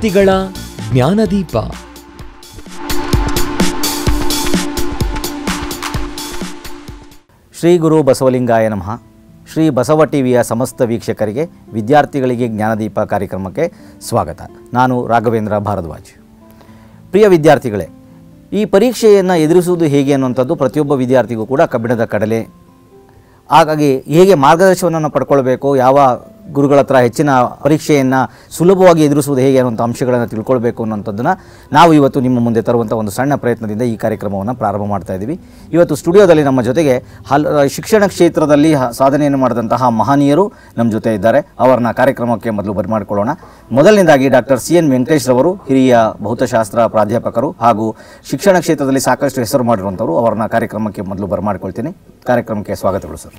ವಿದ್ಯಾರ್ಥಿಗಳ ಜ್ಞಾನದೀಪ ಶ್ರೀ ಗುರು ಬಸವಲಿಂಗಾಯ ನಮಃ ಶ್ರೀ ಬಸವ ಟಿವಿಯ ಸಮಸ್ತ ವೀಕ್ಷಕರಿಗೆ ವಿದ್ಯಾರ್ಥಿಗಳಿಗೆ ಜ್ಞಾನದೀಪ ಕಾರ್ಯಕ್ರಮಕ್ಕೆ ಸ್ವಾಗತ ನಾನು ರಾಘವೇಂದ್ರ ಭಾರದ್ವಾಜ್ ಪ್ರಿಯ ವಿದ್ಯಾರ್ಥಿಗಳೇ ಈ ಪರೀಕ್ಷೆಯನ್ನು ಎದುರಿಸುವುದು ಹೇಗೆ ಅನ್ನುವಂಥದ್ದು ಪ್ರತಿಯೊಬ್ಬ ವಿದ್ಯಾರ್ಥಿಗೂ ಕೂಡ ಕಬ್ಬಿಣದ ಕಡಲೆ ಹಾಗಾಗಿ ಹೇಗೆ ಮಾರ್ಗದರ್ಶನವನ್ನು ಪಡ್ಕೊಳ್ಬೇಕು ಯಾವ ಗುರುಗಳ ಹತ್ರ ಹೆಚ್ಚಿನ ಪರೀಕ್ಷೆಯನ್ನು ಸುಲಭವಾಗಿ ಎದುರಿಸುವುದು ಹೇಗೆ ಅನ್ನುವಂಥ ಅಂಶಗಳನ್ನು ತಿಳ್ಕೊಳ್ಬೇಕು ಅನ್ನೋಂಥದ್ದನ್ನು ನಾವು ಇವತ್ತು ನಿಮ್ಮ ಮುಂದೆ ತರುವಂಥ ಒಂದು ಸಣ್ಣ ಪ್ರಯತ್ನದಿಂದ ಈ ಕಾರ್ಯಕ್ರಮವನ್ನು ಪ್ರಾರಂಭ ಮಾಡ್ತಾ ಇದ್ದೀವಿ ಇವತ್ತು ಸ್ಟುಡಿಯೋದಲ್ಲಿ ನಮ್ಮ ಜೊತೆಗೆ ಹಲ್ ಶಿಕ್ಷಣ ಕ್ಷೇತ್ರದಲ್ಲಿ ಹ- ಸಾಧನೆಯನ್ನು ಮಾಡಿದಂತಹ ಮಹನೀಯರು ನಮ್ಮ ಜೊತೆ ಇದ್ದಾರೆ ಅವರನ್ನ ಕಾರ್ಯಕ್ರಮಕ್ಕೆ ಮೊದಲು ಬರಮಾಡಿಕೊಳ್ಳೋಣ ಮೊದಲನೇದಾಗಿ ಡಾಕ್ಟರ್ ಸಿ ಎನ್ ವೆಂಕಟೇಶ್ ರವರು ಹಿರಿಯ ಭೌತಶಾಸ್ತ್ರ ಪ್ರಾಧ್ಯಾಪಕರು ಹಾಗೂ ಶಿಕ್ಷಣ ಕ್ಷೇತ್ರದಲ್ಲಿ ಸಾಕಷ್ಟು ಹೆಸರು ಮಾಡಿರುವಂಥವರು ಅವರನ್ನ ಕಾರ್ಯಕ್ರಮಕ್ಕೆ ಮೊದಲು ಬರಮಾಡ್ಕೊಳ್ತೀನಿ ಕಾರ್ಯಕ್ರಮಕ್ಕೆ ಸ್ವಾಗತಗಳು ಸರ್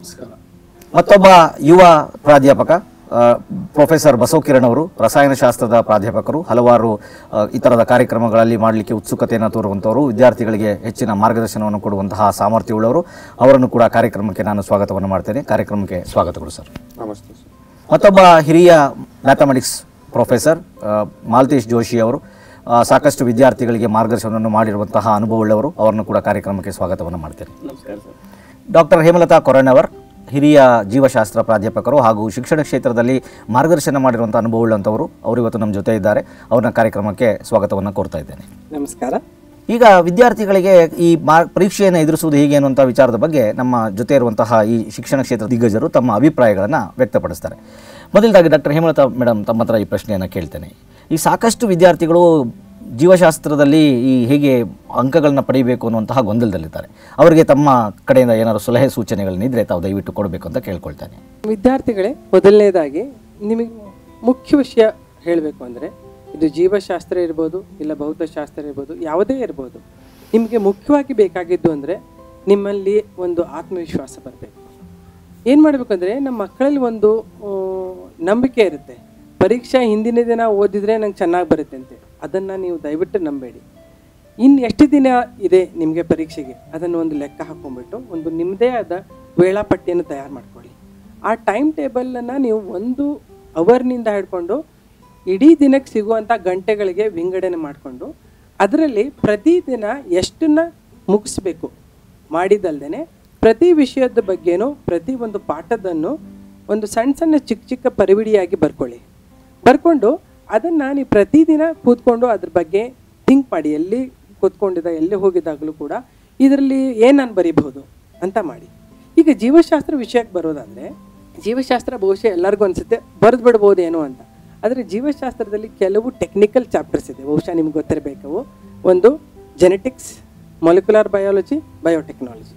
ಮತ್ತೊಬ್ಬ ಯುವ ಪ್ರಾಧ್ಯಾಪಕ ಆ, ಪ್ರೊಫೆಸರ್ ಬಸವಕಿರಣ್ ಅವರು ರಸಾಯನಶಾಸ್ತ್ರದ ಪ್ರಾಧ್ಯಾಪಕರು ಹಲವಾರು ಆ, ಈ ಥರದ ಕಾರ್ಯಕ್ರಮಗಳಲ್ಲಿ ಮಾಡಲಿಕ್ಕೆ ಉತ್ಸುಕತೆಯನ್ನು ತೋರುವಂಥವರು ವಿದ್ಯಾರ್ಥಿಗಳಿಗೆ ಹೆಚ್ಚಿನ ಮಾರ್ಗದರ್ಶನವನ್ನು ಕೊಡುವಂತಹ ಸಾಮರ್ಥ್ಯವುಳ್ಳವರು ಅವರನ್ನು ಕೂಡ ಕಾರ್ಯಕ್ರಮಕ್ಕೆ ನಾನು ಸ್ವಾಗತವನ್ನು ಮಾಡ್ತೇನೆ ಕಾರ್ಯಕ್ರಮಕ್ಕೆ ಸ್ವಾಗತಗಳು ಸರ್ ನಮಸ್ತೆ ಸರ್ ಮತ್ತೊಬ್ಬ ಹಿರಿಯ ಮ್ಯಾಥಮೆಟಿಕ್ಸ್ ಪ್ರೊಫೆಸರ್ ಆ, ಮಾಲ್ತೇಶ್ ಜೋಶಿ ಅವರು ಆ, ಸಾಕಷ್ಟು ವಿದ್ಯಾರ್ಥಿಗಳಿಗೆ ಮಾರ್ಗದರ್ಶನವನ್ನು ಮಾಡಿರುವಂತಹ ಅನುಭವವುಳ್ಳವರು ಅವರನ್ನು ಕೂಡ ಕಾರ್ಯಕ್ರಮಕ್ಕೆ ಸ್ವಾಗತವನ್ನು ಮಾಡ್ತೇನೆ ನಮಸ್ಕಾರ ಸರ್ ಡಾಕ್ಟರ್ ಹೇಮಲತಾ ಕೊರಣ್ಣವರ್ ಹಿರಿಯ ಜೀವಶಾಸ್ತ್ರ ಪ್ರಾಧ್ಯಾಪಕರು ಹಾಗೂ ಶಿಕ್ಷಣ ಕ್ಷೇತ್ರದಲ್ಲಿ ಮಾರ್ಗದರ್ಶನ ಮಾಡಿರುವಂಥ ಅನುಭವವುಳ್ಳಂಥವರು ಅವರು ಇವತ್ತು ನಮ್ಮ ಜೊತೆ ಇದ್ದಾರೆ ಅವ್ರನ್ನ ಕಾರ್ಯಕ್ರಮಕ್ಕೆ ಸ್ವಾಗತವನ್ನು ಕೋರ್ತಾ ಇದ್ದೇನೆ ನಮಸ್ಕಾರ ಈಗ ವಿದ್ಯಾರ್ಥಿಗಳಿಗೆ ಈ ಮಾರ್ ಪರೀಕ್ಷೆಯನ್ನು ಎದುರಿಸುವುದು ಹೇಗೆ ಅನ್ನುವಂಥ ವಿಚಾರದ ಬಗ್ಗೆ ನಮ್ಮ ಜೊತೆ ಇರುವಂತಹ ಈ ಶಿಕ್ಷಣ ಕ್ಷೇತ್ರ ದಿಗ್ಗಜರು ತಮ್ಮ ಅಭಿಪ್ರಾಯಗಳನ್ನು ವ್ಯಕ್ತಪಡಿಸ್ತಾರೆ ಮೊದಲದಾಗಿ ಡಾಕ್ಟರ್ ಹೇಮಲತಾ ಮೇಡಮ್ ತಮ್ಮ ಹತ್ರ ಈ ಪ್ರಶ್ನೆಯನ್ನು ಕೇಳ್ತೇನೆ ಈ ಸಾಕಷ್ಟು ವಿದ್ಯಾರ್ಥಿಗಳು ಜೀವಶಾಸ್ತ್ರದಲ್ಲಿ ಈ ಹೇಗೆ ಅಂಕಗಳನ್ನ ಪಡೆಯಬೇಕು ಅನ್ನುವಂತಹ ಗೊಂದಲದಲ್ಲಿದ್ದಾರೆ ಅವರಿಗೆ ತಮ್ಮ ಕಡೆಯಿಂದ ಏನಾದರೂ ಸಲಹೆ ಸೂಚನೆಗಳನ್ನಿದ್ದರೆ ತಾವು ದಯವಿಟ್ಟು ಕೊಡಬೇಕು ಅಂತ ಕೇಳ್ಕೊಳ್ತೇನೆ ವಿದ್ಯಾರ್ಥಿಗಳೇ ಮೊದಲನೇದಾಗಿ ನಿಮಗೆ ಮುಖ್ಯ ವಿಷಯ ಹೇಳಬೇಕು ಅಂದರೆ ಇದು ಜೀವಶಾಸ್ತ್ರ ಇರ್ಬೋದು ಇಲ್ಲ ಭೌತಶಾಸ್ತ್ರ ಇರ್ಬೋದು ಯಾವುದೇ ಇರ್ಬೋದು ನಿಮಗೆ ಮುಖ್ಯವಾಗಿ ಬೇಕಾಗಿದ್ದು ಅಂದರೆ ನಿಮ್ಮಲ್ಲಿ ಒಂದು ಆತ್ಮವಿಶ್ವಾಸ ಬರಬೇಕು ಏನು ಮಾಡಬೇಕಂದ್ರೆ ನಮ್ಮ ಮಕ್ಕಳಲ್ಲಿ ಒಂದು ಆ, ನಂಬಿಕೆ ಇರುತ್ತೆ ಪರೀಕ್ಷೆ ಹಿಂದಿನ ದಿನ ಓದಿದರೆ ನಂಗೆ ಚೆನ್ನಾಗಿ ಬರುತ್ತೆ ಅಂತೆ ಅದನ್ನು ನೀವು ದಯವಿಟ್ಟು ನಂಬೇಡಿ ಇನ್ನು ಎಷ್ಟು ದಿನ ಇದೆ ನಿಮಗೆ ಪರೀಕ್ಷೆಗೆ ಅದನ್ನು ಒಂದು ಲೆಕ್ಕ ಹಾಕೊಂಡ್ಬಿಟ್ಟು ಒಂದು ನಿಮ್ಮದೇ ಆದ ವೇಳಾಪಟ್ಟಿಯನ್ನು ತಯಾರು ಮಾಡ್ಕೊಳ್ಳಿ ಆ ಟೈಮ್ ಟೇಬಲನ್ನು ನೀವು ಒಂದು ಅವರ್ನಿಂದ ಹಿಡ್ಕೊಂಡು ಇಡೀ ದಿನಕ್ಕೆ ಸಿಗುವಂಥ ಗಂಟೆಗಳಿಗೆ ವಿಂಗಡಣೆ ಮಾಡಿಕೊಂಡು ಅದರಲ್ಲಿ ಪ್ರತಿದಿನ ಎಷ್ಟನ್ನ ಮುಗಿಸ್ಬೇಕು ಮಾಡಿದಲ್ದೇ ಪ್ರತಿ ವಿಷಯದ ಬಗ್ಗೆನೂ ಪ್ರತಿ ಒಂದು ಪಾಠದನ್ನು ಒಂದು ಸಣ್ಣ ಸಣ್ಣ ಚಿಕ್ಕ ಚಿಕ್ಕ ಪರಿವಿಡಿಯಾಗಿ ಬರ್ಕೊಳ್ಳಿ ಬರ್ಕೊಂಡು ಅದನ್ನು ನೀವು ಪ್ರತಿದಿನ ಕೂತ್ಕೊಂಡು ಅದ್ರ ಬಗ್ಗೆ ಥಿಂಕ್ ಮಾಡಿ ಎಲ್ಲಿ ಕೂತ್ಕೊಂಡಿದ್ದ ಎಲ್ಲಿ ಹೋಗಿದ್ದಾಗಲೂ ಕೂಡ ಇದರಲ್ಲಿ ಏನು ನಾನು ಬರಿಬಹುದು ಅಂತ ಮಾಡಿ ಈಗ ಜೀವಶಾಸ್ತ್ರ ವಿಷಯಕ್ಕೆ ಬರೋದಾದರೆ ಜೀವಶಾಸ್ತ್ರ ಬಹುಶಃ ಎಲ್ಲರಿಗೂ ಅನಿಸುತ್ತೆ ಬರೆದು ಬಿಡ್ಬೋದೇನೋ ಅಂತ ಆದರೆ ಜೀವಶಾಸ್ತ್ರದಲ್ಲಿ ಕೆಲವು ಟೆಕ್ನಿಕಲ್ ಚಾಪ್ಟರ್ಸ್ ಇದೆ ಬಹುಶಃ ನಿಮ್ಗೆ ಗೊತ್ತಿರಬೇಕು ಒಂದು ಜೆನೆಟಿಕ್ಸ್ ಮೊಲಿಕ್ಯುಲರ್ ಬಯಾಲಜಿ ಬಯೋಟೆಕ್ನಾಲಜಿ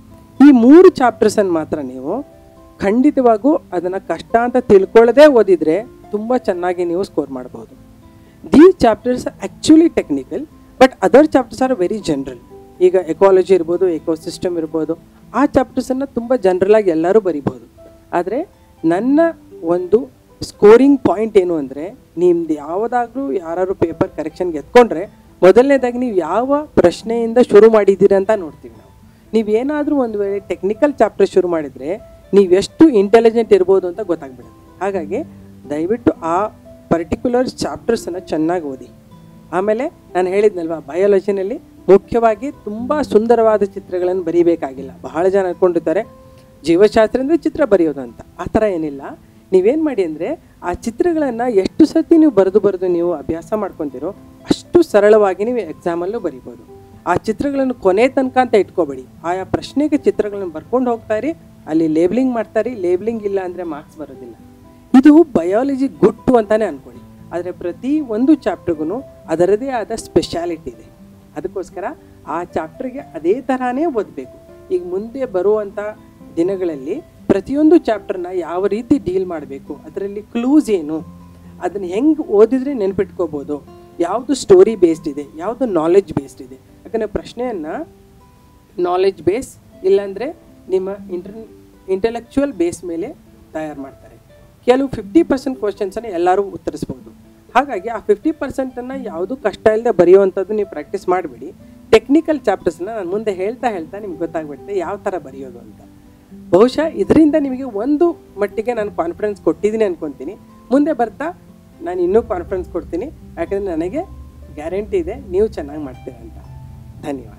ಈ ಮೂರು ಚಾಪ್ಟರ್ಸನ್ನು ಮಾತ್ರ ನೀವು ಖಂಡಿತವಾಗೂ ಅದನ್ನು ಕಷ್ಟ ಅಂತ ತಿಳ್ಕೊಳ್ಳದೆ ಓದಿದರೆ ತುಂಬ ಚೆನ್ನಾಗಿ ನೀವು ಸ್ಕೋರ್ ಮಾಡಬಹುದು the chapters actually technical but other chapters are very general ಈಗ ಎಕಾಲಜಿ ಇರ್ಬೋದು ಎಕೋಸಿಸ್ಟಮ್ ಇರ್ಬೋದು ಆ ಚಾಪ್ಟರ್ಸನ್ನು ತುಂಬ ಜನರಲಾಗಿ ಎಲ್ಲರೂ ಬರಿಬೋದು ಆದರೆ ನನ್ನ ಒಂದು ಸ್ಕೋರಿಂಗ್ ಪಾಯಿಂಟ್ ಏನು ಅಂದರೆ ನಿಮ್ದು ಯಾವುದಾದ್ರೂ ಯಾರು ಪೇಪರ್ ಕರೆಕ್ಷನ್ಗೆ ಎತ್ಕೊಂಡ್ರೆ ಮೊದಲನೇದಾಗಿ ನೀವು ಯಾವ ಪ್ರಶ್ನೆಯಿಂದ ಶುರು ಮಾಡಿದ್ದೀರಿ ಅಂತ ನೋಡ್ತೀವಿ ನಾವು ನೀವೇನಾದರೂ ಒಂದು ವೇಳೆ ಟೆಕ್ನಿಕಲ್ ಚಾಪ್ಟರ್ ಶುರು ಮಾಡಿದರೆ ನೀವೆಷ್ಟು ಇಂಟೆಲಿಜೆಂಟ್ ಇರ್ಬೋದು ಅಂತ ಗೊತ್ತಾಗ್ಬಿಡುತ್ತೆ ಹಾಗಾಗಿ ದಯವಿಟ್ಟು ಆ ಪರ್ಟಿಕ್ಯುಲರ್ ಚಾಪ್ಟರ್ಸನ್ನು ಚೆನ್ನಾಗಿ ಓದಿ ಆಮೇಲೆ ನಾನು ಹೇಳಿದ್ನಲ್ವಾ ಬಯಾಲಜಿನಲ್ಲಿ ಮುಖ್ಯವಾಗಿ ತುಂಬ ಸುಂದರವಾದ ಚಿತ್ರಗಳನ್ನು ಬರೀಬೇಕಾಗಿಲ್ಲ ಬಹಳ ಜನ ಅನ್ಕೊಂಡಿರ್ತಾರೆ ಜೀವಶಾಸ್ತ್ರ ಅಂದರೆ ಚಿತ್ರ ಬರೆಯೋದು ಅಂತ ಆ ಥರ ಏನಿಲ್ಲ ನೀವೇನು ಮಾಡಿ ಅಂದರೆ ಆ ಚಿತ್ರಗಳನ್ನು ಎಷ್ಟು ಸತಿ ನೀವು ಬರೆದು ಬರೆದು ನೀವು ಅಭ್ಯಾಸ ಮಾಡ್ಕೊತೀರೋ ಅಷ್ಟು ಸರಳವಾಗಿ ನೀವು ಎಕ್ಸಾಮಲ್ಲೂ ಬರಿಬೋದು ಆ ಚಿತ್ರಗಳನ್ನು ಕೊನೆ ತನಕ ಅಂತ ಇಟ್ಕೋಬೇಡಿ ಆಯಾ ಪ್ರಶ್ನೆಗೆ ಚಿತ್ರಗಳನ್ನು ಬರ್ಕೊಂಡು ಹೋಗ್ತಾರಿ ಅಲ್ಲಿ ಲೇಬ್ಲಿಂಗ್ ಮಾಡ್ತಾರೆ ಲೇಬ್ಲಿಂಗ್ ಇಲ್ಲ ಅಂದರೆ ಮಾರ್ಕ್ಸ್ ಬರೋದಿಲ್ಲ ಇದು ಬಯಾಲಜಿ ಗುಟ್ಟು ಅಂತಾನೆ ಅನ್ಕೊಳ್ಳಿ ಆದರೆ ಪ್ರತಿ ಒಂದು ಚಾಪ್ಟರ್ಗೂ ಅದರದೇ ಆದ ಸ್ಪೆಷಾಲಿಟಿ ಇದೆ ಅದಕ್ಕೋಸ್ಕರ ಆ ಚಾಪ್ಟರ್ಗೆ ಅದೇ ಥರನೇ ಓದಬೇಕು ಈಗ ಮುಂದೆ ಬರುವಂಥ ದಿನಗಳಲ್ಲಿ ಪ್ರತಿಯೊಂದು ಚಾಪ್ಟರ್ನ ಯಾವ ರೀತಿ ಡೀಲ್ ಮಾಡಬೇಕು ಅದರಲ್ಲಿ ಕ್ಲೂಸ್ ಏನು ಅದನ್ನು ಹೆಂಗೆ ಓದಿದ್ರೆ ನೆನ್ಪಿಟ್ಕೋಬೋದು ಯಾವುದು ಸ್ಟೋರಿ ಬೇಸ್ಡ್ ಇದೆ ಯಾವುದು ನಾಲೆಡ್ಜ್ ಬೇಸ್ಡ್ ಇದೆ ಯಾಕಂದರೆ ಪ್ರಶ್ನೆಯನ್ನು ನಾಲೆಡ್ಜ್ ಬೇಸ್ ಇಲ್ಲಾಂದರೆ ನಿಮ್ಮ ಇಂಟರ್ ಇಂಟೆಲೆಕ್ಚುವಲ್ ಬೇಸ್ ಮೇಲೆ ತಯಾರು ಮಾಡ್ತಾರೆ ಕೆಲವು ಫಿಫ್ಟಿ ಪರ್ಸೆಂಟ್ ಕ್ವಶನ್ಸನ್ನು ಎಲ್ಲರೂ ಉತ್ತರಿಸ್ಬೋದು ಹಾಗಾಗಿ ಆ ಫಿಫ್ಟಿ ಪರ್ಸೆಂಟನ್ನು ಯಾವುದು ಕಷ್ಟ ಇಲ್ಲದೆ ಬರೆಯುವಂಥದ್ದು ನೀವು ಪ್ರಾಕ್ಟೀಸ್ ಮಾಡಿಬಿಡಿ ಟೆಕ್ನಿಕಲ್ ಚಾಪ್ಟರ್ಸ್ನ ನಾನು ಮುಂದೆ ಹೇಳ್ತಾ ಹೇಳ್ತಾ ನಿಮ್ಗೆ ಗೊತ್ತಾಗ್ಬಿಡುತ್ತೆ ಯಾವ ಥರ ಬರೆಯೋದು ಅಂತ ಬಹುಶಃ ಇದರಿಂದ ನಿಮಗೆ ಒಂದು ಮಟ್ಟಿಗೆ ನಾನು ಕಾನ್ಫಿಡೆನ್ಸ್ ಕೊಟ್ಟಿದ್ದೀನಿ ಅನ್ಕೊತೀನಿ ಮುಂದೆ ಬರ್ತಾ ನಾನು ಇನ್ನೂ ಕಾನ್ಫಿಡೆನ್ಸ್ ಕೊಡ್ತೀನಿ ಯಾಕಂದರೆ ನನಗೆ ಗ್ಯಾರಂಟಿ ಇದೆ ನೀವು ಚೆನ್ನಾಗಿ ಮಾಡ್ತೀರ ಅಂತ ಧನ್ಯವಾದ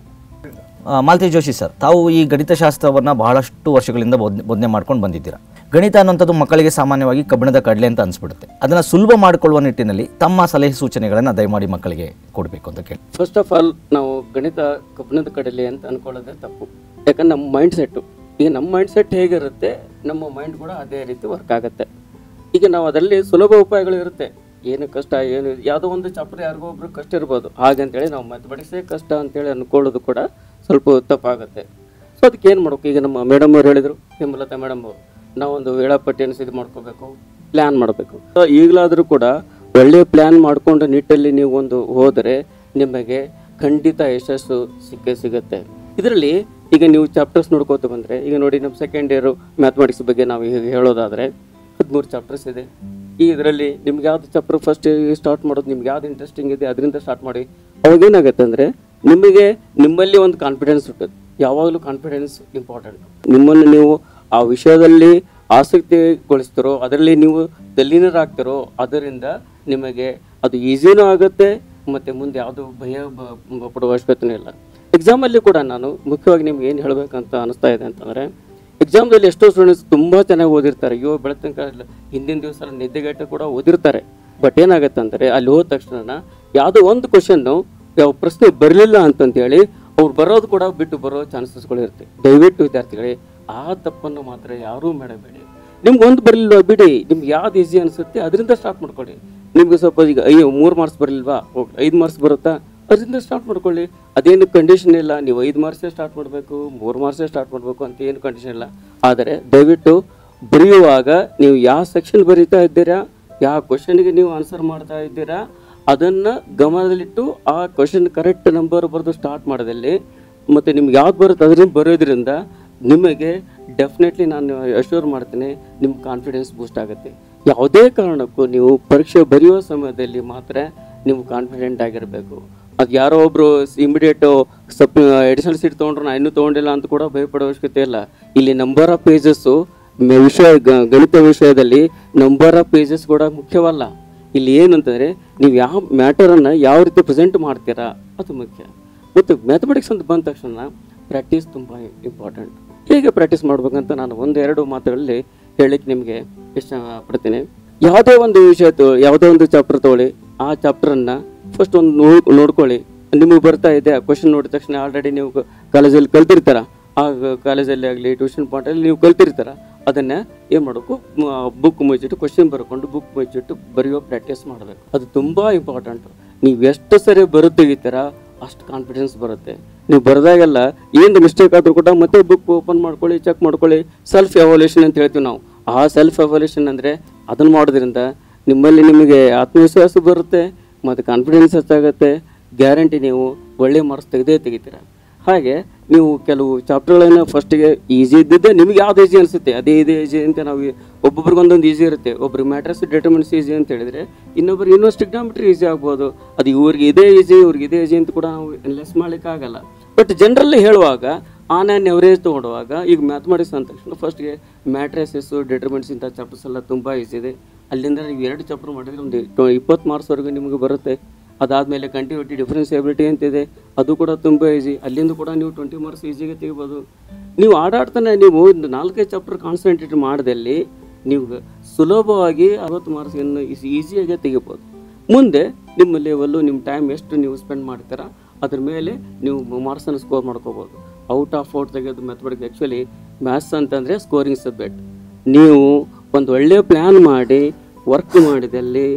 ಆ, ಮಾಲತಿ ಜೋಶಿ ಸರ್ ತಾವು ಈ ಗಣಿತಶಾಸ್ತ್ರವನ್ನು ಬಹಳಷ್ಟು ವರ್ಷಗಳಿಂದ ಬೋಧನೆ ಬೋಧನೆ ಮಾಡ್ಕೊಂಡು ಬಂದಿದ್ದೀರಾ ಗಣಿತ ಅನ್ನೋಂಥದ್ದು ಮಕ್ಕಳಿಗೆ ಸಾಮಾನ್ಯವಾಗಿ ಕಬ್ಬಿಣದ ಕಡಲೆ ಅಂತ ಅನಿಸ್ಬಿಡುತ್ತೆ ಅದನ್ನು ಸುಲಭ ಮಾಡಿಕೊಳ್ಳುವ ನಿಟ್ಟಿನಲ್ಲಿ ತಮ್ಮ ಸಲಹೆ ಸೂಚನೆಗಳನ್ನು ದಯಮಾಡಿ ಮಕ್ಕಳಿಗೆ ಕೊಡಬೇಕು ಅಂತ ಕೇಳಿ ಫಸ್ಟ್ ಆಫ್ ಆಲ್ ನಾವು ಗಣಿತ ಕಬ್ಬಿಣದ ಕಡಲೆ ಅಂತ ಅನ್ಕೊಳ್ಳೋದೇ ತಪ್ಪು ಯಾಕಂದ್ರೆ ನಮ್ಮ ಮೈಂಡ್ ಸೆಟ್ಟು ಈಗ ನಮ್ಮ ಮೈಂಡ್ ಸೆಟ್ ಹೇಗಿರುತ್ತೆ ನಮ್ಮ ಮೈಂಡ್ ಕೂಡ ಅದೇ ರೀತಿ ವರ್ಕ್ ಆಗುತ್ತೆ ಈಗ ನಾವು ಅದರಲ್ಲಿ ಸುಲಭ ಉಪಾಯಗಳು ಇರುತ್ತೆ ಏನು ಕಷ್ಟ ಏನು ಯಾವುದೋ ಒಂದು ಚಾಪ್ಟರ್ ಯಾರಿಗೋ ಒಬ್ರು ಕಷ್ಟ ಇರ್ಬೋದು ಹಾಗಂತೇಳಿ ನಾವು ಮ್ಯಾಥಮೆಟಿಕ್ಸೇ ಕಷ್ಟ ಅಂತೇಳಿ ಅನ್ಕೊಳ್ಳೋದು ಕೂಡ ಸ್ವಲ್ಪ ತಪ್ಪಾಗುತ್ತೆ ಸೊ ಅದಕ್ಕೆ ಏನು ಮಾಡ್ಬೇಕು ಈಗ ನಮ್ಮ ಮೇಡಮ್ ಅವ್ರು ಹೇಳಿದರು ಹೇಮಲತಾ ಮೇಡಮ್ ಅವರು ನಾವೊಂದು ವೇಳಾಪಟ್ಟಿಯನ್ನು ಇದು ಮಾಡ್ಕೋಬೇಕು ಪ್ಲ್ಯಾನ್ ಮಾಡಬೇಕು ಸೊ ಈಗಲಾದರೂ ಕೂಡ ಒಳ್ಳೆಯ ಪ್ಲ್ಯಾನ್ ಮಾಡಿಕೊಂಡು ನಿಟ್ಟಲ್ಲಿ ನೀವು ಒಂದು ಹೋದರೆ ನಿಮಗೆ ಖಂಡಿತ ಯಶಸ್ಸು ಸಿಕ್ಕೇ ಸಿಗುತ್ತೆ ಇದರಲ್ಲಿ ಈಗ ನೀವು ಚಾಪ್ಟರ್ಸ್ ನೋಡ್ಕೋತ ಬಂದರೆ ಈಗ ನೋಡಿ ನಮ್ಮ ಸೆಕೆಂಡ್ ಇಯರು ಮ್ಯಾಥಮೆಟಿಕ್ಸ್ ಬಗ್ಗೆ ನಾವು ಈಗ ಹೇಳೋದಾದರೆ ಹದಿಮೂರು ಚಾಪ್ಟರ್ಸ್ ಇದೆ ಈ ಇದರಲ್ಲಿ ನಿಮ್ಗೆ ಯಾವ್ದು ಚಾಪ್ಟರ್ ಫಸ್ಟ್ ಸ್ಟಾರ್ಟ್ ಮಾಡೋದು ನಿಮ್ಗೆ ಯಾವ್ದು ಇಂಟ್ರೆಸ್ಟಿಂಗ್ ಇದೆ ಅದರಿಂದ ಸ್ಟಾರ್ಟ್ ಮಾಡಿ ಅವಾಗ ಏನಾಗುತ್ತೆ ಅಂದರೆ ನಿಮಗೆ ನಿಮ್ಮಲ್ಲಿ ಒಂದು ಕಾನ್ಫಿಡೆನ್ಸ್ ಹುಟ್ಟುತ್ತೆ ಯಾವಾಗಲೂ ಕಾನ್ಫಿಡೆನ್ಸ್ ಇಂಪಾರ್ಟೆಂಟ್ ನಿಮ್ಮನ್ನು ನೀವು ಆ ವಿಷಯದಲ್ಲಿ ಆಸಕ್ತಿಗೊಳಿಸ್ತಿರೋ ಅದರಲ್ಲಿ ನೀವು ತಲ್ಲೀನರಾಗ್ತಿರೋ ಅದರಿಂದ ನಿಮಗೆ ಅದು ಈಸಿನೂ ಆಗುತ್ತೆ ಮತ್ತು ಮುಂದೆ ಯಾವುದು ಭಯ ಬ- ಬ- ಪಡುವ ಅವಶ್ಯಕತೆನೂ ಇಲ್ಲ ಎಕ್ಸಾಮಲ್ಲಿ ಕೂಡ ನಾನು ಮುಖ್ಯವಾಗಿ ನಿಮ್ಗೆ ಏನು ಹೇಳಬೇಕಂತ ಅನಿಸ್ತಾ ಇದೆ ಅಂತಂದರೆ ಎಕ್ಸಾಮ್ದಲ್ಲಿ ಎಷ್ಟೋ ಸ್ಟೂಡೆಂಟ್ಸ್ ತುಂಬ ಚೆನ್ನಾಗಿ ಓದಿರ್ತಾರೆ ಅಯ್ಯೋ ಬೆಳತನಕ ಹಿಂದಿನ ದಿವಸ ಎಲ್ಲ ನಿದ್ದೆಗೆಟ್ಟು ಕೂಡ ಓದಿರ್ತಾರೆ ಬಟ್ ಏನಾಗುತ್ತೆ ಅಂದರೆ ಅಲ್ಲಿ ಹೋದ ತಕ್ಷಣ ಯಾವುದೋ ಒಂದು ಕ್ವಶನ್ನು ಯಾವ ಪ್ರಶ್ನೆ ಬರಲಿಲ್ಲ ಅಂತಂತೇಳಿ ಅವ್ರು ಬರೋದು ಕೂಡ ಬಿಟ್ಟು ಬರೋ ಚಾನ್ಸಸ್ಗಳು ಇರುತ್ತೆ ದಯವಿಟ್ಟು ವಿದ್ಯಾರ್ಥಿಗಳೇ ಆ ತಪ್ಪನ್ನು ಮಾತ್ರ ಯಾರೂ ಮಾಡಬೇಡಿ ನಿಮ್ಗೆ ಒಂದು ಬರಲಿಲ್ವಾ ಬಿಡಿ ನಿಮ್ಗೆ ಯಾವ್ದು ಈಸಿ ಅನಿಸುತ್ತೆ ಅದರಿಂದ ಸ್ಟಾರ್ಟ್ ಮಾಡ್ಕೊಳ್ಳಿ ನಿಮ್ಗೆ ಸ್ವಲ್ಪ ಈಗ ಅಯ್ಯೋ ಮೂರು ಮಾರ್ಕ್ಸ್ ಬರಲಿಲ್ವಾ ಹೋಗ್ಲಿ ಐದು ಮಾರ್ಕ್ಸ್ ಬರುತ್ತಾ ಅದರಿಂದ ಸ್ಟಾರ್ಟ್ ಮಾಡ್ಕೊಳ್ಳಿ ಅದೇನು ಕಂಡೀಷನ್ ಇಲ್ಲ ನೀವು ಐದು ಮಾರ್ಕ್ಸೇ ಸ್ಟಾರ್ಟ್ ಮಾಡಬೇಕು ಮೂರು ಮಾರ್ಕ್ಸೇ ಸ್ಟಾರ್ಟ್ ಮಾಡಬೇಕು ಅಂತ ಏನು ಕಂಡೀಷನ್ ಇಲ್ಲ ಆದರೆ ದಯವಿಟ್ಟು ಬರೆಯುವಾಗ ನೀವು ಯಾವ ಸೆಕ್ಷನ್ ಬರೀತಾ ಇದ್ದೀರಾ ಯಾವ ಕ್ವಶನ್ಗೆ ನೀವು ಆನ್ಸರ್ ಮಾಡ್ತಾ ಇದ್ದೀರಾ ಅದನ್ನು ಗಮನದಲ್ಲಿಟ್ಟು ಆ ಕ್ವಶನ್ ಕರೆಕ್ಟ್ ನಂಬರ್ ಬರೆದು ಸ್ಟಾರ್ಟ್ ಮಾಡೋದಲ್ಲಿ ಮತ್ತು ನಿಮ್ಗೆ ಯಾವ್ದು ಬರುತ್ತೆ ಅದರಿಂದ ಬರೋದ್ರಿಂದ ನಿಮಗೆ ಡೆಫಿನೆಟ್ಲಿ ನಾನು ಅಶ್ಯೂರ್ ಮಾಡ್ತೀನಿ ನಿಮ್ಮ ಕಾನ್ಫಿಡೆನ್ಸ್ ಬೂಸ್ಟ್ ಆಗುತ್ತೆ ಯಾವುದೇ ಕಾರಣಕ್ಕೂ ನೀವು ಪರೀಕ್ಷೆ ಬರೆಯುವ ಸಮಯದಲ್ಲಿ ಮಾತ್ರ ನೀವು ಕಾನ್ಫಿಡೆಂಟ್ ಆಗಿರಬೇಕು ಅದು ಯಾರೋ ಒಬ್ಬರು ಇಮಿಡಿಯೇಟು ಸಪ್ ಎಡಿಷನಲ್ ಸೀಟ್ ತೊಗೊಂಡ್ರು ನಾನು ಇನ್ನೂ ತೊಗೊಂಡಿಲ್ಲ ಅಂತ ಕೂಡ ಭಯಪಡೋ ಅವಶ್ಯಕತೆ ಇಲ್ಲ ಇಲ್ಲಿ ನಂಬರ್ ಆಫ್ ಪೇಜಸ್ಸು ವಿಷಯ ಗ- ಗಣಿತ ವಿಷಯದಲ್ಲಿ ನಂಬರ್ ಆಫ್ ಪೇಜಸ್ ಕೂಡ ಮುಖ್ಯವಲ್ಲ ಇಲ್ಲಿ ಏನಂತಂದರೆ ನೀವು ಯಾವ ಮ್ಯಾಟರನ್ನು ಯಾವ ರೀತಿ ಪ್ರೆಸೆಂಟ್ ಮಾಡ್ತೀರಾ ಅದು ಮುಖ್ಯ ಮತ್ತು ಮ್ಯಾಥಮೆಟಿಕ್ಸ್ ಅಂತ ಬಂದ ತಕ್ಷಣ ಪ್ರಾಕ್ಟೀಸ್ ತುಂಬ ಇಂಪಾರ್ಟೆಂಟ್ ಹೇಗೆ ಪ್ರಾಕ್ಟೀಸ್ ಮಾಡ್ಬೇಕಂತ ನಾನು ಒಂದು ಎರಡು ಮಾತುಗಳಲ್ಲಿ ಹೇಳಲಿಕ್ಕೆ ನಿಮಗೆ ಇಷ್ಟಪಡ್ತೀನಿ ಯಾವುದೇ ಒಂದು ವಿಷಯ ತೊ ಯಾವುದೇ ಒಂದು ಚಾಪ್ಟರ್ ತಗೊಳ್ಳಿ ಆ ಚಾಪ್ಟರನ್ನು ಫಸ್ಟ್ ಒಂದು ನೋ ನೋಡ್ಕೊಳ್ಳಿ ನಿಮಗೆ ಬರ್ತಾ ಇದೆ ಕ್ವಶನ್ ನೋಡಿದ ತಕ್ಷಣ ಆಲ್ರೆಡಿ ನೀವು ಕಾಲೇಜಲ್ಲಿ ಕಲ್ತಿರ್ತಾರ ಆ ಕಾಲೇಜಲ್ಲಿ ಆಗಲಿ ಟ್ಯೂಷನ್ ಪಾಯಿಂಟಲ್ಲಿ ನೀವು ಕಲ್ತಿರ್ತಾರ ಅದನ್ನು ಏನು ಮಾಡಬೇಕು ಬುಕ್ ಮುಚ್ಚಿಟ್ಟು ಕ್ವಶನ್ ಬರ್ಕೊಂಡು ಬುಕ್ ಮುಚ್ಚಿಟ್ಟು ಬರೆಯೋ ಪ್ರಾಕ್ಟೀಸ್ ಮಾಡಬೇಕು ಅದು ತುಂಬ ಇಂಪಾರ್ಟೆಂಟು ನೀವು ಎಷ್ಟು ಸರಿ ಬರುತ್ತೆ ತೆಗಿತೀರ ಅಷ್ಟು ಕಾನ್ಫಿಡೆನ್ಸ್ ಬರುತ್ತೆ ನೀವು ಬರೆದಾಗೆಲ್ಲ ಏನು ಮಿಸ್ಟೇಕ್ ಆದರೂ ಕೂಡ ಮತ್ತೆ ಬುಕ್ ಓಪನ್ ಮಾಡ್ಕೊಳ್ಳಿ ಚೆಕ್ ಮಾಡ್ಕೊಳ್ಳಿ ಸೆಲ್ಫ್ ಎವಾಲ್ಯೂಷನ್ ಅಂತ ಹೇಳ್ತೀವಿ ನಾವು ಆ ಸೆಲ್ಫ್ ಎವಾಲ್ಯೂಷನ್ ಅಂದರೆ ಅದನ್ನು ಮಾಡೋದ್ರಿಂದ ನಿಮ್ಮಲ್ಲಿ ನಿಮಗೆ ಆತ್ಮವಿಶ್ವಾಸ ಬರುತ್ತೆ ಮತ್ತು ಕಾನ್ಫಿಡೆನ್ಸ್ ಹೆಚ್ಚಾಗುತ್ತೆ ಗ್ಯಾರಂಟಿ ನೀವು ಒಳ್ಳೆ ಮಾರ್ಕ್ಸ್ ತೆಗೆದೇ ತೆಗಿತೀರ ಹಾಗೆ ನೀವು ಕೆಲವು ಚಾಪ್ಟರ್ಗಳನ್ನು ಫಸ್ಟಿಗೆ ಈಸಿ ಇದ್ದಿದ್ದೆ ನಿಮ್ಗೆ ಯಾವ್ದು ಈಸಿ ಅನಿಸುತ್ತೆ ಅದೇ ಇದೇ ಈಸಿ ಅಂತ ನಾವು ಒಬ್ಬೊಬ್ರಿಗೆ ಒಂದೊಂದು ಈಸಿ ಇರುತ್ತೆ ಒಬ್ರಿಗೆ ಮ್ಯಾಟ್ರಸ್ ಡಿಟರ್ಮಿನ್ಸ್ ಈಸಿ ಅಂತ ಹೇಳಿದ್ರೆ ಇನ್ನೊಬ್ರಿಗೆ ಇನ್ನೊಂದು ಸ್ಟಿಗ್ನಾಮೆಟ್ರಿ ಈಸಿ ಆಗ್ಬೋದು ಅದು ಇವ್ರಿಗೆ ಇದೇ ಈಸಿ ಇವ್ರಿಗೆ ಇದೇ ಈಸಿ ಅಂತ ಕೂಡ ನಾವು ಲೆಸ್ ಆಗಲ್ಲ ಬಟ್ ಜನರಲ್ಲಿ ಹೇಳುವಾಗ ಆನ್ ಆ್ಯಂಡ್ ಎವರೇಜ್ ತೊಗೊಳುವಾಗ ಈಗ ಮ್ಯಾಥಮೆಟಿಕ್ಸ್ ಅಂದ ತಕ್ಷಣ ಫಸ್ಟ್ಗೆ ಮ್ಯಾಟ್ರೈಸಸ್ಸು ಡಿಟರ್ಮಿನ್ಸ್ ಇಂಥ ಚಾಪ್ಟರ್ಸ್ ಎಲ್ಲ ತುಂಬ ಈಸಿ ಇದೆ ಅಲ್ಲಿಂದ ನೀವು ಎರಡು ಚಾಪ್ಟರ್ ಮಾಡಿದ್ರೆ ಒಂದು ಇಪ್ಪತ್ತು ಮಾರ್ಕ್ಸ್ವರೆಗೂ ನಿಮಗೆ ಬರುತ್ತೆ ಅದಾದಮೇಲೆ ಕಂಟಿನ್ಯೂಟಿ ಡಿಫ್ರೆನ್ಸಿಯಬಿಲಿಟಿ ಅಂತಿದೆ ಅದು ಕೂಡ ತುಂಬ ಈಸಿ ಅಲ್ಲಿಂದ ಕೂಡ ನೀವು ಟ್ವೆಂಟಿ ಮಾರ್ಕ್ಸ್ ಈಸಿಗೆ ತೆಗಿಬೋದು ನೀವು ಆಡಾಡ್ತಾನೆ ನೀವು ಒಂದು ನಾಲ್ಕೈದು ಚಾಪ್ಟರ್ ಕಾನ್ಸಂಟ್ರೇಟ್ ಮಾಡಿದಲ್ಲಿ ನೀವು ಸುಲಭವಾಗಿ ಅರವತ್ತು ಮಾರ್ಕ್ಸ್ ಇನ್ನು ಈಸಿಯಾಗಿ ತೆಗಿಬೋದು ಮುಂದೆ ನಿಮ್ಮ ಲೆವೆಲ್ಲು ನಿಮ್ಮ ಟೈಮ್ ಎಷ್ಟು ನೀವು ಸ್ಪೆಂಡ್ ಮಾಡ್ತೀರಾ ಅದ್ರ ಮೇಲೆ ನೀವು ಮಾರ್ಕ್ಸನ್ನು ಸ್ಕೋರ್ ಮಾಡ್ಕೋಬೋದು ಔಟ್ ಆಫ್ ಔಟ್ ತೆಗೆಯೋದು ಮೆಥಮೆಟಿಕ್ಸ್ ಆ್ಯಕ್ಚುಲಿ ಮ್ಯಾಥ್ಸ್ ಅಂತಂದರೆ ಸ್ಕೋರಿಂಗ್ ಸಬ್ಜೆಕ್ಟ್ ನೀವು ಒಂದು ಒಳ್ಳೆಯ ಪ್ಲ್ಯಾನ್ ಮಾಡಿ ವರ್ಕ್ ಮಾಡಿದಲ್ಲಿ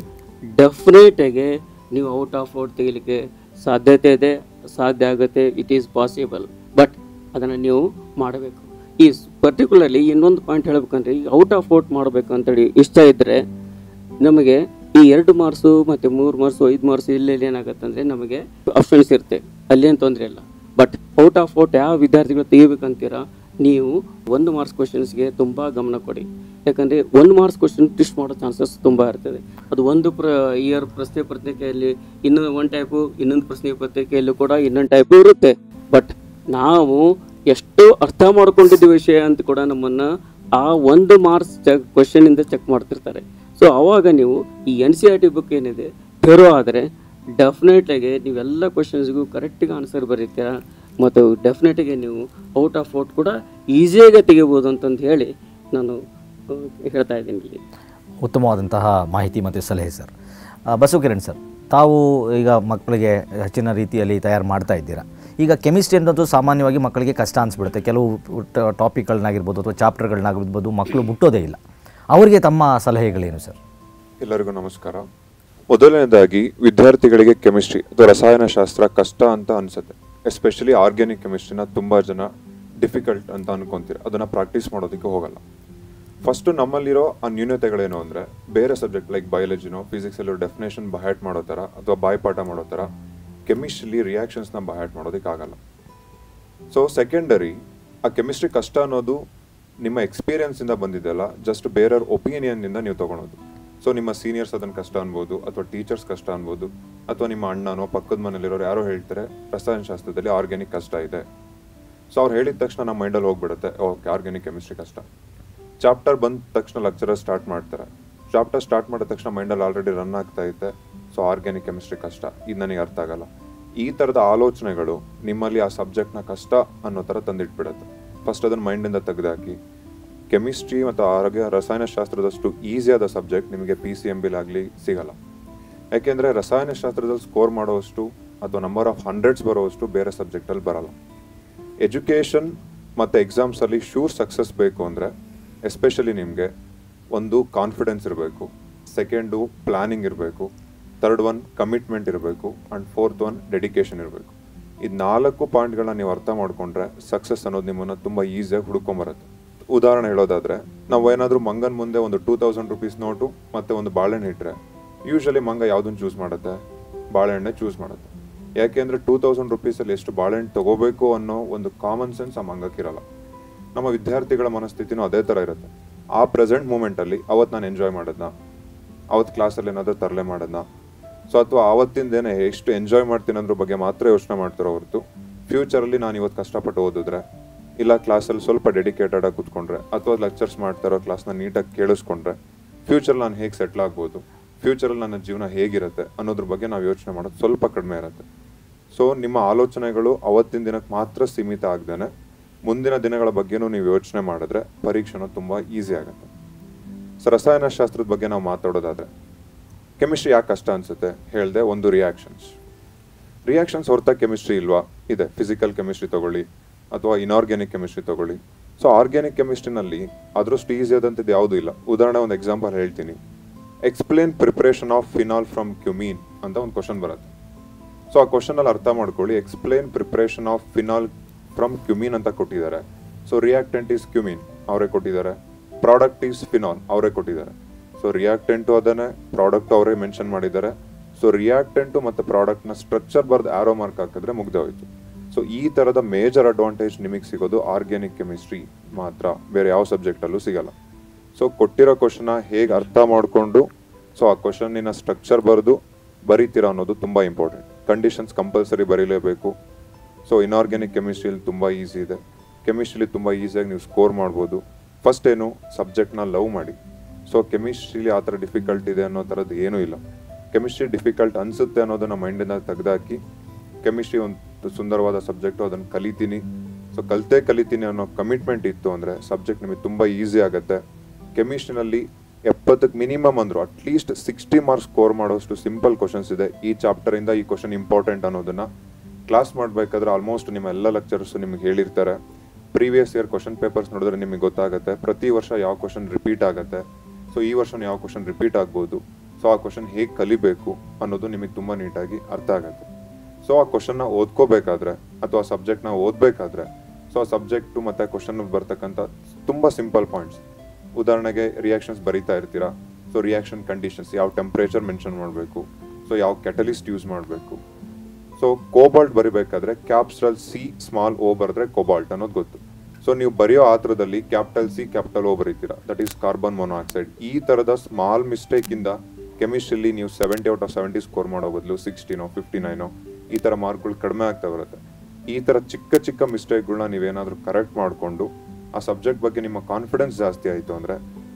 ಡೆಫಿನೆಟಾಗಿ ನೀವು ಔಟ್ ಆಫ್ ಔಟ್ ತೆಗಿಲಿಕ್ಕೆ ಸಾಧ್ಯತೆ ಇದೆ ಸಾಧ್ಯ ಆಗುತ್ತೆ ಇಟ್ ಈಸ್ ಪಾಸಿಬಲ್ ಬಟ್ ಅದನ್ನು ನೀವು ಮಾಡಬೇಕು ಈ ಪರ್ಟಿಕ್ಯುಲರ್ಲಿ ಇನ್ನೊಂದು ಪಾಯಿಂಟ್ ಹೇಳ್ಬೇಕಂದ್ರೆ ಈಗ ಔಟ್ ಆಫ್ ಔಟ್ ಮಾಡಬೇಕು ಅಂತೇಳಿ ಇಷ್ಟ ಇದ್ದರೆ ನಮಗೆ ಈ ಎರಡು ಮಾರ್ಕ್ಸು ಮತ್ತು ಮೂರು ಮಾರ್ಕ್ಸು ಐದು ಮಾರ್ಕ್ಸ್ ಇಲ್ಲೆಲ್ಲಿ ಏನಾಗುತ್ತೆ ಅಂದರೆ ನಮಗೆ ಆಪ್ಷನ್ಸ್ ಇರುತ್ತೆ ಅಲ್ಲೇನು ತೊಂದರೆ ಇಲ್ಲ ಬಟ್ ಔಟ್ ಆಫ್ ಔಟ್ ಯಾವ ವಿದ್ಯಾರ್ಥಿಗಳು ತೆಗಿಬೇಕಂತೀರಾ ನೀವು ಒಂದು ಮಾರ್ಕ್ಸ್ ಕ್ವಶನ್ಸ್ಗೆ ತುಂಬ ಗಮನ ಕೊಡಿ ಯಾಕಂದರೆ ಒಂದು ಮಾರ್ಕ್ಸ್ ಕ್ವಶನ್ ಟ್ವಿಸ್ಟ್ ಮಾಡೋ ಚಾನ್ಸಸ್ ತುಂಬ ಇರ್ತದೆ ಅದು ಒಂದು ಪ್ರ ಇಯರ್ ಪ್ರಶ್ನೆ ಪತ್ರಿಕೆಯಲ್ಲಿ ಇನ್ನೊಂದು ಒಂದು ಟೈಪು ಇನ್ನೊಂದು ಪ್ರಶ್ನೆ ಪತ್ರಿಕೆಯಲ್ಲೂ ಕೂಡ ಇನ್ನೊಂದು ಟೈಪು ಇರುತ್ತೆ ಬಟ್ ನಾವು ಎಷ್ಟು ಅರ್ಥ ಮಾಡ್ಕೊಂಡಿದ್ದ ವಿಷಯ ಅಂತ ಕೂಡ ನಮ್ಮನ್ನು ಆ ಒಂದು ಮಾರ್ಕ್ಸ್ ಚೆಕ್ ಕ್ವಶನಿಂದ ಚೆಕ್ ಮಾಡ್ತಿರ್ತಾರೆ ಸೊ ಆವಾಗ ನೀವು ಈ N C R T book ಏನಿದೆ ಥೆರೋ ಆದರೆ ಡೆಫಿನೆಟ್ಲಾಗಿ ನೀವೆಲ್ಲ ಕ್ವಶನ್ಸ್ಗೂ ಕರೆಕ್ಟಿಗೆ ಆನ್ಸರ್ ಬರೀತೀರಾ ಮತ್ತು ಡೆಫಿನೆಟಿಗೆ ನೀವು ಔಟ್ ಆಫ್ ಔಟ್ ಕೂಡ ಈಸಿಯಾಗಿ ತೆಗಿಬೋದು ಅಂತಂದು ಹೇಳಿ ನಾನು ಆ, ಹೇಳ್ತಾ ಇದ್ದೀನಿ ಇಲ್ಲಿ ಉತ್ತಮವಾದಂತಹ ಮಾಹಿತಿ ಮತ್ತು ಸಲಹೆ ಸರ್ ಆ, ಬಸವ ಕಿರಣ್ ಸರ್ ತಾವು ಈಗ ಮಕ್ಕಳಿಗೆ ಹೆಚ್ಚಿನ ರೀತಿಯಲ್ಲಿ ತಯಾರು ಮಾಡ್ತಾ ಇದ್ದೀರಾ ಈಗ ಕೆಮಿಸ್ಟ್ರಿ ಅನ್ನೋದು ಸಾಮಾನ್ಯವಾಗಿ ಮಕ್ಕಳಿಗೆ ಕಷ್ಟ ಅನಿಸ್ಬಿಡುತ್ತೆ ಕೆಲವು ಟ- ಟಾಪಿಕ್ಗಳನ್ನಾಗಿರ್ಬೋದು ಅಥವಾ ಚಾಪ್ಟರ್ಗಳನ್ನಾಗಿರ್ಬೋದು ಮಕ್ಕಳು ಮುಟ್ಟೋದೇ ಇಲ್ಲ ಅವರಿಗೆ ತಮ್ಮ ಸಲಹೆಗಳೇನು ಸರ್ ಎಲ್ಲರಿಗೂ ನಮಸ್ಕಾರ ಮೊದಲನೇದಾಗಿ ವಿದ್ಯಾರ್ಥಿಗಳಿಗೆ ಕೆಮಿಸ್ಟ್ರಿ ಅಥವಾ ರಸಾಯನಶಾಸ್ತ್ರ ಕಷ್ಟ ಅಂತ ಅನ್ಸುತ್ತೆ ಎಸ್ಪೆಷಲಿ ಆರ್ಗ್ಯಾನಿಕ್ ಕೆಮಿಸ್ಟ್ರಿನ ತುಂಬ ಜನ ಡಿಫಿಕಲ್ಟ್ ಅಂತ ಅನ್ಕೊಂತೀರ ಅದನ್ನ ಪ್ರಾಕ್ಟೀಸ್ ಮಾಡೋದಕ್ಕೆ ಹೋಗಲ್ಲ ಫಸ್ಟ್ ನಮ್ಮಲ್ಲಿರೋ ಆ ನ್ಯೂನತೆಗಳೇನು ಅಂದ್ರೆ ಬೇರೆ ಸಬ್ಜೆಕ್ಟ್ ಲೈಕ್ ಬಯಾಲಜಿನೋ ಫಿಸಿಕ್ಸ್ ಎಲ್ಲೋ ಡೆಫಿನೇಷನ್ ಬಹ್ಯಾಟ್ ಮಾಡೋ ಥರ ಅಥವಾ ಬಾಯ್ಪಾಠ ಮಾಡೋ ಥರ ಕೆಮಿಸ್ಟ್ರಿಲಿ ರಿಯಾಕ್ಷನ್ಸ್ನ ಬಹ್ಯಾಟ್ ಮಾಡೋದಕ್ಕೆ ಆಗಲ್ಲ ಸೊ ಸೆಕೆಂಡರಿ ಆ ಕೆಮಿಸ್ಟ್ರಿ ಕಷ್ಟ ಅನ್ನೋದು ನಿಮ್ಮ ಎಕ್ಸ್ಪೀರಿಯನ್ಸ್ ಇಂದ ಬಂದಿದೆಯಲ್ಲ ಜಸ್ಟ್ ಬೇರೆಯವ್ರ ಒಪಿನಿಯನ್ ಇಂದ ನೀವು ತಗೊಳೋದು ಸೊ ನಿಮ್ಮ ಸೀನಿಯರ್ಸ್ ಅದನ್ನ ಕಷ್ಟ ಅನ್ಬೋದು ಅಥವಾ ಟೀಚರ್ಸ್ ಕಷ್ಟ ಅನ್ಬೋದು ಅಥವಾ ನಿಮ್ಮ ಅಣ್ಣನೋ ಪಕ್ಕದ ಮನೇಲಿರೋರು ಯಾರೋ ಹೇಳ್ತಾರೆ ರಸಾಯನಶಾಸ್ತ್ರದಲ್ಲಿ ಆರ್ಗ್ಯಾನಿಕ್ ಕಷ್ಟ ಇದೆ ಸೊ ಅವ್ರು ಹೇಳಿದ ತಕ್ಷಣ ನಮ್ಮ ಮೈಂಡಲ್ಲಿ ಹೋಗ್ಬಿಡುತ್ತೆ ಓಕೆ ಆರ್ಗ್ಯಾನಿಕ್ ಕೆಮಿಸ್ಟ್ರಿ ಕಷ್ಟ ಚಾಪ್ಟರ್ ಬಂದ ತಕ್ಷಣ ಲೆಕ್ಚರರ್ ಸ್ಟಾರ್ಟ್ ಮಾಡ್ತಾರೆ ಚಾಪ್ಟರ್ ಸ್ಟಾರ್ಟ್ ಮಾಡಿದ ತಕ್ಷಣ ಮೈಂಡಲ್ಲಿ ಆಲ್ರೆಡಿ ರನ್ ಆಗ್ತಾ ಐತೆ ಸೊ ಆರ್ಗ್ಯಾನಿಕ್ ಕೆಮಿಸ್ಟ್ರಿ ಕಷ್ಟ ಇದು ನನಗೆ ಅರ್ಥ ಆಗಲ್ಲ ಈ ಥರದ ಆಲೋಚನೆಗಳು ನಿಮ್ಮಲ್ಲಿ ಆ ಸಬ್ಜೆಕ್ಟ್ನ ಕಷ್ಟ ಅನ್ನೋ ಥರ ತಂದಿಟ್ಬಿಡುತ್ತೆ ಫಸ್ಟ್ ಅದನ್ನ ಮೈಂಡಿಂದ ತೆಗೆದಾಕಿ ಕೆಮಿಸ್ಟ್ರಿ ಮತ್ತು ಆರೋಗ್ಯ ರಸಾಯನಶಾಸ್ತ್ರದಷ್ಟು ಈಸಿಯಾದ ಸಬ್ಜೆಕ್ಟ್ ನಿಮಗೆ ಪಿ ಸಿ ಎಂ ಬಿಲಾಗಲಿ ಸಿಗಲ್ಲ ಯಾಕೆಂದರೆ ರಸಾಯನಶಾಸ್ತ್ರದಲ್ಲಿ ಸ್ಕೋರ್ ಮಾಡೋವಷ್ಟು ಅಥವಾ ನಂಬರ್ ಆಫ್ ಹಂಡ್ರೆಡ್ಸ್ ಬರೋವಷ್ಟು ಬೇರೆ ಸಬ್ಜೆಕ್ಟಲ್ಲಿ ಬರಲ್ಲ ಎಜುಕೇಷನ್ ಮತ್ತು ಎಕ್ಸಾಮ್ಸಲ್ಲಿ ಶೂರ್ ಸಕ್ಸಸ್ ಬೇಕು ಅಂದರೆ ಎಸ್ಪೆಷಲಿ ನಿಮಗೆ ಒಂದು ಕಾನ್ಫಿಡೆನ್ಸ್ ಇರಬೇಕು ಸೆಕೆಂಡು ಪ್ಲಾನಿಂಗ್ ಇರಬೇಕು ಥರ್ಡ್ ಒನ್ ಕಮಿಟ್ಮೆಂಟ್ ಇರಬೇಕು ಆ್ಯಂಡ್ ಫೋರ್ತ್ ಒನ್ ಡೆಡಿಕೇಶನ್ ಇರಬೇಕು ಇದು ನಾಲ್ಕು ಪಾಯಿಂಟ್ಗಳನ್ನ ನೀವು ಅರ್ಥ ಮಾಡ್ಕೊಂಡ್ರೆ ಸಕ್ಸಸ್ ಅನ್ನೋದು ನಿಮ್ಮನ್ನು ತುಂಬ ಈಸಿಯಾಗಿ ಹುಡ್ಕೊಂಬರುತ್ತೆ ಉದಾಹರಣೆ ಹೇಳೋದಾದ್ರೆ ನಾವು ಏನಾದರೂ ಮಂಗನ ಮುಂದೆ ಒಂದು ಟೂ ತೌಸಂಡ್ ರುಪೀಸ್ ನೋಟು ಮತ್ತು ಒಂದು ಬಾಳೆಹಣ್ಣು ಇಟ್ಟರೆ ಯೂಶಲಿ ಮಂಗ ಯಾವುದನ್ನು ಚೂಸ್ ಮಾಡುತ್ತೆ ಬಾಳೆಹಣ್ಣೆ ಚೂಸ್ ಮಾಡುತ್ತೆ ಯಾಕೆಂದ್ರೆ ಟೂ ತೌಸಂಡ್ ರುಪೀಸಲ್ಲಿ ಎಷ್ಟು ಬಾಳೆಹಣ್ಣು ತಗೋಬೇಕು ಅನ್ನೋ ಒಂದು ಕಾಮನ್ ಸೆನ್ಸ್ ಆ ಮಂಗಕ್ಕಿರಲ್ಲ ನಮ್ಮ ವಿದ್ಯಾರ್ಥಿಗಳ ಮನಸ್ಥಿತಿನೂ ಅದೇ ಥರ ಇರುತ್ತೆ ಆ ಪ್ರೆಸೆಂಟ್ ಮೂಮೆಂಟಲ್ಲಿ ಅವತ್ತು ನಾನು ಎಂಜಾಯ್ ಮಾಡೋದ್ನ ಅವತ್ತು ಕ್ಲಾಸಲ್ಲಿ ಏನಾದರೂ ತರಲೆ ಮಾಡೋದ್ನ ಸೊ ಅಥವಾ ಆವತ್ತಿಂದೇನೆ ಎಷ್ಟು ಎಂಜಾಯ್ ಮಾಡ್ತೀನಿ ಅದ್ರ ಬಗ್ಗೆ ಮಾತ್ರ ಯೋಚನೆ ಮಾಡ್ತಾರೋ ಹೊರತು ಫ್ಯೂಚರಲ್ಲಿ ನಾನು ಇವತ್ತು ಕಷ್ಟಪಟ್ಟು ಓದಿದ್ರೆ ಇಲ್ಲ ಕ್ಲಾಸಲ್ಲಿ ಸ್ವಲ್ಪ ಡೆಡಿಕೇಟೆಡ್ ಆಗಿ ಕೂತ್ಕೊಂಡ್ರೆ ಅಥವಾ ಲೆಕ್ಚರ್ಸ್ ಮಾಡ್ತಾರೋ ಕ್ಲಾಸ್ನ ನೀಟಾಗಿ ಕೇಳಿಸ್ಕೊಂಡ್ರೆ ಫ್ಯೂಚರ್ ನಾನು ಹೇಗೆ ಸೆಟ್ಲ್ ಆಗ್ಬೋದು ಫ್ಯೂಚರಲ್ಲಿ ನನ್ನ ಜೀವನ ಹೇಗಿರುತ್ತೆ ಅನ್ನೋದ್ರ ಬಗ್ಗೆ ನಾವು ಯೋಚನೆ ಮಾಡೋದು ಸ್ವಲ್ಪ ಕಡಿಮೆ ಇರುತ್ತೆ ಸೊ ನಿಮ್ಮ ಆಲೋಚನೆಗಳು ಅವತ್ತಿನ ದಿನಕ್ಕೆ ಮಾತ್ರ ಸೀಮಿತ ಆಗ್ದೇನೆ ಮುಂದಿನ ದಿನಗಳ ಬಗ್ಗೆನೂ ನೀವು ಯೋಚನೆ ಮಾಡಿದ್ರೆ ಪರೀಕ್ಷೆನೂ ತುಂಬ ಈಸಿ ಆಗುತ್ತೆ ಸೊ ರಸಾಯನಶಾಸ್ತ್ರದ ಬಗ್ಗೆ ನಾವು ಮಾತಾಡೋದಾದ್ರೆ ಕೆಮಿಸ್ಟ್ರಿ ಯಾಕೆ ಕಷ್ಟ ಅನ್ಸುತ್ತೆ ಹೇಳ್ದೆ ಒಂದು ರಿಯಾಕ್ಷನ್ಸ್ ರಿಯಾಕ್ಷನ್ಸ್ ಹೊರತಾಗಿ ಕೆಮಿಸ್ಟ್ರಿ ಇಲ್ವಾ ಇದೆ ಫಿಸಿಕಲ್ ಕೆಮಿಸ್ಟ್ರಿ ತಗೊಳ್ಳಿ ಅಥವಾ ಇನಾರ್ಗ್ಯಾನಿಕ್ ಕೆಮಿಸ್ಟ್ರಿ ತಗೊಳ್ಳಿ ಸೊ ಆರ್ಗ್ಯಾನಿಕ್ ಕೆಮಿಸ್ಟ್ರಿನಲ್ಲಿ ಅದರಷ್ಟು ಈಸಿ ಆದಂಥದ್ದು ಯಾವುದೂ ಇಲ್ಲ ಉದಾಹರಣೆ ಒಂದು ಎಕ್ಸಾಂಪಲ್ ಹೇಳ್ತೀನಿ explain preparation of phenol from cumene ಅಂತ ಒಂದು ಕ್ವಶನ್ ಬರುತ್ತೆ ಸೊ ಆ ಕ್ವಶನ್ ಅಲ್ಲಿ ಅರ್ಥ ಮಾಡ್ಕೊಳ್ಳಿ explain preparation of phenol from cumene ಅಂತ ಕೊಟ್ಟಿದ್ದಾರೆ ಸೊ ರಿಯಾಕ್ಟೆಂಟ್ ಈಸ್ ಕ್ಯುಮೀನ್ ಅವರೇ ಕೊಟ್ಟಿದ್ದಾರೆ ಪ್ರಾಡಕ್ಟ್ ಈಸ್ ಫಿನಾಲ್ ಅವರೇ ಕೊಟ್ಟಿದ್ದಾರೆ ಸೊ ರಿಯಾಕ್ಟೆಂಟು ಅದನ್ನೇ ಪ್ರಾಡಕ್ಟ್ ಅವರೇ ಮೆನ್ಷನ್ ಮಾಡಿದ್ದಾರೆ ಸೊ ರಿಯಾಕ್ಟೆಂಟು ಮತ್ತು ಪ್ರಾಡಕ್ಟ್ನ ಸ್ಟ್ರಕ್ಚರ್ ಬರ್ದು ಆರೋ ಮಾರ್ಕ್ ಹಾಕಿದ್ರೆ ಮುಗ್ದೆ ಹೋಯ್ತು ಸೊ ಈ ಥರದ ಮೇಜರ್ ಅಡ್ವಾಂಟೇಜ್ ನಿಮಗೆ ಸಿಗೋದು ಆರ್ಗ್ಯಾನಿಕ್ ಕೆಮಿಸ್ಟ್ರಿ ಮಾತ್ರ ಬೇರೆ ಯಾವ ಸಬ್ಜೆಕ್ಟಲ್ಲೂ ಸಿಗಲ್ಲ ಸೊ ಕೊಟ್ಟಿರೋ ಕ್ವಶನ್ನ ಹೇಗೆ ಅರ್ಥ ಮಾಡಿಕೊಂಡು ಸೊ ಆ ಕ್ವಶನ್ನಿನ ಸ್ಟ್ರಕ್ಚರ್ ಬರೆದು ಬರೀತೀರಾ ಅನ್ನೋದು ತುಂಬ ಇಂಪಾರ್ಟೆಂಟ್ ಕಂಡೀಷನ್ಸ್ ಕಂಪಲ್ಸರಿ ಬರೀಲೇಬೇಕು ಸೊ ಇನಾರ್ಗ್ಯಾನಿಕ್ ಕೆಮಿಸ್ಟ್ರಿಯಲ್ಲಿ ತುಂಬ ಈಸಿ ಇದೆ ಕೆಮಿಸ್ಟ್ರಿಲಿ ತುಂಬ ಈಸಿಯಾಗಿ ನೀವು ಸ್ಕೋರ್ ಮಾಡ್ಬೋದು ಫಸ್ಟ್ ಏನು ಸಬ್ಜೆಕ್ಟ್ನ ಲವ್ ಮಾಡಿ ಸೊ ಕೆಮಿಸ್ಟ್ರಿಲಿ ಆ ಥರ ಡಿಫಿಕಲ್ಟ್ ಇದೆ ಅನ್ನೋ ಥರದ್ದು ಏನೂ ಇಲ್ಲ ಕೆಮಿಸ್ಟ್ರಿ ಡಿಫಿಕಲ್ಟ್ ಅನಿಸುತ್ತೆ ಅನ್ನೋದನ್ನ ಮೈಂಡಿಂದ ತೆಗೆದಾಕಿ ಕೆಮಿಸ್ಟ್ರಿ ಒಂದು ಸುಂದರವಾದ ಸಬ್ಜೆಕ್ಟು ಅದನ್ನು ಕಲಿತೀನಿ ಸೊ ಕಲಿತೇ ಕಲಿತೀನಿ ಅನ್ನೋ ಕಮಿಟ್ಮೆಂಟ್ ಇತ್ತು ಅಂದರೆ ಸಬ್ಜೆಕ್ಟ್ ನಿಮಗೆ ತುಂಬ ಈಸಿ ಆಗುತ್ತೆ ಕೆಮಿಸ್ಟ್ರಿನಲ್ಲಿ ಎಪ್ಪತ್ತಕ್ಕೆ ಮಿನಿಮಮ್ ಅಂದರು ಅಟ್ಲೀಸ್ಟ್ ಸಿಕ್ಸ್ಟಿ ಮಾರ್ಕ್ಸ್ ಸ್ಕೋರ್ ಮಾಡೋಷ್ಟು ಸಿಂಪಲ್ ಕ್ವಶನ್ಸ್ ಇದೆ ಈ ಚಾಪ್ಟರಿಂದ ಈ ಕ್ವಶನ್ ಇಂಪಾರ್ಟೆಂಟ್ ಅನ್ನೋದನ್ನ ಕ್ಲಾಸ್ ಮಾಡಬೇಕಾದ್ರೆ ಆಲ್ಮೋಸ್ಟ್ ನಿಮ್ಮ ಎಲ್ಲ ಲೆಕ್ಚರ್ಸ್ ನಿಮ್ಗೆ ಹೇಳಿರ್ತಾರೆ ಪ್ರೀವಿಯಸ್ ಇಯರ್ ಕ್ವಶನ್ ಪೇಪರ್ಸ್ ನೋಡಿದ್ರೆ ನಿಮಗೆ ಗೊತ್ತಾಗುತ್ತೆ ಪ್ರತಿ ವರ್ಷ ಯಾವ ಕ್ವಶನ್ ರಿಪೀಟ್ ಆಗುತ್ತೆ ಸೊ ಈ ವರ್ಷ ಯಾವ ಕ್ವಶನ್ ರಿಪೀಟ್ ಆಗ್ಬೋದು ಸೊ ಆ ಕ್ವಶನ್ ಹೇಗೆ ಕಲಿಬೇಕು ಅನ್ನೋದು ನಿಮಗೆ ತುಂಬ ನೀಟಾಗಿ ಅರ್ಥ ಆಗುತ್ತೆ ಸೊ ಆ ಕ್ವಶನ್ನ ಓದ್ಕೋಬೇಕಾದ್ರೆ ಅಥವಾ ಸಬ್ಜೆಕ್ಟ್ನ ಓದಬೇಕಾದ್ರೆ ಸೊ ಆ ಸಬ್ಜೆಕ್ಟು ಮತ್ತು ಕ್ವಶನ್ ಬರ್ತಕ್ಕಂಥ ತುಂಬ ಸಿಂಪಲ್ ಪಾಯಿಂಟ್ಸ್ ಉದಾಹರಣೆಗೆ ರಿಯಾಕ್ಷನ್ಸ್ ಬರೀತಾ ಇರ್ತೀರಾ ಸೊ ರಿಯಾಕ್ಷನ್ ಕಂಡೀಷನ್ಸ್ ಯಾವ ಟೆಂಪ್ರೇಚರ್ ಮೆನ್ಷನ್ ಮಾಡಬೇಕು ಸೊ ಯಾವ ಕೆಟಲಿಸ್ಟ್ ಯೂಸ್ ಮಾಡಬೇಕು ಸೊ ಕೋಬಾಲ್ಟ್ ಬರಿಬೇಕಾದ್ರೆ ಕ್ಯಾಪ್ಸ್ಟಲ್ ಸಿ ಸ್ಮಾಲ್ ಓ ಬರೆದ್ರೆ ಕೋಬಾಲ್ಟ್ ಅನ್ನೋದು ಗೊತ್ತು ಸೊ ನೀವು ಬರೆಯೋ ಆತ್ರದಲ್ಲಿ ಕ್ಯಾಪಿಟಲ್ ಸಿ ಕ್ಯಾಪಿಟಲ್ ಓ ಬರೀತೀರಾ ದಟ್ ಈಸ್ ಕಾರ್ಬನ್ ಮೊನಾಕ್ಸೈಡ್ ಈ ಥರದ ಸ್ಮಾಲ್ ಮಿಸ್ಟೇಕಿಂದ ಕೆಮಿಸ್ಟ್ರಿಲಿ ನೀವು seventy out of seventy score ಮಾಡೋ ಬದಲು ಸಿಕ್ಸ್ಟೀನೋ ಫಿಫ್ಟಿ ನೈನೋ ಈ ಥರ ಮಾರ್ಕ್ಗಳು ಕಡಿಮೆ ಆಗ್ತಾ ಬರುತ್ತೆ ಈ ಥರ ಚಿಕ್ಕ ಚಿಕ್ಕ ಮಿಸ್ಟೇಕ್ಗಳನ್ನ ನೀವೇನಾದರೂ ಕರೆಕ್ಟ್ ಮಾಡಿಕೊಂಡು ಆ ಸಬ್ಜೆಕ್ಟ್ ಬಗ್ಗೆ ನಿಮ್ಮ ಕಾನ್ಫಿಡೆನ್ಸ್ ಜಾಸ್ತಿ ಆಯಿತು ಅಂದರೆ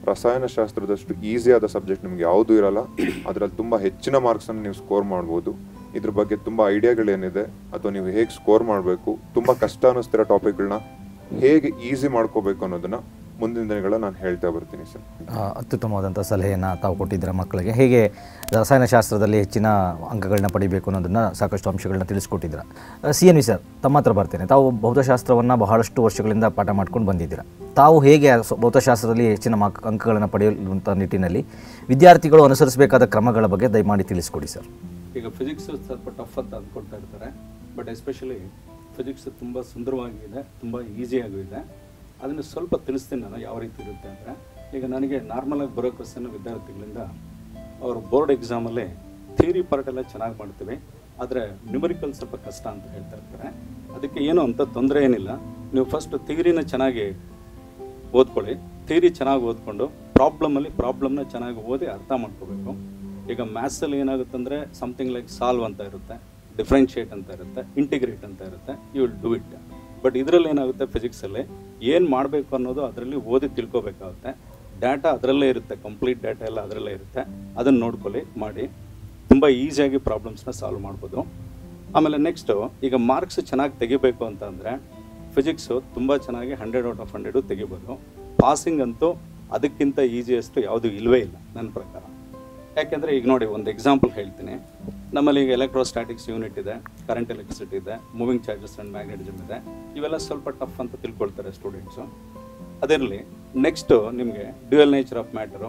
ರಸಾಯನಶಾಸ್ತ್ರದಷ್ಟು ಈಸಿಯಾದ ಸಬ್ಜೆಕ್ಟ್ ನಿಮ್ಗೆ ಯಾವುದೂ ಇರಲ್ಲ ಅದರಲ್ಲಿ ತುಂಬ ಹೆಚ್ಚಿನ ಮಾರ್ಕ್ಸನ್ನು ನೀವು ಸ್ಕೋರ್ ಮಾಡ್ಬೋದು ಇದ್ರ ಬಗ್ಗೆ ತುಂಬ ಐಡಿಯಾಗಳೇನಿದೆ ಅಥವಾ ನೀವು ಹೇಗೆ ಸ್ಕೋರ್ ಮಾಡಬೇಕು ತುಂಬ ಕಷ್ಟ ಅನ್ನಿಸ್ತಿರೋ ಟಾಪಿಕ್ಗಳನ್ನ ಹೇಗೆ ಈಸಿ ಮಾಡ್ಕೋಬೇಕು ಅನ್ನೋದನ್ನ ಮುಂದಿನ ದಿನಗಳ ನಾನು ಹೇಳ್ತಾ ಬರ್ತೀನಿ ಸರ್ ಆ, ಅತ್ಯುತ್ತಮವಾದಂಥ ಸಲಹೆಯನ್ನು ತಾವು ಕೊಟ್ಟಿದ್ದೀರ ಮಕ್ಕಳಿಗೆ ಹೇಗೆ ರಸಾಯನಶಾಸ್ತ್ರದಲ್ಲಿ ಹೆಚ್ಚಿನ ಅಂಕಗಳನ್ನ ಪಡಿಬೇಕು ಅನ್ನೋದನ್ನು ಸಾಕಷ್ಟು ಅಂಶಗಳನ್ನ ತಿಳಿಸ್ಕೊಟ್ಟಿದ್ದೀರ ಸಿ ಎನ್ ವಿ ಸರ್ ತಮ್ಮ ಹತ್ರ ಬರ್ತೇನೆ ತಾವು ಭೌತಶಾಸ್ತ್ರವನ್ನು ಬಹಳಷ್ಟು ವರ್ಷಗಳಿಂದ ಪಾಠ ಮಾಡ್ಕೊಂಡು ಬಂದಿದ್ದೀರ ತಾವು ಹೇಗೆ ಆ ಸ- ಭೌತಶಾಸ್ತ್ರದಲ್ಲಿ ಹೆಚ್ಚಿನ ಮಾರ್ಕ್ ಅಂಕಗಳನ್ನು ಪಡೆಯುವಂಥ ನಿಟ್ಟಿನಲ್ಲಿ ವಿದ್ಯಾರ್ಥಿಗಳು ಅನುಸರಿಸಬೇಕಾದ ಕ್ರಮಗಳ ಬಗ್ಗೆ ದಯಮಾಡಿ ತಿಳಿಸ್ಕೊಡಿ ಸರ್ ಈಗ ಫಿಸಿಕ್ಸ್ ಸ್ವಲ್ಪ ಟಫ್ ಅಂತ ಅಂದ್ಕೊಳ್ತಾ ಇರ್ತಾರೆ ಬಟ್ ಎಸ್ಪೆಷಲಿ ಫಿಸಿಕ್ಸ್ ತುಂಬ ಸುಂದರವಾಗಿದೆ ತುಂಬ ಈಸಿಯಾಗೂ ಇದೆ ಅದನ್ನು ಸ್ವಲ್ಪ ತಿಳಿಸ್ತೀನಿ ನಾನು ಯಾವ ರೀತಿ ಇರುತ್ತೆ ಅಂದರೆ ಈಗ ನನಗೆ ನಾರ್ಮಲಾಗಿ ಬರೋ ಕ್ವಶನ್ ವಿದ್ಯಾರ್ಥಿಗಳಿಂದ ಅವರು ಬೋರ್ಡ್ ಎಕ್ಸಾಮಲ್ಲಿ ಥಿಯರಿ ಪಾರ್ಟ್ ಎಲ್ಲ ಚೆನ್ನಾಗಿ ಮಾಡ್ತೀವಿ ಆದರೆ ನ್ಯೂಮರಿಕಲ್ ಸ್ವಲ್ಪ ಕಷ್ಟ ಅಂತ ಹೇಳ್ತಾ ಇರ್ತಾರೆ ಅದಕ್ಕೆ ಏನು ಅಂತ ತೊಂದರೆ ಏನಿಲ್ಲ ನೀವು ಫಸ್ಟ್ ಥಿಯರಿನ ಚೆನ್ನಾಗಿ ಓದ್ಕೊಳ್ಳಿ ಥಿಯರಿ ಚೆನ್ನಾಗಿ ಓದ್ಕೊಂಡು ಪ್ರಾಬ್ಲಮಲ್ಲಿ ಪ್ರಾಬ್ಲಮ್ನ ಚೆನ್ನಾಗಿ ಓದಿ ಅರ್ಥ ಮಾಡ್ಕೋಬೇಕು ಈಗ ಮ್ಯಾಥ್ಸಲ್ಲಿ ಏನಾಗುತ್ತಂದರೆ ಸಮಥಿಂಗ್ ಲೈಕ್ ಸಾಲ್ವ್ ಅಂತ ಇರುತ್ತೆ ಡಿಫ್ರೆನ್ಷಿಯೇಟ್ ಅಂತ ಇರುತ್ತೆ ಇಂಟಿಗ್ರೇಟ್ ಅಂತ ಇರುತ್ತೆ you will do it but ಇದರಲ್ಲಿ ಏನಾಗುತ್ತೆ ಫಿಸಿಕ್ಸಲ್ಲಿ ಏನು ಮಾಡಬೇಕು ಅನ್ನೋದು ಅದರಲ್ಲಿ ಓದಿ ತಿಳ್ಕೊಬೇಕಾಗುತ್ತೆ ಡಾಟಾ ಅದರಲ್ಲೇ ಇರುತ್ತೆ ಕಂಪ್ಲೀಟ್ ಡಾಟಾ ಎಲ್ಲ ಅದರಲ್ಲೇ ಇರುತ್ತೆ ಅದನ್ನು ನೋಡ್ಕೊಳ್ಳಿ ಮಾಡಿ ತುಂಬ ಈಸಿಯಾಗಿ ಪ್ರಾಬ್ಲಮ್ಸ್ನ ಸಾಲ್ವ್ ಮಾಡ್ಬೋದು ಆಮೇಲೆ ನೆಕ್ಸ್ಟು ಈಗ ಮಾರ್ಕ್ಸ್ ಚೆನ್ನಾಗಿ ತೆಗಿಬೇಕು ಅಂತ ಅಂದರೆ ಫಿಸಿಕ್ಸು ತುಂಬ ಚೆನ್ನಾಗಿ ಹಂಡ್ರೆಡ್ ಔಟ್ ಆಫ್ ಹಂಡ್ರೆಡು ತೆಗಿಬೋದು ಪಾಸಿಂಗ್ ಅಂತೂ ಅದಕ್ಕಿಂತ ಈಸಿಯೆಸ್ಟ್ ಯಾವುದು ಇಲ್ಲವೇ ಇಲ್ಲ ನನ್ನ ಪ್ರಕಾರ ಯಾಕೆಂದರೆ ಈಗ ನೋಡಿ ಒಂದು ಎಕ್ಸಾಂಪಲ್ ಹೇಳ್ತೀನಿ ನಮ್ಮಲ್ಲಿ ಈಗ ಎಲೆಕ್ಟ್ರೋಸ್ಟ್ಯಾಟಿಕ್ಸ್ ಯೂನಿಟ್ ಇದೆ ಕರೆಂಟ್ ಎಲೆಕ್ಟ್ರಿಸಿಟಿ ಇದೆ ಮೂವಿಂಗ್ ಚಾರ್ಜಸ್ ಆ್ಯಂಡ್ ಮ್ಯಾಗ್ನೆಟಿಸಮ್ ಇದೆ ಇವೆಲ್ಲ ಸ್ವಲ್ಪ ಟಫ್ ಅಂತ ತಿಳ್ಕೊಳ್ತಾರೆ ಸ್ಟೂಡೆಂಟ್ಸು ಅದಿರಲಿ ನೆಕ್ಸ್ಟು ನಿಮಗೆ dual nature of matter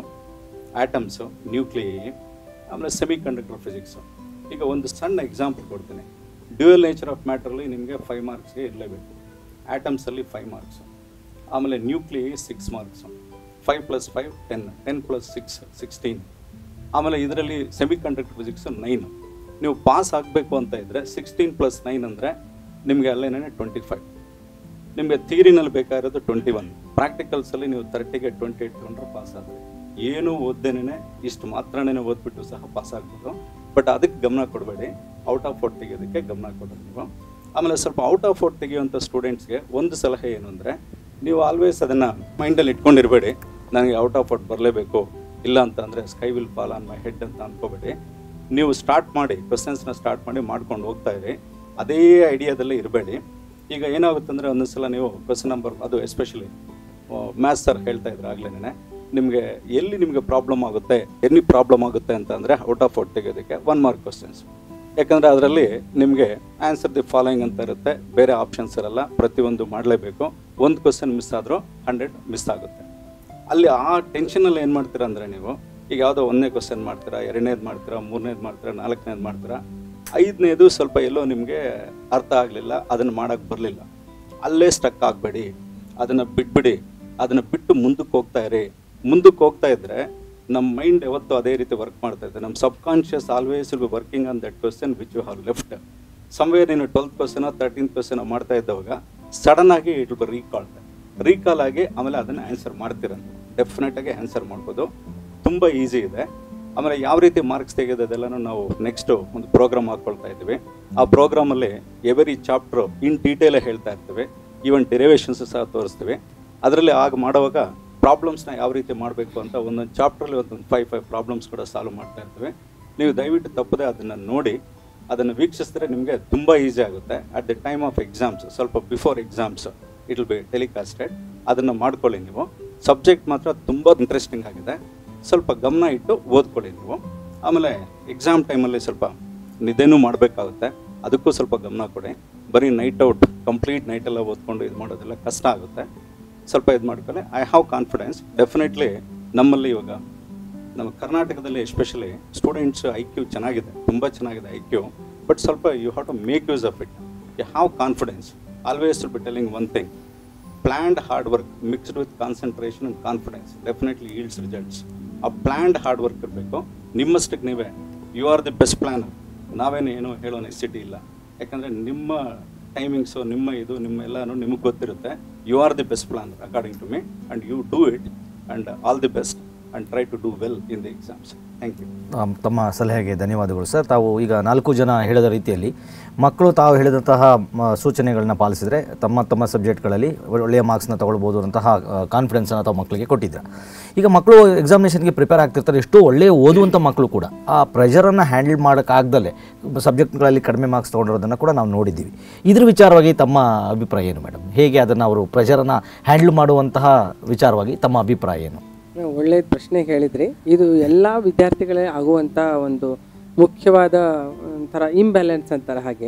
atoms nuclei ಆಮೇಲೆ ಸೆಮಿ ಕಂಡಕ್ಟರ್ ಫಿಸಿಕ್ಸು ಈಗ ಒಂದು ಸಣ್ಣ ಎಕ್ಸಾಂಪಲ್ ಕೊಡ್ತೀನಿ ಡ್ಯೂಯಲ್ ನೇಚರ್ ಆಫ್ ಮ್ಯಾಟ್ರಲ್ಲಿ ನಿಮಗೆ ಫೈವ್ ಮಾರ್ಕ್ಸ್ಗೆ ಇರಲೇಬೇಕು ಆಟಮ್ಸಲ್ಲಿ ಫೈವ್ ಮಾರ್ಕ್ಸು ಆಮೇಲೆ nuclei six marks five plus five ten ten plus six sixteen ಆಮೇಲೆ ಇದರಲ್ಲಿ ಸೆಮಿ ಕಂಡಕ್ಟರ್ ಫಿಸಿಕ್ಸ್ ನೈನ್ ನೀವು ಪಾಸ್ ಆಗಬೇಕು ಅಂತ ಇದ್ದರೆ ಸಿಕ್ಸ್ಟೀನ್ ಪ್ಲಸ್ ನೈನ್ ಅಂದರೆ ನಿಮಗೆ ಅಲ್ಲೇನೇ ಟ್ವೆಂಟಿ ಫೈವ್ ನಿಮಗೆ ಥಿಯರಿನಲ್ಲಿ ಬೇಕಾಗಿರೋದು ಟ್ವೆಂಟಿ ಒನ್ ಪ್ರಾಕ್ಟಿಕಲ್ಸಲ್ಲಿ ನೀವು ತರ್ಟಿಗೆ ಟ್ವೆಂಟಿ ಏಟ್ ತೊಗೊಂಡ್ರೆ ಪಾಸ್ ಆದರೆ ಏನು ಓದ್ದೇನೆ ಇಷ್ಟು ಮಾತ್ರನೇ ಓದ್ಬಿಟ್ಟು ಸಹ ಪಾಸ್ ಆಗ್ಬೋದು ಬಟ್ ಅದಕ್ಕೆ ಗಮನ ಕೊಡಬೇಡಿ ಔಟ್ ಆಫ್ ಔಟ್ ತೆಗೆಯೋದಕ್ಕೆ ಗಮನ ಕೊಡೋದು ನೀವು ಆಮೇಲೆ ಸ್ವಲ್ಪ ಔಟ್ ಆಫ್ ಔಟ್ ತೆಗೆಯುವಂಥ ಸ್ಟೂಡೆಂಟ್ಸ್ಗೆ ಒಂದು ಸಲಹೆ ಏನು ಅಂದರೆ ನೀವು ಆಲ್ವೇಸ್ ಅದನ್ನು ಮೈಂಡಲ್ಲಿ ಇಟ್ಕೊಂಡಿರಬೇಡಿ ನನಗೆ ಔಟ್ ಆಫ್ ಔಟ್ ಬರಲೇಬೇಕು ಇಲ್ಲ ಅಂತ ಅಂದರೆ sky will fall on my head ಅಂತ ಅನ್ಕೋಬೇಡಿ ನೀವು ಸ್ಟಾರ್ಟ್ ಮಾಡಿ ಕ್ವಶನ್ಸ್ನ ಸ್ಟಾರ್ಟ್ ಮಾಡಿ ಮಾಡ್ಕೊಂಡು ಹೋಗ್ತಾ ಇರಿ ಅದೇ ಐಡಿಯಾದಲ್ಲೇ ಇರಬೇಡಿ ಈಗ ಏನಾಗುತ್ತೆ ಅಂದರೆ ಒಂದೊಂದ್ಸಲ ನೀವು ಕ್ವಶನ್ ನಂಬರ್ ಅದು ಎಸ್ಪೆಷಲಿ ಮ್ಯಾಥ್ಸ್ ಸರ್ ಹೇಳ್ತಾ ಇದ್ರು ಆಗ್ಲೇನೆ ನಿಮಗೆ ಎಲ್ಲಿ ನಿಮಗೆ ಪ್ರಾಬ್ಲಮ್ ಆಗುತ್ತೆ ಎಲ್ಲಿ ಪ್ರಾಬ್ಲಮ್ ಆಗುತ್ತೆ ಅಂತ ಅಂದರೆ ಔಟ್ ಆಫ್ ಔಟ್ ತೆಗೆಯೋದಕ್ಕೆ ಒನ್ ಮಾರ್ಕ್ ಕ್ವಶನ್ಸ್ ಯಾಕಂದರೆ ಅದರಲ್ಲಿ ನಿಮಗೆ ಆನ್ಸರ್ ದಿ ಫಾಲೋಯಿಂಗ್ ಅಂತ ಇರುತ್ತೆ ಬೇರೆ ಆಪ್ಷನ್ಸ್ ಇರಲ್ಲ ಪ್ರತಿಯೊಂದು ಮಾಡಲೇಬೇಕು ಒಂದು ಕ್ವಶನ್ ಮಿಸ್ ಆದರೂ ಹಂಡ್ರೆಡ್ ಮಿಸ್ ಆಗುತ್ತೆ ಅಲ್ಲಿ ಆ ಟೆನ್ಷನಲ್ಲಿ ಏನು ಮಾಡ್ತೀರಾ ಅಂದರೆ ನೀವು ಈಗ ಯಾವುದೋ ಒಂದನೇ ಕ್ವಶನ್ ಮಾಡ್ತೀರಾ ಎರಡನೇದು ಮಾಡ್ತೀರಾ ಮೂರನೇದು ಮಾಡ್ತೀರಾ ನಾಲ್ಕನೇದು ಮಾಡ್ತೀರಾ ಐದನೇದು ಸ್ವಲ್ಪ ಎಲ್ಲೋ ನಿಮಗೆ ಅರ್ಥ ಆಗಲಿಲ್ಲ ಅದನ್ನು ಮಾಡೋಕ್ಕೆ ಬರಲಿಲ್ಲ ಅಲ್ಲೇ ಸ್ಟಕ್ ಆಗಬೇಡಿ ಅದನ್ನು ಬಿಟ್ಬಿಡಿ ಅದನ್ನು ಬಿಟ್ಟು ಮುಂದಕ್ಕೆ ಹೋಗ್ತಾ ಇರಿ ಮುಂದಕ್ಕೆ ಹೋಗ್ತಾ ಇದ್ದರೆ ನಮ್ಮ ಮೈಂಡ್ ಯಾವತ್ತೂ ಅದೇ ರೀತಿ ವರ್ಕ್ ಮಾಡ್ತಾ ಇದೆ ನಮ್ಮ subconscious always will be working on that question which you have left somewhere ನೀನು ಟ್ವೆಲ್ತ್ ಕ್ವಶನ್ ತರ್ಟೀನ್ ಕ್ವಶನ್ ಮಾಡ್ತಾ ಇದ್ದವಾಗ ಸಡನ್ ಆಗಿ ಇಟ್ ಬಿ ರೀಕಾಲ್ ರೀಕಾಲ್ ಆಗಿ ಆಮೇಲೆ ಅದನ್ನು ಆನ್ಸರ್ ಮಾಡ್ತೀರ ಡೆಫಿನೆಟ್ ಆಗಿ ಆನ್ಸರ್ ಮಾಡ್ಬೋದು ತುಂಬ ಈಸಿ ಇದೆ ಆಮೇಲೆ ಯಾವ ರೀತಿ ಮಾರ್ಕ್ಸ್ ತೆಗೆಯೋದೆಲ್ಲನೂ ನಾವು ನೆಕ್ಸ್ಟು ಒಂದು ಪ್ರೋಗ್ರಾಮ್ ಹಾಕ್ಕೊಳ್ತಾ ಇದ್ದೀವಿ ಆ ಪ್ರೋಗ್ರಾಮಲ್ಲಿ ಎವರಿ ಚಾಪ್ಟ್ರು ಇನ್ ಡೀಟೇಲೇ ಹೇಳ್ತಾ ಇರ್ತೀವಿ ಈವನ್ ಡೆರಿವೇಷನ್ಸ್ ಸಹ ತೋರಿಸ್ತೀವಿ ಅದರಲ್ಲಿ ಆಗ ಮಾಡುವಾಗ ಪ್ರಾಬ್ಲಮ್ಸ್ನ ಯಾವ ರೀತಿ ಮಾಡಬೇಕು ಅಂತ ಒಂದೊಂದು ಚಾಪ್ಟ್ರಲ್ಲಿ ಒಂದೊಂದು ಫೈವ್ ಫೈವ್ ಪ್ರಾಬ್ಲಮ್ಸ್ ಕೂಡ ಸಾಲ್ವ್ ಮಾಡ್ತಾ ಇರ್ತೀವಿ ನೀವು ದಯವಿಟ್ಟು ತಪ್ಪದೆ ಅದನ್ನು ನೋಡಿ ಅದನ್ನು ವೀಕ್ಷಿಸಿದ್ರೆ ನಿಮಗೆ ತುಂಬ ಈಸಿ ಆಗುತ್ತೆ at the time of exams ಸ್ವಲ್ಪ before exams it will be telecasted ಅದನ್ನು ಮಾಡ್ಕೊಳ್ಳಿ ನೀವು ಸಬ್ಜೆಕ್ಟ್ ಮಾತ್ರ ತುಂಬ ಇಂಟ್ರೆಸ್ಟಿಂಗ್ ಆಗಿದೆ ಸ್ವಲ್ಪ ಗಮನ ಇಟ್ಟು ಓದ್ಕೊಳ್ಳಿ ನೀವು ಆಮೇಲೆ ಎಕ್ಸಾಮ್ ಟೈಮಲ್ಲಿ ಸ್ವಲ್ಪ ನಿದ್ದೆನೂ ಮಾಡಬೇಕಾಗುತ್ತೆ ಅದಕ್ಕೂ ಸ್ವಲ್ಪ ಗಮನ ಕೊಡಿ ಬರೀ ನೈಟ್ ಔಟ್ ಕಂಪ್ಲೀಟ್ ನೈಟೆಲ್ಲ ಓದ್ಕೊಂಡು ಇದು ಮಾಡೋದೆಲ್ಲ ಕಷ್ಟ ಆಗುತ್ತೆ ಸ್ವಲ್ಪ ಇದು ಮಾಡ್ಕೊಳ್ಳಿ ಐ ಹ್ಯಾವ್ ಕಾನ್ಫಿಡೆನ್ಸ್ ಡೆಫಿನೆಟ್ಲಿ ನಮ್ಮಲ್ಲಿ ಇವಾಗ ನಮ್ಮ ಕರ್ನಾಟಕದಲ್ಲಿ ಎಸ್ಪೆಷಲಿ ಸ್ಟೂಡೆಂಟ್ಸ್ ಐ ಕ್ಯೂ ಚೆನ್ನಾಗಿದೆ ತುಂಬ ಚೆನ್ನಾಗಿದೆ ಐ ಕ್ಯೂ ಬಟ್ ಸ್ವಲ್ಪ you have to make use of it you have confidence always be telling one thing planned hard work mixed with concentration and confidence definitely yields results ಆ planned hard work ಇರಬೇಕು ನಿಮ್ಮಷ್ಟಕ್ಕೆ ನೀವೇ you are the best planner ನಾವೇನು ಏನು ಹೇಳೋ necessity ಇಲ್ಲ ಯಾಕಂದರೆ ನಿಮ್ಮ ಟೈಮಿಂಗ್ಸು ನಿಮ್ಮ ಇದು ನಿಮ್ಮ ಎಲ್ಲನೂ ನಿಮಗೆ ಗೊತ್ತಿರುತ್ತೆ you are the best planner according to me and you do it and all the best and try to do well in the exams thank you ಆ, ತಮ್ಮ ಸಲಹೆಗೆ ಧನ್ಯವಾದಗಳು ಸರ್ ತಾವು ಈಗ ನಾಲ್ಕು ಜನ ಹೇಳಿದ ರೀತಿಯಲ್ಲಿ ಮಕ್ಕಳು ತಾವು ಹೇಳಿದಂತಹ ಮ, ಸೂಚನೆಗಳನ್ನ ಪಾಲಿಸಿದರೆ ತಮ್ಮ ತಮ್ಮ ಸಬ್ಜೆಕ್ಟ್ಗಳಲ್ಲಿ ಒಳ್ಳೆಯ ಮಾರ್ಕ್ಸ್ನ ತಗೊಳ್ಬೋದು ಅಂತಹ ಕಾನ್ಫಿಡೆನ್ಸನ್ನು ತಾವು ಮಕ್ಕಳಿಗೆ ಕೊಟ್ಟಿದ್ದೀರಾ ಈಗ ಮಕ್ಕಳು ಎಕ್ಸಾಮಿನೇಷನ್ಗೆ ಪ್ರಿಪೇರ್ ಆಗ್ತಿರ್ತಾರೆ ಎಷ್ಟೋ ಒಳ್ಳೆಯ ಓದುವಂಥ ಮಕ್ಕಳು ಕೂಡ ಆ ಪ್ರೆಷರನ್ನು ಹ್ಯಾಂಡಲ್ ಮಾಡೋಕ್ಕಾಗ್ದಲೇ ಸಬ್ಜೆಕ್ಟ್ಗಳಲ್ಲಿ ಕಡಿಮೆ ಮಾರ್ಕ್ಸ್ ತೊಗೊಂಡಿರೋದನ್ನು ಕೂಡ ನಾವು ನೋಡಿದ್ದೀವಿ ಇದ್ರ ವಿಚಾರವಾಗಿ ತಮ್ಮ ಅಭಿಪ್ರಾಯ ಏನು ಮೇಡಮ್ ಹೇಗೆ ಅದನ್ನು ಅವರು ಪ್ರೆಷರನ್ನು ಹ್ಯಾಂಡಲ್ ಮಾಡುವಂತಹ ವಿಚಾರವಾಗಿ ತಮ್ಮ ಅಭಿಪ್ರಾಯ ಏನು ಒಳ್ಳೆಯ ಪ್ರಶ್ನೆ ಕೇಳಿದ್ರಿ ಇದು ಎಲ್ಲ ವಿದ್ಯಾರ್ಥಿಗಳೇ ಆಗುವಂಥ ಒಂದು ಮುಖ್ಯವಾದ ಒಂಥರ ಇಂಬ್ಯಾಲೆನ್ಸ್ ಅಂತಾರೆ ಹಾಗೆ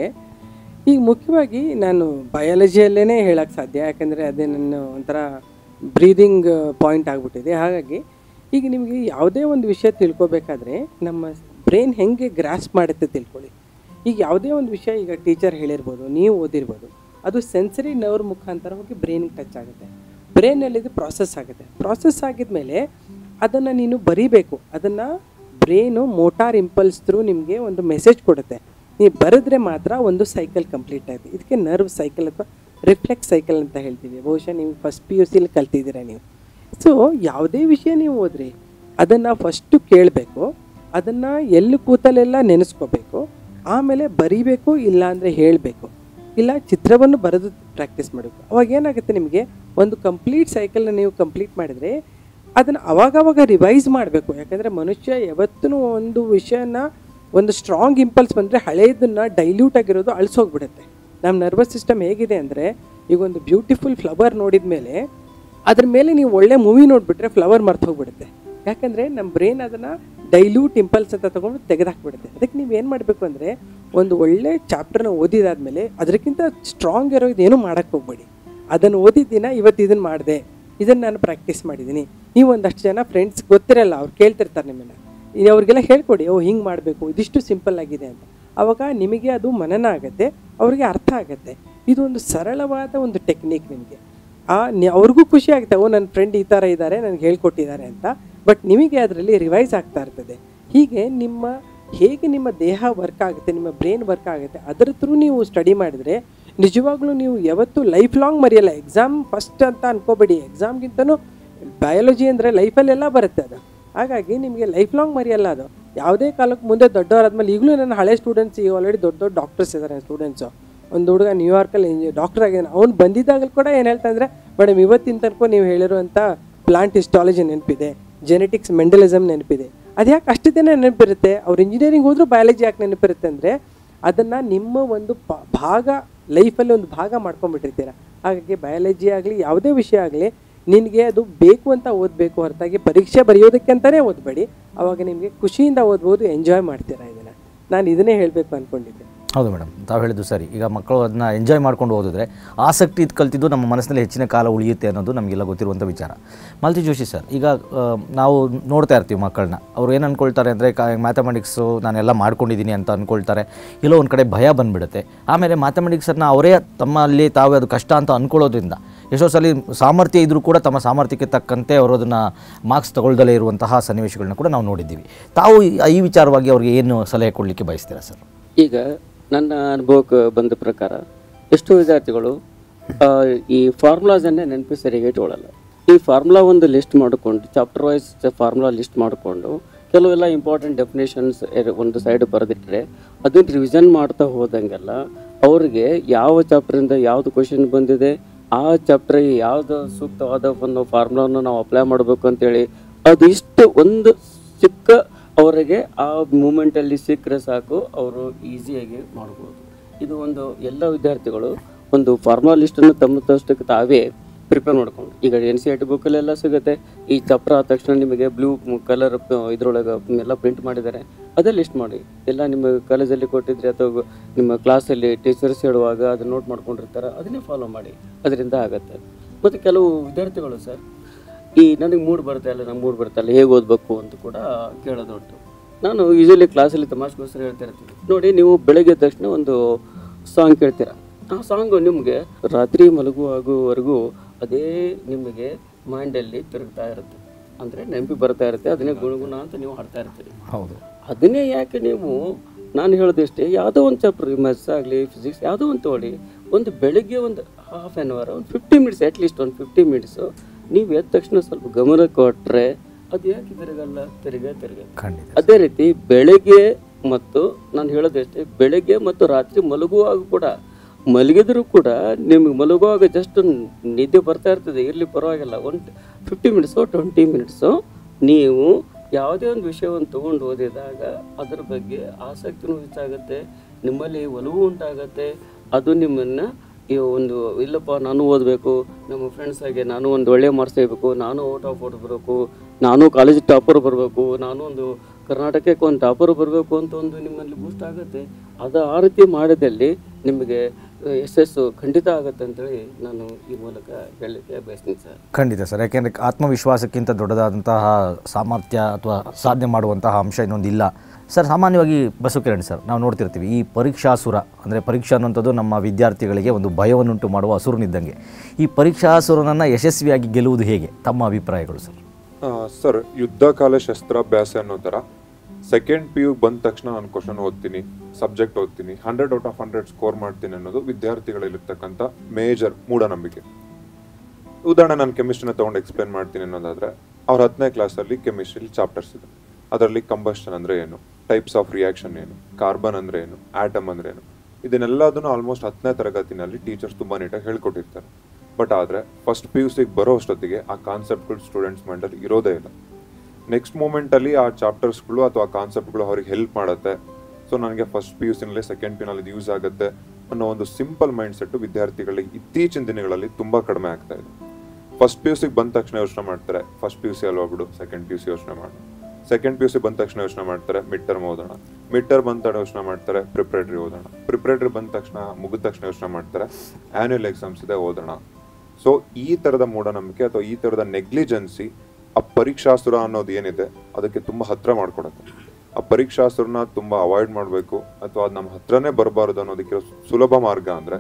ಈಗ ಮುಖ್ಯವಾಗಿ ನಾನು ಬಯಾಲಜಿಯಲ್ಲೇ ಹೇಳಕ್ಕೆ ಸಾಧ್ಯ ಯಾಕಂದರೆ ಅದೇ ನನ್ನ ಒಂಥರ ಬ್ರೀದಿಂಗ್ ಪಾಯಿಂಟ್ ಆಗಿಬಿಟ್ಟಿದೆ ಹಾಗಾಗಿ ಈಗ ನಿಮಗೆ ಯಾವುದೇ ಒಂದು ವಿಷಯ ತಿಳ್ಕೊಬೇಕಾದ್ರೆ ನಮ್ಮ ಬ್ರೈನ್ ಹೆಂಗೆ ಗ್ರಾಸ್ ಮಾಡುತ್ತೆ ತಿಳ್ಕೊಳ್ಳಿ ಈಗ ಯಾವುದೇ ಒಂದು ವಿಷಯ ಈಗ ಟೀಚರ್ ಹೇಳಿರ್ಬೋದು ನೀವು ಓದಿರ್ಬೋದು ಅದು ಸೆನ್ಸರಿ ನರ್ವ್ ಮುಖಾಂತರ ಹೋಗಿ ಬ್ರೈನ್ಗೆ ಟಚ್ ಆಗುತ್ತೆ ಬ್ರೈನಲ್ಲಿ ಇದು ಪ್ರಾಸೆಸ್ ಆಗುತ್ತೆ ಪ್ರಾಸೆಸ್ ಆಗಿದ್ಮೇಲೆ ಅದನ್ನು ನೀನು ಬರಿಬೇಕು ಅದನ್ನು ಬ್ರೈನು ಮೋಟಾರ್ ಇಂಪಲ್ಸ್ ಥ್ರೂ ನಿಮಗೆ ಒಂದು ಮೆಸೇಜ್ ಕೊಡುತ್ತೆ ನೀವು ಬರೆದ್ರೆ ಮಾತ್ರ ಒಂದು ಸೈಕಲ್ ಕಂಪ್ಲೀಟ್ ಆಗುತ್ತೆ ಇದಕ್ಕೆ ನರ್ವ್ ಸೈಕಲ್ ಅಥವಾ ರಿಫ್ಲೆಕ್ಸ್ ಸೈಕಲ್ ಅಂತ ಹೇಳ್ತೀವಿ ಬಹುಶಃ ನೀವು ಫಸ್ಟ್ ಪಿ ಯು ಸಿಲಿ ಕಲ್ತಿದ್ದೀರಾ ನೀವು ಸೊ ಯಾವುದೇ ವಿಷಯ ನೀವು ಓದ್ರಿ ಅದನ್ನು ಫಸ್ಟು ಕೇಳಬೇಕು ಅದನ್ನು ಎಲ್ಲಿ ಕೂತಲೆಲ್ಲ ನೆನೆಸ್ಕೋಬೇಕು ಆಮೇಲೆ ಬರಿಬೇಕು ಇಲ್ಲ ಅಂದರೆ ಹೇಳಬೇಕು ಇಲ್ಲ ಚಿತ್ರವನ್ನು ಬರೆದು ಪ್ರಾಕ್ಟೀಸ್ ಮಾಡಬೇಕು ಅವಾಗ ಏನಾಗುತ್ತೆ ನಿಮಗೆ ಒಂದು ಕಂಪ್ಲೀಟ್ ಸೈಕಲ್ನ ನೀವು ಕಂಪ್ಲೀಟ್ ಮಾಡಿದರೆ ಅದನ್ನು ಅವಾಗವಾಗ ರಿವೈಸ್ ಮಾಡಬೇಕು ಯಾಕಂದರೆ ಮನುಷ್ಯ ಯಾವತ್ತೂ ಒಂದು ವಿಷಯನ ಒಂದು ಸ್ಟ್ರಾಂಗ್ ಇಂಪಲ್ಸ್ ಬಂದರೆ ಹಳೆಯದನ್ನು ಡೈಲ್ಯೂಟ್ ಆಗಿರೋದು ಅಳಿಸೋಗ್ಬಿಡುತ್ತೆ ನಮ್ಮ ನರ್ವಸ್ ಸಿಸ್ಟಮ್ ಹೇಗಿದೆ ಅಂದರೆ ಈಗ ಒಂದು ಬ್ಯೂಟಿಫುಲ್ ಫ್ಲವರ್ ನೋಡಿದ ಮೇಲೆ ಅದ್ರ ಮೇಲೆ ನೀವು ಒಳ್ಳೆ ಮೂವಿ ನೋಡಿಬಿಟ್ರೆ ಫ್ಲವರ್ ಮರ್ತು ಹೋಗ್ಬಿಡುತ್ತೆ ಯಾಕಂದರೆ ನಮ್ಮ ಬ್ರೈನ್ ಅದನ್ನು ಡೈಲ್ಯೂಟ್ ಇಂಪಲ್ಸ್ ಅಂತ ತೊಗೊಂಡು ತೆಗೆದಾಕ್ಬಿಡುತ್ತೆ ಅದಕ್ಕೆ ನೀವು ಏನು ಮಾಡಬೇಕು ಅಂದರೆ ಒಂದು ಒಳ್ಳೆ ಚಾಪ್ಟರ್ನ ಓದಿದಾದ್ಮೇಲೆ ಅದಕ್ಕಿಂತ ಸ್ಟ್ರಾಂಗ್ ಇರೋ ಇದೇನು ಮಾಡೋಕ್ಕೆ ಹೋಗ್ಬೇಡಿ ಅದನ್ನು ಓದಿದ್ದಿನ ಇವತ್ತು ಇದನ್ನು ಮಾಡಿದೆ ಇದನ್ನು ನಾನು ಪ್ರಾಕ್ಟೀಸ್ ಮಾಡಿದ್ದೀನಿ ನೀವು ಒಂದಷ್ಟು ಜನ ಫ್ರೆಂಡ್ಸ್ ಗೊತ್ತಿರಲ್ಲ ಅವ್ರು ಕೇಳ್ತಿರ್ತಾರೆ ನಿಮ್ಮನ್ನು ಇದು ಅವ್ರಿಗೆಲ್ಲ ಹೇಳ್ಕೊಡಿ ಓ ಹಿಂಗೆ ಮಾಡಬೇಕು ಇದಿಷ್ಟು ಸಿಂಪಲ್ ಆಗಿದೆ ಅಂತ ಅವಾಗ ನಿಮಗೆ ಅದು ಮನನ ಆಗುತ್ತೆ ಅವ್ರಿಗೆ ಅರ್ಥ ಆಗುತ್ತೆ ಇದು ಒಂದು ಸರಳವಾದ ಒಂದು ಟೆಕ್ನಿಕ್ ನಿಮಗೆ ಆ ನಿ- ಅವ್ರಿಗೂ ಖುಷಿ ಆಗುತ್ತೆ ಓ ನನ್ನ ಫ್ರೆಂಡ್ ಈ ಥರ ಇದ್ದಾರೆ ನನಗೆ ಹೇಳ್ಕೊಟ್ಟಿದ್ದಾರೆ ಅಂತ ಬಟ್ ನಿಮಗೆ ಅದರಲ್ಲಿ ರಿವೈಸ್ ಆಗ್ತಾ ಇರ್ತದೆ ಹೀಗೆ ನಿಮ್ಮ ಹೇಗೆ ನಿಮ್ಮ ದೇಹ ವರ್ಕ್ ಆಗುತ್ತೆ ನಿಮ್ಮ ಬ್ರೈನ್ ವರ್ಕ್ ಆಗುತ್ತೆ ಅದರ ಥ್ರೂ ನೀವು ಸ್ಟಡಿ ಮಾಡಿದರೆ ನಿಜವಾಗ್ಲೂ ನೀವು ಯಾವತ್ತೂ ಲೈಫ್ ಲಾಂಗ್ ಮರೆಯಲ್ಲ ಎಕ್ಸಾಮ್ ಫಸ್ಟ್ ಅಂತ ಅನ್ಕೋಬೇಡಿ ಎಕ್ಸಾಮ್ಗಿಂತನೂ ಬಯಾಲಜಿ ಅಂದರೆ ಲೈಫಲ್ಲೆಲ್ಲ ಬರುತ್ತೆ ಅದು ಹಾಗಾಗಿ ನಿಮಗೆ ಲೈಫ್ ಲಾಂಗ್ ಮರೆಯಲ್ಲ ಅದು ಯಾವುದೇ ಕಾಲಕ್ಕೆ ಮುಂದೆ ದೊಡ್ಡವರಾದ್ಮೇಲೆ ಈಗಲೂ ನನ್ನ ಹಳೆ ಸ್ಟೂಡೆಂಟ್ಸ್ ಈಗ ಆಲ್ರೆಡಿ ದೊಡ್ಡ ದೊಡ್ಡ ಡಾಕ್ಟರ್ಸ್ ಇದ್ದಾರೆ ಸ್ಟೂಡೆಂಟ್ಸು ಒಂದು ಹುಡುಗ ನ್ಯೂಯಾರ್ಕಲ್ಲಿ ಡಾಕ್ಟರ್ ಆಗಿದ್ದಾನೆ ಅವ್ನು ಬಂದಿದ್ದಾಗಲೂ ಕೂಡ ಏನು ಹೇಳ್ತಾ ಅಂದರೆ ಮೇಡಮ್ ಇವತ್ತಿನ ತನಕ ನೀವು ಹೇಳಿರುವಂಥ ಪ್ಲಾಂಟ್ ಹಿಸ್ಟಾಲಜಿ ನೆನಪಿದೆ ಜೆನೆಟಿಕ್ಸ್ ಮೆಂಡಲಿಸಮ್ ನೆನಪಿದೆ ಅದು ಯಾಕೆ ಅಷ್ಟು ದಿನ ನೆನಪಿರುತ್ತೆ ಅವ್ರು ಇಂಜಿನಿಯರಿಂಗ್ ಹೋದರೂ ಬಯಾಲಜಿ ಯಾಕೆ ನೆನಪಿರುತ್ತೆ ಅಂದರೆ ಅದನ್ನು ನಿಮ್ಮ ಒಂದು ಪ- ಭಾಗ ಲೈಫಲ್ಲಿ ಒಂದು ಭಾಗ ಮಾಡ್ಕೊಂಡ್ಬಿಟ್ಟಿರ್ತೀರ ಹಾಗಾಗಿ ಬಯಾಲಜಿ ಆಗಲಿ ಯಾವುದೇ ವಿಷಯ ಆಗಲಿ ನಿನಗೆ ಅದು ಬೇಕು ಅಂತ ಓದಬೇಕು ಹೊರತಾಗಿ ಪರೀಕ್ಷೆ ಬರೆಯೋದಕ್ಕೆ ಅಂತಲೇ ಓದಬೇಡಿ ಆವಾಗ ನಿಮಗೆ ಖುಷಿಯಿಂದ ಓದ್ಬೋದು ಎಂಜಾಯ್ ಮಾಡ್ತೀರಾ ಇದನ್ನು ನಾನು ಇದನ್ನೇ ಹೇಳಬೇಕು ಅಂದ್ಕೊಂಡಿದ್ದೆ ಹೌದು ಮೇಡಮ್ ತಾವು ಹೇಳಿದ್ದು ಸರಿ ಈಗ ಮಕ್ಕಳು ಅದನ್ನ ಎಂಜಾಯ್ ಮಾಡ್ಕೊಂಡು ಓದಿದ್ರೆ ಆಸಕ್ತಿ ಇದು ಕಲ್ತಿದ್ದು ನಮ್ಮ ಮನಸ್ಸಿನಲ್ಲಿ ಹೆಚ್ಚಿನ ಕಾಲ ಉಳಿಯುತ್ತೆ ಅನ್ನೋದು ನಮಗೆಲ್ಲ ಗೊತ್ತಿರುವಂಥ ವಿಚಾರ ಮಾಲತಿ ಜೋಶಿ ಸರ್ ಈಗ ಆ, ನಾವು ನೋಡ್ತಾ ಇರ್ತೀವಿ ಮಕ್ಕಳನ್ನ ಅವ್ರು ಏನು ಅಂದ್ಕೊಳ್ತಾರೆ ಅಂದರೆ ಕಾ ಮ್ಯಾಥಮೆಟಿಕ್ಸು ನಾನೆಲ್ಲ ಮಾಡ್ಕೊಂಡಿದ್ದೀನಿ ಅಂತ ಅಂದ್ಕೊಳ್ತಾರೆ ಎಲ್ಲೋ ಒಂದು ಕಡೆ ಭಯ ಬಂದುಬಿಡುತ್ತೆ ಆಮೇಲೆ ಮ್ಯಾಥಮೆಟಿಕ್ಸನ್ನು ಅವರೇ ತಮ್ಮಲ್ಲಿ ತಾವೇ ಅದು ಕಷ್ಟ ಅಂತ ಅಂದ್ಕೊಳ್ಳೋದ್ರಿಂದ ಎಷ್ಟೋ ಸಲ ಸಾಮರ್ಥ್ಯ ಇದ್ದರೂ ಕೂಡ ತಮ್ಮ ಸಾಮರ್ಥ್ಯಕ್ಕೆ ತಕ್ಕಂತೆ ಅವರು ಅದನ್ನು ಮಾರ್ಕ್ಸ್ ತಗೊಳ್ದಲೇ ಇರುವಂತಹ ಸನ್ನಿವೇಶಗಳನ್ನ ಕೂಡ ನಾವು ನೋಡಿದ್ದೀವಿ ತಾವು ಈ- ಈ ವಿಚಾರವಾಗಿ ಅವ್ರಿಗೆ ಏನು ಸಲಹೆ ಕೊಡಲಿಕ್ಕೆ ಬಯಸ್ತೀರಾ ಸರ್ ಈಗ ನನ್ನ ಅನುಭವಕ್ಕೆ ಬಂದ ಪ್ರಕಾರ ಎಷ್ಟೋ ವಿದ್ಯಾರ್ಥಿಗಳು ಆ, ಈ ಫಾರ್ಮುಲಾಸನ್ನೇ ನೆನಪಿ ಸರಿಯಾಗಿ ಇಟ್ಕೊಳ್ಳಲ್ಲ ಈ ಫಾರ್ಮುಲಾ ಒಂದು ಲಿಸ್ಟ್ ಮಾಡಿಕೊಂಡು ಚಾಪ್ಟರ್ ವೈಸ್ ಫಾರ್ಮುಲಾ ಲಿಸ್ಟ್ ಮಾಡಿಕೊಂಡು ಕೆಲವೆಲ್ಲ ಇಂಪಾರ್ಟೆಂಟ್ ಡೆಫಿನೇಷನ್ಸ್ ಒಂದು ಸೈಡ್ ಬರೆದಿಟ್ಟರೆ ಅದನ್ನ ರಿವಿಷನ್ ಮಾಡ್ತಾ ಹೋದಂಗೆಲ್ಲ ಅವ್ರಿಗೆ ಯಾವ ಚಾಪ್ಟರಿಂದ ಯಾವ್ದು ಕ್ವಶನ್ ಬಂದಿದೆ ಆ ಚಾಪ್ಟರ್ಗೆ ಯಾವ್ದು ಸೂಕ್ತವಾದ ಒಂದು ಫಾರ್ಮುಲಾವನ್ನು ನಾವು ಅಪ್ಲೈ ಮಾಡಬೇಕು ಅಂತೇಳಿ ಅದು ಇಷ್ಟು ಒಂದು ಚಿಕ್ಕ ಅವರಿಗೆ ಆ ಮೂಮೆಂಟಲ್ಲಿ ಸಿಕ್ಕರೆ ಸಾಕು ಅವರು ಈಸಿಯಾಗಿ ಮಾಡ್ಬೋದು ಇದು ಒಂದು ಎಲ್ಲ ವಿದ್ಯಾರ್ಥಿಗಳು ಒಂದು ಫಾರ್ಮಾ ಲಿಸ್ಟನ್ನು ತಮ್ಮ ತಷ್ಟಕ್ಕೆ ತಾವೇ ಪ್ರಿಪೇರ್ ಮಾಡ್ಕೊಂಡು ಈಗ ಎನ್ ಸಿ ಆರ್ ಟಿ ಬುಕ್ಕಲ್ಲೆಲ್ಲ ಸಿಗುತ್ತೆ ಈ ಚಾಪ್ಟರ್ ಆದ ತಕ್ಷಣ ನಿಮಗೆ ಬ್ಲೂ ಕಲರ್ ಇದ್ರೊಳಗೆ ಎಲ್ಲ ಪ್ರಿಂಟ್ ಮಾಡಿದ್ದಾರೆ ಅದೇ ಲಿಸ್ಟ್ ಮಾಡಿ ಎಲ್ಲ ನಿಮ್ಮ ಕಾಲೇಜಲ್ಲಿ ಕೊಟ್ಟಿದ್ರೆ ಅಥವಾ ನಿಮ್ಮ ಕ್ಲಾಸಲ್ಲಿ ಟೀಚರ್ಸ್ ಹೇಳುವಾಗ ಅದನ್ನ ನೋಟ್ ಮಾಡ್ಕೊಂಡಿರ್ತಾರೆ ಅದನ್ನೇ ಫಾಲೋ ಮಾಡಿ ಅದರಿಂದ ಆಗತ್ತೆ ಮತ್ತು ಕೆಲವು ವಿದ್ಯಾರ್ಥಿಗಳು ಸರ್ ಈ ನನಗೆ ಮೂಡ್ ಬರ್ತಾ ಇಲ್ಲ ನಂಗೆ ಮೂಡ್ ಬರ್ತಾ ಇಲ್ಲ ಹೇಗೆ ಓದಬೇಕು ಅಂತ ಕೂಡ ಕೇಳೋದು ಉಂಟು ನಾನು ಯೂಶಲಿ ಕ್ಲಾಸಲ್ಲಿ ತಮಾಷೆಗೋಸ್ಕರ ಹೇಳ್ತಾ ಇರ್ತೀನಿ ನೋಡಿ ನೀವು ಬೆಳಗ್ಗೆ ಎದ್ದ ತಕ್ಷಣ ಒಂದು ಸಾಂಗ್ ಕೇಳ್ತೀರ ಆ ಸಾಂಗು ನಿಮಗೆ ರಾತ್ರಿ ಮಲಗುವಾಗುವವರೆಗೂ ಅದೇ ನಿಮಗೆ ಮೈಂಡಲ್ಲಿ ತಿರುಗ್ತಾ ಇರುತ್ತೆ ಅಂದರೆ ನೆನಪಿ ಬರ್ತಾ ಇರುತ್ತೆ ಅದನ್ನೇ ಗುಣಗುಣ ಅಂತ ನೀವು ಹಾಡ್ತಾ ಇರ್ತೀರಿ ಹೌದು ಅದನ್ನೇ ಯಾಕೆ ನೀವು ನಾನು ಹೇಳೋದಿಷ್ಟೇ ಯಾವುದೋ ಒಂದು ಚಾಪ್ಟರ್ ಮ್ಯಾಥ್ಸ್ ಆಗಲಿ ಫಿಸಿಕ್ಸ್ ಯಾವುದೋ ಒಂದು ತೊಗೊಳ್ಳಿ ಒಂದು ಬೆಳಗ್ಗೆ ಒಂದು ಹಾಫ್ ಆನ್ ಅವರ್ ಒಂದು ಫಿಫ್ಟಿ ಮಿನಿಟ್ಸ್ ಅಟ್ಲೀಸ್ಟ್ ಒಂದು ಫಿಫ್ಟಿ ಮಿನಿಟ್ಸು ನೀವು ಎದ್ದ ತಕ್ಷಣ ಸ್ವಲ್ಪ ಗಮನ ಕೊಟ್ಟರೆ ಅದು ಯಾಕೆ ತಿರುಗಲ್ಲ ತಿರುಗ ತಿರುಗಲ್ಲ ಖಂಡಿತ ಅದೇ ರೀತಿ ಬೆಳಗ್ಗೆ ಮತ್ತು ನಾನು ಹೇಳೋದಷ್ಟೇ ಬೆಳಗ್ಗೆ ಮತ್ತು ರಾತ್ರಿ ಮಲಗುವಾಗ ಕೂಡ ಮಲಗಿದ್ರು ಕೂಡ ನಿಮ್ಗೆ ಮಲಗುವಾಗ ಜಸ್ಟ್ ನಿದ್ದೆ ಬರ್ತಾ ಇರ್ತದೆ ಇರಲಿ ಪರವಾಗಿಲ್ಲ ಒಂದು ಫಿಫ್ಟಿ ಮಿನಿಟ್ಸು ಟ್ವೆಂಟಿ ಮಿನಿಟ್ಸು ನೀವು ಯಾವುದೇ ಒಂದು ವಿಷಯವನ್ನು ತಗೊಂಡು ಓದಿದಾಗ ಅದರ ಬಗ್ಗೆ ಆಸಕ್ತಿನೂ ಹೆಚ್ಚಾಗುತ್ತೆ ನಿಮ್ಮಲ್ಲಿ ಒಲವು ಉಂಟಾಗತ್ತೆ ಅದು ನಿಮ್ಮನ್ನು ಈ ಒಂದು ಇಲ್ಲಪ್ಪ ನಾನು ಓದಬೇಕು ನಮ್ಮ ಫ್ರೆಂಡ್ಸ್ ಆಗಿ ನಾನು ಒಂದು ಒಳ್ಳೆಯ ಮಾರ್ಕ್ಸ್ ತೆಗಿಬೇಕು ನಾನು ಔಟ್ ಆಫ್ ಔಟ್ ಬರಬೇಕು ನಾನು ಕಾಲೇಜ್ ಟಾಪರ್ ಬರಬೇಕು ನಾನು ಒಂದು ಕರ್ನಾಟಕಕ್ಕೆ ಒಂದು ಟಾಪರ್ ಬರಬೇಕು ಅಂತ ಒಂದು ನಿಮ್ಮಲ್ಲಿ ಬೂಸ್ಟ್ ಆಗುತ್ತೆ ಅದು ಆ ರೀತಿ ಮಾಡಿದಲ್ಲಿ ನಿಮಗೆ ಯಶಸ್ಸು ಖಂಡಿತ ಆಗುತ್ತೆ ಅಂತೇಳಿ ನಾನು ಈ ಮೂಲಕ ಹೇಳಲಿಕ್ಕೆ ಬಯಸ್ತೀನಿ ಸರ್ ಖಂಡಿತ ಸರ್ ಯಾಕೆಂದರೆ ಆತ್ಮವಿಶ್ವಾಸಕ್ಕಿಂತ ದೊಡ್ಡದಾದಂತಹ ಸಾಮರ್ಥ್ಯ ಅಥವಾ ಸಾಧನೆ ಮಾಡುವಂತಹ ಅಂಶ ಇನ್ನೊಂದು ಇಲ್ಲ ಸರ್ ಸಾಮಾನ್ಯವಾಗಿ ಬಸವಕಿರಣ್ ಸರ್ ನಾವು ನೋಡ್ತಿರ್ತೀವಿ ಈ ಪರೀಕ್ಷಾಸುರ ಅಂದರೆ ಪರೀಕ್ಷಾ ಅನ್ನುವಂಥದ್ದು ನಮ್ಮ ವಿದ್ಯಾರ್ಥಿಗಳಿಗೆ ಒಂದು ಭಯವನ್ನುಂಟು ಮಾಡುವ ಹಸುರನಿದ್ದಂಗೆ ಈ ಪರೀಕ್ಷಾಸುರನನ್ನು ಯಶಸ್ವಿಯಾಗಿ ಗೆಲ್ಲುವುದು ಹೇಗೆ ತಮ್ಮ ಅಭಿಪ್ರಾಯಗಳು ಸರ್ ಆ, ಸರ್ ಯುದ್ಧ ಕಾಲ ಶಸ್ತ್ರಾಭ್ಯಾಸ ಅನ್ನೋ ಥರ ಸೆಕೆಂಡ್ ಪಿ ಯು ಬಂದ ತಕ್ಷಣ ನಾನು ಕ್ವಶನ್ ಓದ್ತೀನಿ ಸಬ್ಜೆಕ್ಟ್ ಓದ್ತೀನಿ hundred out of hundred score ಮಾಡ್ತೀನಿ ಅನ್ನೋದು ವಿದ್ಯಾರ್ಥಿಗಳಲ್ಲಿರ್ತಕ್ಕಂಥ ಮೇಜರ್ ಮೂಢನಂಬಿಕೆ ಉದಾಹರಣೆ ನಾನು ಕೆಮಿಸ್ಟ್ರಿನ ತೊಗೊಂಡು ಎಕ್ಸ್ಪ್ಲೇನ್ ಮಾಡ್ತೀನಿ ಅನ್ನೋದಾದ್ರೆ ಅವ್ರ ಹತ್ತನೇ ಕ್ಲಾಸಲ್ಲಿ ಕೆಮಿಸ್ಟ್ರಿಲಿ ಚಾಪ್ಟರ್ಸ್ ಇದೆ ಅದರಲ್ಲಿ ಕಂಬಸ್ಟನ್ ಅಂದ್ರೆ ಏನು ಟೈಪ್ಸ್ ಆಫ್ ರಿಯಾಕ್ಷನ್ ಏನು ಕಾರ್ಬನ್ ಅಂದ್ರೆ ಏನು ಆಟಮ್ ಅಂದ್ರೆ ಏನು ಇದನ್ನೆಲ್ಲದನ್ನು ಆಲ್ಮೋಸ್ಟ್ ಹತ್ತನೇ ತರಗತಿನಲ್ಲಿ ಟೀಚರ್ಸ್ ತುಂಬಾ ನೀಟಾಗಿ ಹೇಳ್ಕೊಟ್ಟಿರ್ತಾರೆ ಬಟ್ ಆದರೆ ಫಸ್ಟ್ ಪಿ ಯು ಸಿಗೆ ಬರೋ ಅಷ್ಟೊತ್ತಿಗೆ ಆ ಕಾನ್ಸೆಪ್ಟ್ಗಳು ಸ್ಟೂಡೆಂಟ್ಸ್ ಮೈಂಡಲ್ಲಿ ಇರೋದೇ ಇಲ್ಲ ನೆಕ್ಸ್ಟ್ ಮೂಮೆಂಟಲ್ಲಿ ಆ ಚಾಪ್ಟರ್ಸ್ಗಳು ಅಥವಾ ಆ ಕಾನ್ಸೆಪ್ಟ್ಗಳು ಅವ್ರಿಗೆ ಹೆಲ್ಪ್ ಮಾಡುತ್ತೆ ಸೊ ನನಗೆ ಫಸ್ಟ್ ಪಿ ಯು ಸಿನಲ್ಲಿ ಸೆಕೆಂಡ್ ಪಿ ನಲ್ಲಿ ಇದು ಯೂಸ್ ಆಗುತ್ತೆ ಅನ್ನೋ ಒಂದು ಸಿಂಪಲ್ ಮೈಂಡ್ ಸೆಟ್ ವಿದ್ಯಾರ್ಥಿಗಳಿಗೆ ಇತ್ತೀಚಿನ ದಿನಗಳಲ್ಲಿ ತುಂಬಾ ಕಡಿಮೆ ಆಗ್ತಾ ಇದೆ ಫಸ್ಟ್ ಪಿ ಯು ಸಿಗೆ ಬಂದ ತಕ್ಷಣ ಯೋಚನೆ ಮಾಡ್ತಾರೆ ಫಸ್ಟ್ ಪಿ ಯು ಸಿ ಅಲ್ವಾ ಬಿಡು ಸೆಕೆಂಡ್ ಪಿ ಯು ಸಿ ಯೋಚನೆ ಮಾಡೋಣ ಸೆಕೆಂಡ್ ಪಿ ಯು ಸಿ ಬಂದ ತಕ್ಷಣ ಯೋಚನೆ ಮಾಡ್ತಾರೆ ಮಿಡ್ ಟರ್ಮ್ ಓದೋಣ ಮಿಡ್ ಟರ್ಮ್ ಬಂದ ತಕ್ಷಣ ಯೋಚನೆ ಮಾಡ್ತಾರೆ ಪ್ರಿಪ್ರೇಟರಿ ಓದೋಣ ಪ್ರಿಪ್ರೇಟರಿ ಬಂದ ತಕ್ಷಣ ಮುಗಿದ ತಕ್ಷಣ ಯೋಚನೆ ಮಾಡ್ತಾರೆ ಆನ್ಯುವಲ್ ಎಕ್ಸಾಮ್ಸ್ ಇದೆ ಓದೋಣ ಸೊ ಈ ತರದ ಮೂಢನಂಬಿಕೆ ಅಥವಾ ಈ ತರದ ನೆಗ್ಲಿಜೆನ್ಸಿ ಆ ಪರೀಕ್ಷಾಸುರ ಅನ್ನೋದು ಏನಿದೆ ಅದಕ್ಕೆ ತುಂಬಾ ಹತ್ರ ಮಾಡ್ಕೊಡತ್ತೆ ಆ ಪರೀಕ್ಷಾಸುರನ ತುಂಬಾ ಅವಾಯ್ಡ್ ಮಾಡಬೇಕು ಅಥವಾ ಅದು ನಮ್ಮ ಹತ್ರನೇ ಬರಬಾರದು ಅನ್ನೋದಕ್ಕೆ ಸುಲಭ ಮಾರ್ಗ ಅಂದ್ರೆ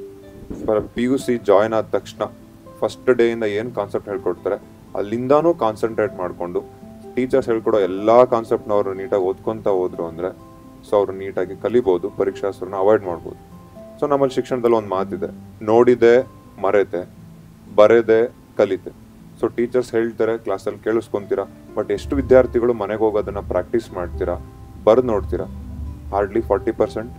ಪಿ ಯು ಸಿ ಜಾಯ್ನ್ ಆದ ತಕ್ಷಣ ಫಸ್ಟ್ ಡೇ ಇಂದ ಏನ್ ಕಾನ್ಸೆಪ್ಟ್ ಹೇಳ್ಕೊಡ್ತಾರೆ ಅಲ್ಲಿಂದಾನು ಕಾನ್ಸಂಟ್ರೇಟ್ ಮಾಡ್ಕೊಂಡು ಟೀಚರ್ಸ್ ಹೇಳ್ಕೊಡೋ ಎಲ್ಲಾ ಕಾನ್ಸೆಪ್ಟ್ನ ಅವರು ನೀಟಾಗಿ ಓದ್ಕೊಂತ ಹೋದ್ರು ಅಂದ್ರೆ ಸೊ ಅವ್ರು ನೀಟಾಗಿ ಕಲಿಬಹುದು ಪರೀಕ್ಷಾಸುರನ ಅವಾಯ್ಡ್ ಮಾಡ್ಬೋದು ಸೊ ನಮ್ಮಲ್ಲಿ ಶಿಕ್ಷಣದಲ್ಲಿ ಒಂದು ಮಾತಿದೆ ನೋಡಿದೆ ಮರೆತೆ ಬರೆದೆ ಕಲಿತೆ ಸೊ ಟೀಚರ್ಸ್ ಹೇಳ್ತಾರೆ ಕ್ಲಾಸಲ್ಲಿ ಕೇಳಿಸ್ಕೊಂತೀರಾ ಬಟ್ ಎಷ್ಟು ವಿದ್ಯಾರ್ಥಿಗಳು ಮನೆಗೆ ಹೋಗೋದನ್ನ ಪ್ರಾಕ್ಟೀಸ್ ಮಾಡ್ತೀರಾ ಬರೆದು ನೋಡ್ತೀರಾ ಹಾರ್ಡ್ಲಿ ಫಾರ್ಟಿ ಪರ್ಸೆಂಟ್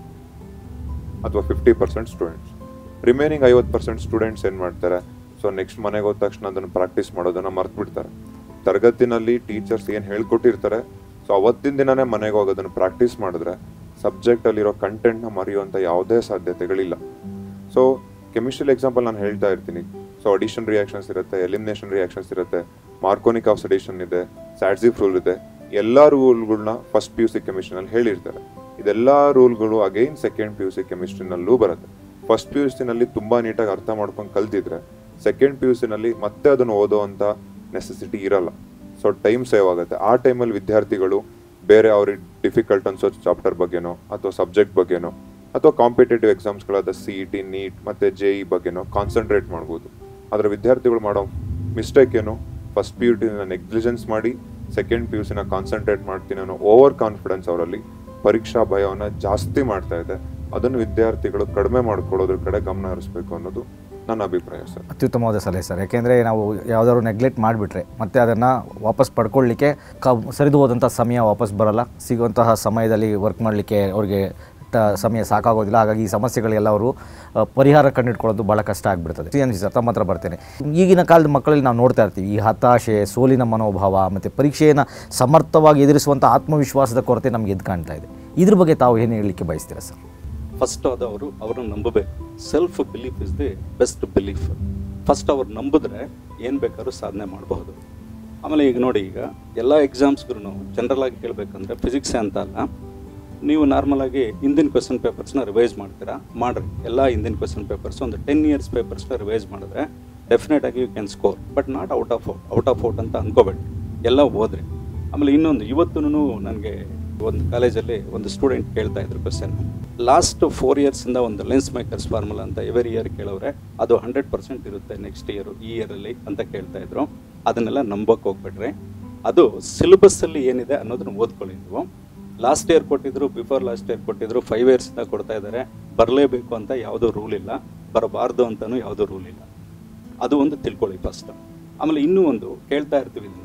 ಅಥವಾ ಫಿಫ್ಟಿ ಪರ್ಸೆಂಟ್ ಸ್ಟೂಡೆಂಟ್ಸ್ ರಿಮೈನಿಂಗ್ ಐವತ್ತು ಪರ್ಸೆಂಟ್ ಸ್ಟೂಡೆಂಟ್ಸ್ ಏನು ಮಾಡ್ತಾರೆ ಸೊ ನೆಕ್ಸ್ಟ್ ಮನೆಗೆ ಹೋದ ತಕ್ಷಣ ಅದನ್ನು ಪ್ರಾಕ್ಟೀಸ್ ಮಾಡೋದನ್ನ ಮರ್ತು ಬಿಡ್ತಾರೆ ತರಗತಿನಲ್ಲಿ ಟೀಚರ್ಸ್ ಏನು ಹೇಳ್ಕೊಟ್ಟಿರ್ತಾರೆ ಸೊ ಅವತ್ತಿನ ದಿನನೇ ಮನೆಗೆ ಹೋಗೋದನ್ನು ಪ್ರಾಕ್ಟೀಸ್ ಮಾಡಿದ್ರೆ ಸಬ್ಜೆಕ್ಟಲ್ಲಿರೋ ಕಂಟೆಂಟ್ನ ಮರೆಯುವಂಥ ಯಾವುದೇ ಸಾಧ್ಯತೆಗಳಿಲ್ಲ ಸೊ ಕೆಮಿಸ್ಟ್ರಿ ಎಕ್ಸಾಂಪಲ್ ನಾನು ಹೇಳ್ತಾ ಇರ್ತೀನಿ ಸೊ ಅಡಿಷನ್ ರಿಯಾಕ್ಷನ್ಸ್ ಇರುತ್ತೆ ಎಲಿಮಿನೇಷನ್ ರಿಯಾಕ್ಷನ್ಸ್ ಇರುತ್ತೆ ಮಾರ್ಕೋನಿಕ್ ಆಫ್ ಸಡಿಷನ್ ಇದೆ ಸ್ಯಾಟ್ಸಿಫ್ ರೂಲ್ ಇದೆ ಎಲ್ಲ ರೂಲ್ಗಳನ್ನ ಫಸ್ಟ್ ಪಿ ಯು ಸಿ ಕೆಮಿಸ್ಟ್ರಿನಲ್ಲಿ ಹೇಳಿರ್ತಾರೆ ಇದೆಲ್ಲ ರೂಲ್ಗಳು again second P U C ಕೆಮಿಸ್ಟ್ರಿನಲ್ಲೂ ಬರುತ್ತೆ ಫಸ್ಟ್ ಪಿ ಯು ಸಿನಲ್ಲಿ ತುಂಬಾ ನೀಟಾಗಿ ಅರ್ಥ ಮಾಡ್ಕೊಂಡು ಕಲ್ತಿದ್ರೆ ಸೆಕೆಂಡ್ ಪಿ ಯು ಸಿನಲ್ಲಿ ಮತ್ತೆ ಅದನ್ನು ಓದೋವಂಥ ನೆಸೆಸಿಟಿ ಇರಲ್ಲ ಸೊ ಟೈಮ್ ಸೇವ್ ಆಗುತ್ತೆ ಆ ಟೈಮಲ್ಲಿ ವಿದ್ಯಾರ್ಥಿಗಳು ಬೇರೆ ಅವ್ರಿಗೆ ಡಿಫಿಕಲ್ಟ್ ಅನ್ಸೋ ಚಾಪ್ಟರ್ ಬಗ್ಗೆನೋ ಅಥವಾ ಸಬ್ಜೆಕ್ಟ್ ಬಗ್ಗೆನೋ ಅಥವಾ ಕಾಂಪಿಟೇಟಿವ್ ಎಕ್ಸಾಮ್ಸ್ಗಳಾದ ಸಿ ಇ ಟಿ ನೀಟ್ ಮತ್ತೆ ಜೆ ಇ ಬಗ್ಗೆನೋ ಕಾನ್ಸಂಟ್ರೇಟ್ ಮಾಡ್ಬೋದು ಆದರೆ ವಿದ್ಯಾರ್ಥಿಗಳು ಮಾಡೋ ಮಿಸ್ಟೇಕ್ ಏನು ಫಸ್ಟ್ ಪಿ ಯು ಟಿನ ನೆಗ್ಲಿಜೆನ್ಸ್ ಮಾಡಿ ಸೆಕೆಂಡ್ ಪಿ ಯು ಸಿನ ಕಾನ್ಸಂಟ್ರೇಟ್ ಮಾಡ್ತೀನಿ ಅನ್ನೋ ಓವರ್ ಕಾನ್ಫಿಡೆನ್ಸ್ ಅವರಲ್ಲಿ ಪರೀಕ್ಷಾ ಭಯವನ್ನು ಜಾಸ್ತಿ ಮಾಡ್ತಾ ಇದೆ ಅದನ್ನು ವಿದ್ಯಾರ್ಥಿಗಳು ಕಡಿಮೆ ಮಾಡ್ಕೊಳ್ಳೋದ್ರ ಕಡೆ ಗಮನ ಹರಿಸ್ಬೇಕು ಅನ್ನೋದು ನನ್ನ ಅಭಿಪ್ರಾಯ ಸರ್ ಅತ್ಯುತ್ತಮವಾದ ಸಲಹೆ ಸರ್ ಯಾಕೆಂದರೆ ನಾವು ಯಾವುದಾದ್ರು ನೆಗ್ಲೆಕ್ಟ್ ಮಾಡಿಬಿಟ್ರೆ ಮತ್ತೆ ಅದನ್ನು ವಾಪಸ್ ಪಡ್ಕೊಳ್ಳಿಕ್ಕೆ ಕ ಸರಿದು ಹೋದಂಥ ಸಮಯ ವಾಪಸ್ ಬರಲ್ಲ ಸಿಗುವಂತಹ ಸಮಯದಲ್ಲಿ ವರ್ಕ್ ಮಾಡಲಿಕ್ಕೆ ಅವ್ರಿಗೆ ಟ ಸಮಯ ಸಾಕಾಗೋದಿಲ್ಲ ಹಾಗಾಗಿ ಈ ಸಮಸ್ಯೆಗಳಿಗೆಲ್ಲ ಅವರು ಆ, ಪರಿಹಾರ ಕಂಡುಹಿಡ್ಕೊಳ್ಳೋದು ಭಾಳ ಕಷ್ಟ ಆಗಿಬಿಡ್ತದೆ ಏನು ಸರ್ ತಮ್ಮ ಹತ್ರ ಬರ್ತೇನೆ ಈಗಿನ ಕಾಲದ ಮಕ್ಕಳಲ್ಲಿ ನಾವು ನೋಡ್ತಾ ಇರ್ತೀವಿ ಈ ಹತಾಶೆ ಸೋಲಿನ ಮನೋಭಾವ ಮತ್ತು ಪರೀಕ್ಷೆಯನ್ನು ಸಮರ್ಥವಾಗಿ ಎದುರಿಸುವಂಥ ಆತ್ಮವಿಶ್ವಾಸದ ಕೊರತೆ ನಮಗೆ ಎದ್ದು ಕಾಣ್ತಾ ಇದೆ ಇದ್ರ ಬಗ್ಗೆ ತಾವು ಏನು ಹೇಳಲಿಕ್ಕೆ ಬಯಸ್ತೀರಾ ಸರ್ ಫಸ್ಟ್ ಅದು ಅವರು ಅವರನ್ನು ನಂಬಬೇಕು self belief is the best belief first ಅವ್ರು ನಂಬಿದ್ರೆ ಏನು ಬೇಕಾದ್ರೂ ಸಾಧನೆ ಮಾಡಬಹುದು ಆಮೇಲೆ ಈಗ ನೋಡಿ ಈಗ ಎಲ್ಲ ಎಕ್ಸಾಮ್ಸ್ಗೂ ಜನರಲ್ ಆಗಿ ಹೇಳಬೇಕಂದ್ರೆ ಫಿಸಿಕ್ಸ್ ಅಂತ ಅಲ್ಲ ನೀವು ನಾರ್ಮಲ್ ಆಗಿ ಹಿಂದಿನ ಕ್ವೆಶನ್ ಪೇಪರ್ಸ್ನ ರಿವೈಸ್ ಮಾಡ್ತೀರಾ ಮಾಡ್ರಿ ಎಲ್ಲ ಹಿಂದಿನ ಕ್ವೆಶನ್ ಪೇಪರ್ಸ್ ಒಂದು ಟೆನ್ ಇಯರ್ಸ್ ಪೇಪರ್ಸ್ನ ರಿವೈಸ್ ಮಾಡಿದ್ರೆ ಡೆಫಿನೆಟ್ ಆಗಿ you can score but not out of out out of out ಅಂತ ಅನ್ಕೋಬೇಡಿ ಎಲ್ಲ ಓದ್ರಿ ಆಮೇಲೆ ಇನ್ನೊಂದು ಇವತ್ತೂ ನನಗೆ ಒಂದು ಕಾಲೇಜಲ್ಲಿ ಒಂದು ಸ್ಟೂಡೆಂಟ್ ಕೇಳ್ತಾ ಇದ್ರು ಕ್ವೆಶನ್ ಲಾಸ್ಟ್ ಫೋರ್ ಇಯರ್ಸಿಂದ ಒಂದು ಲೆನ್ಸ್ ಮೇಕರ್ಸ್ ಫಾರ್ಮುಲಾ ಅಂತ ಎವರಿ ಇಯರ್ ಕೇಳೋರೆ ಅದು ಹಂಡ್ರೆಡ್ ಪರ್ಸೆಂಟ್ ಇರುತ್ತೆ ನೆಕ್ಸ್ಟ್ ಇಯರ್ ಈ ಇಯರಲ್ಲಿ ಅಂತ ಕೇಳ್ತಾ ಇದ್ರು ಅದನ್ನೆಲ್ಲ ನಂಬಕ್ಕೆ ಹೋಗ್ಬಿಟ್ರೆ ಅದು ಸಿಲೆಬಸ್ಸಲ್ಲಿ ಏನಿದೆ ಅನ್ನೋದನ್ನ ಓದ್ಕೊಳ್ಳಿ ನೀವು ಲಾಸ್ಟ್ ಇಯರ್ ಕೊಟ್ಟಿದ್ರು ಬಿಫೋರ್ ಲಾಸ್ಟ್ ಇಯರ್ ಕೊಟ್ಟಿದ್ರು ಫೈವ್ ಇಯರ್ಸಿಂದ ಕೊಡ್ತಾ ಇದ್ದಾರೆ ಬರಲೇಬೇಕು ಅಂತ ಯಾವುದೋ ರೂಲ್ ಇಲ್ಲ ಬರಬಾರ್ದು ಅಂತಲೂ ಯಾವುದೋ ರೂಲ್ ಇಲ್ಲ ಅದು ಒಂದು ತಿಳ್ಕೊಳ್ಳಿ ಫಸ್ಟ್ ಆಮೇಲೆ ಇನ್ನೂ ಒಂದು ಕೇಳ್ತಾ ಇರ್ತೀವಿ ಇದನ್ನ